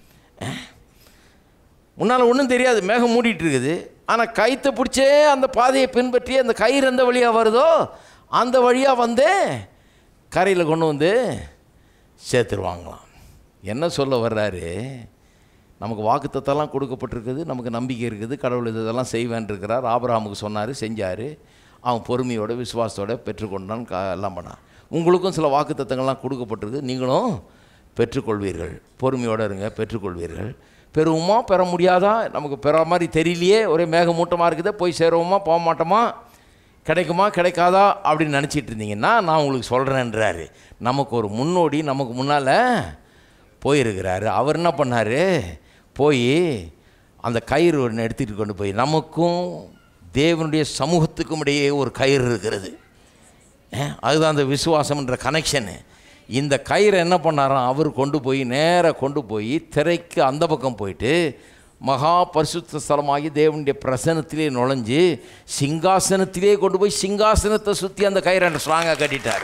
முன்னால் ஒன்றும் தெரியாது மேகம் மூடிட்டு இருக்குது ஆனால் கயித்தை பிடிச்சே அந்த பாதையை பின்பற்றி அந்த கயிறு எந்த வழியாக வருதோ அந்த வழியாக வந்து கரையில் கொண்டு வந்து சேர்த்துருவாங்களாம் என்ன சொல்ல வர்றாரு நமக்கு வாக்குத்தத்தெல்லாம் கொடுக்கப்பட்டிருக்குது நமக்கு நம்பிக்கை இருக்குது கடவுள் இது இதெல்லாம் செய்வேன் இருக்கிறார் ஆபிரகாமுக்கு சொன்னார் செஞ்சார் அவன் பொறுமையோட விசுவாசத்தோட பெற்றுக்கொண்டான் க எல்லாம் பண்ணான் உங்களுக்கும் சில வாக்குத்தத்தங்கள்லாம் கொடுக்கப்பட்டிருக்கு நீங்களும் பெற்றுக்கொள்வீர்கள் பொறுமையோடு இருங்க பெற்றுக்கொள்வீர்கள் பெறுவோமா பெற முடியாதா நமக்கு பெற மாதிரி தெரியலையே ஒரே மேகமூட்டமாக இருக்குது போய் சேருவோமா போக மாட்டோமா கிடைக்குமா கிடைக்காதா அப்படின்னு நினச்சிட்டு இருந்தீங்கன்னா நான் உங்களுக்கு சொல்கிறேன்றாரு நமக்கு ஒரு முன்னோடி நமக்கு முன்னால் போயிருக்கிறாரு அவர் என்ன பண்ணார் போய் அந்த கயிறு ஒன்று எடுத்துகிட்டு கொண்டு போய் நமக்கும் தேவனுடைய சமூகத்துக்கும் இடையே ஒரு கயிறு இருக்கிறது ஏன்? அதுதான் அந்த விசுவாசம்ன்ற கனெக்ஷனு இந்த கயிறை என்ன பண்ணாராம் அவர் கொண்டு போய் நேராக கொண்டு போய் திரைக்கு அந்த பக்கம் போயிட்டு மகா பரிசுத்த ஸ்தலமாகி தேவனுடைய பிரசனத்திலே நுழைஞ்சு சிங்காசனத்திலே கொண்டு போய் சிங்காசனத்தை சுற்றி அந்த கயிறை ஸ்ட்ராங்காக கட்டிட்டார்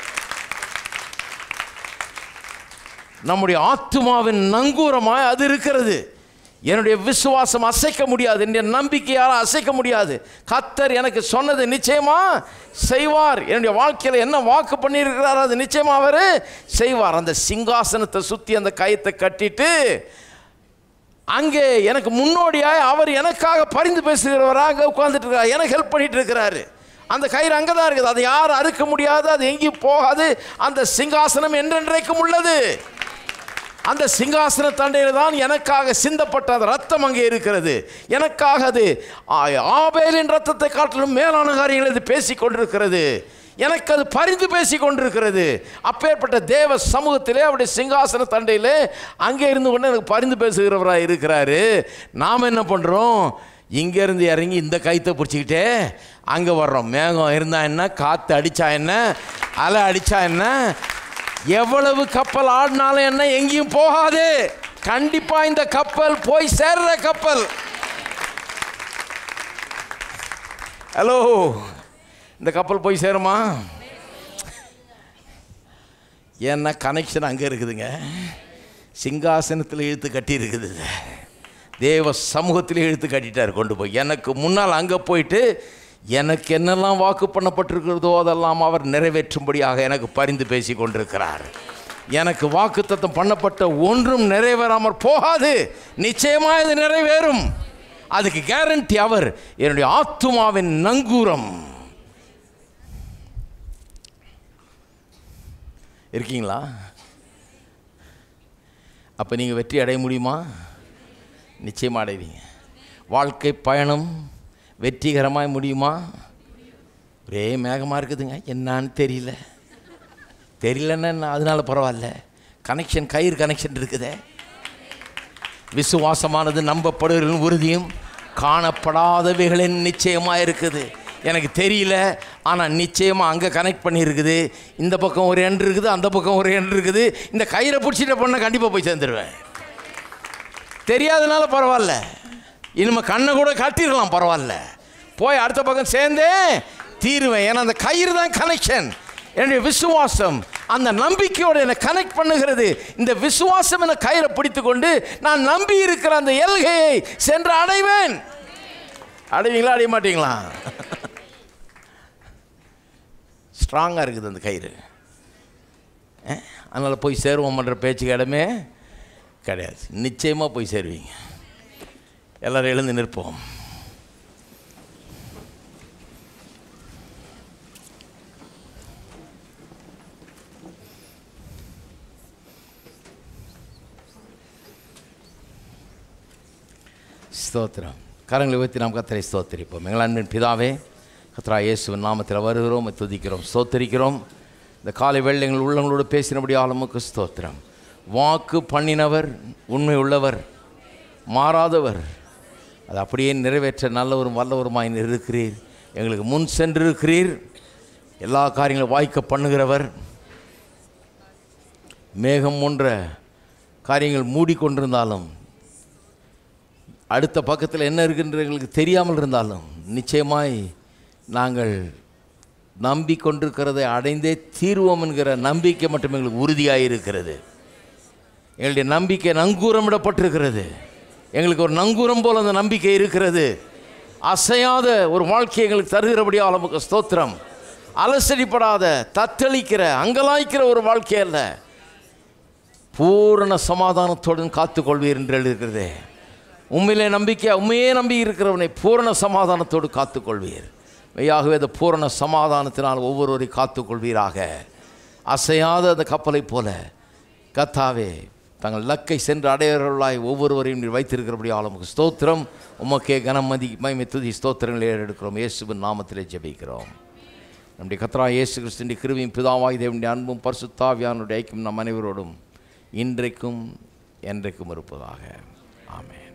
நம்முடைய ஆத்துமாவின் நங்கூரமாய் அது இருக்கிறது என்னுடைய விசுவாசம் அசைக்க முடியாது என்னுடைய நம்பிக்கையால் அசைக்க முடியாது கத்தர் எனக்கு சொன்னது நிச்சயமா செய்வார் என்னுடைய வாழ்க்கையில் என்ன வாக்கு பண்ணியிருக்கிறார் அது நிச்சயமா அவர் செய்வார் அந்த சிங்காசனத்தை சுற்றி அந்த கயத்தை கட்டிட்டு அங்கே எனக்கு முன்னோடியாய் அவர் எனக்காக பரிந்து பேசுகிறவராக உட்கார்ந்துட்டு இருக்கிறார் எனக்கு ஹெல்ப் பண்ணிட்டு இருக்கிறாரு அந்த கயிறு அங்கே தான் இருக்குது அதை யாரும் அறுக்க முடியாது அது எங்கேயும் போகாது அந்த சிங்காசனம் என்றென்றைக்கும் உள்ளது அந்த சிங்காசன தண்டையில் தான் எனக்காக சிந்தப்பட்ட அந்த ரத்தம் அங்கே இருக்கிறது எனக்காக அது ஆ- ஆபேலின் ரத்தத்தை காட்டிலும் மேலான காரியங்களை இது பேசி கொண்டிருக்கிறது எனக்கு அது பரிந்து பேசி கொண்டிருக்கிறது அப்பேற்பட்ட தேவ சமூகத்திலே அவருடைய சிங்காசன தண்டையிலே அங்கே இருந்து கொண்டு எனக்கு பரிந்து பேசுகிறவராக இருக்கிறாரு நாம் என்ன பண்ணுறோம் இங்கேருந்து இறங்கி இந்த கைத்தை பிடிச்சிக்கிட்டே அங்கே வர்றோம் மேகம் இருந்தா என்ன காற்று அடித்தா என்ன அலை அடித்தா என்ன எவ்வளவு கப்பல் ஆடினாலும் என்ன எங்கேயும் போகாது கண்டிப்பாக இந்த கப்பல் போய் சேர்ற கப்பல் ஹலோ இந்த கப்பல் போய் சேருமா ஏன்னா கனெக்ஷன் அங்கே இருக்குதுங்க சிங்காசனத்தில் இழுத்து கட்டி இருக்குது தேவ சமூகத்தில் இழுத்து கட்டிட்டார் கொண்டு போய் எனக்கு முன்னால் அங்கே போயிட்டு எனக்கு என்னெல்லாம் வாக்கு பண்ணப்பட்டிருக்கிறதோ அதெல்லாம் அவர் நிறைவேற்றும்படியாக எனக்கு பரிந்து பேசி கொண்டிருக்கிறார் எனக்கு வாக்குத்தத்தம் பண்ணப்பட்ட ஒன்றும் நிறைவேறாமல் போகாது நிச்சயமாக இது நிறைவேறும் அதுக்கு கேரண்டி அவர் என்னுடைய ஆத்துமாவின் நங்கூரம் இருக்கீங்களா அப்போ நீங்கள் வெற்றி அடைய முடியுமா நிச்சயமாக அடைவீங்க வாழ்க்கை பயணம் வெற்றிகரமாக முடியுமா ஒரே மேகமாக இருக்குதுங்க என்னான்னு தெரியல தெரியலன்னா என்ன, அதனால பரவாயில்ல கனெக்ஷன் கயிறு கனெக்ஷன் இருக்குதே விசுவாசமானது நம்பப்படுவதின் உறுதியும் காணப்படாதவைகளின் நிச்சயமாக இருக்குது எனக்கு தெரியல ஆனால் நிச்சயமாக அங்கே கனெக்ட் பண்ணியிருக்குது இந்த பக்கம் ஒரு எண் இருக்குது அந்த பக்கம் ஒரு எண் இருக்குது இந்த கயிறை பிடிச்சிட்ட பண்ண கண்டிப்பாக போய் சேர்ந்துருவேன் தெரியாதனால பரவாயில்ல இனிமேல் கண்ணை கூட கட்டிடலாம் பரவாயில்ல போய் அடுத்த பக்கம் சேர்ந்தே தீருவேன் ஏன்னா அந்த கயிறு தான் கனெக்ஷன் என்னுடைய விசுவாசம் அந்த நம்பிக்கையோடு என்னை கனெக்ட் பண்ணுகிறது இந்த விசுவாசம் என கயிறை பிடித்து கொண்டு நான் நம்பி இருக்கிற அந்த எல்கையை சென்று அடைவேன் அடைவீங்களா அடைய மாட்டீங்களா ஸ்ட்ராங்காக இருக்குது அந்த கயிறு அதனால் போய் சேருவோம்ன்ற பேச்சுக்கு இடமே கிடையாது நிச்சயமாக போய் சேருவீங்க எல்லாரும் எழுந்து நிற்போம் ஸ்தோத்திரம் கரங்களை உயர்த்தி நாம் கத்தரை ஸ்தோத்திரிப்போம் எங்கள் அன்பின் பிதாவே கத்ரா இயேசுவின் நாமத்தில் வருகிறோம் உம்மை துதிக்கிறோம் ஸ்தோத்திரிக்கிறோம் இந்த காலை வேளை எங்கள் உள்ளங்களோடு பேசினபடி ஆளுமுக்கு ஸ்தோத்திரம் வாக்கு பண்ணினவர் உண்மை உள்ளவர் மாறாதவர் அது அப்படியே நிறைவேற்ற நல்லவரும் வல்லவருமாய் நீர் இருக்கிறீர் எங்களுக்கு முன் சென்றிருக்கிறீர் எல்லா காரியங்களும் வாய்க்க பண்ணுகிறவர் மேகம் போன்ற காரியங்கள் மூடிக்கொண்டிருந்தாலும் அடுத்த பக்கத்தில் என்ன இருக்குன்ற எங்களுக்கு தெரியாமல் இருந்தாலும் நிச்சயமாய் நாங்கள் நம்பிக்கொண்டிருக்கிறதை அடைந்தே தீர்வோம் என்கிற நம்பிக்கை மட்டும் எங்களுக்கு உறுதியாக இருக்கிறது எங்களுடைய நம்பிக்கை நங்கூரமிடப்பட்டிருக்கிறது எங்களுக்கு ஒரு நங்கூரம் போல் அந்த நம்பிக்கை இருக்கிறது அசையாத ஒரு வாழ்க்கையை எங்களுக்கு தருகிறபடியால் நமக்கு ஸ்தோத்திரம் அலசடிப்படாத தத்தளிக்கிற அங்கலாய்க்கிற ஒரு வாழ்க்கை அல்ல பூரண சமாதானத்துடன் காத்துக்கொள்வீர் என்று எழுதியிருக்கிறதே உண்மையிலே நம்பிக்கை உண்மையே நம்பி இருக்கிறவனை பூரண சமாதானத்தோடு காத்துக்கொள்வீர் மெய்யாகவே அந்த பூரண சமாதானத்தினால் ஒவ்வொருவரை காத்துக்கொள்வீராக அசையாத அந்த கப்பலைப் போல கத்தாவே தங்கள் லக்கை சென்று அடையவர்களாய் ஒவ்வொருவரையும் நீர் வைத்திருக்கிறபடி ஆளுமுக்கு ஸ்தோத்திரம் உமக்கே கனமதி மைமை துதி ஸ்தோத்திரங்களை ஏறெடுக்கிறோம் இயேசுவின் நாமத்திலே ஜெபிக்கிறோம் நம்முடைய கத்ரா இயேசு கிறிஸ்துவின் கிருவியும் பிதாவாய் தேவனுடைய அன்பும் பரிசுத்தாவியானுடைய ஐக்கியம் நம் அனைவரோடும் இன்றைக்கும் என்றைக்கும் இருப்பதாக ஆமென்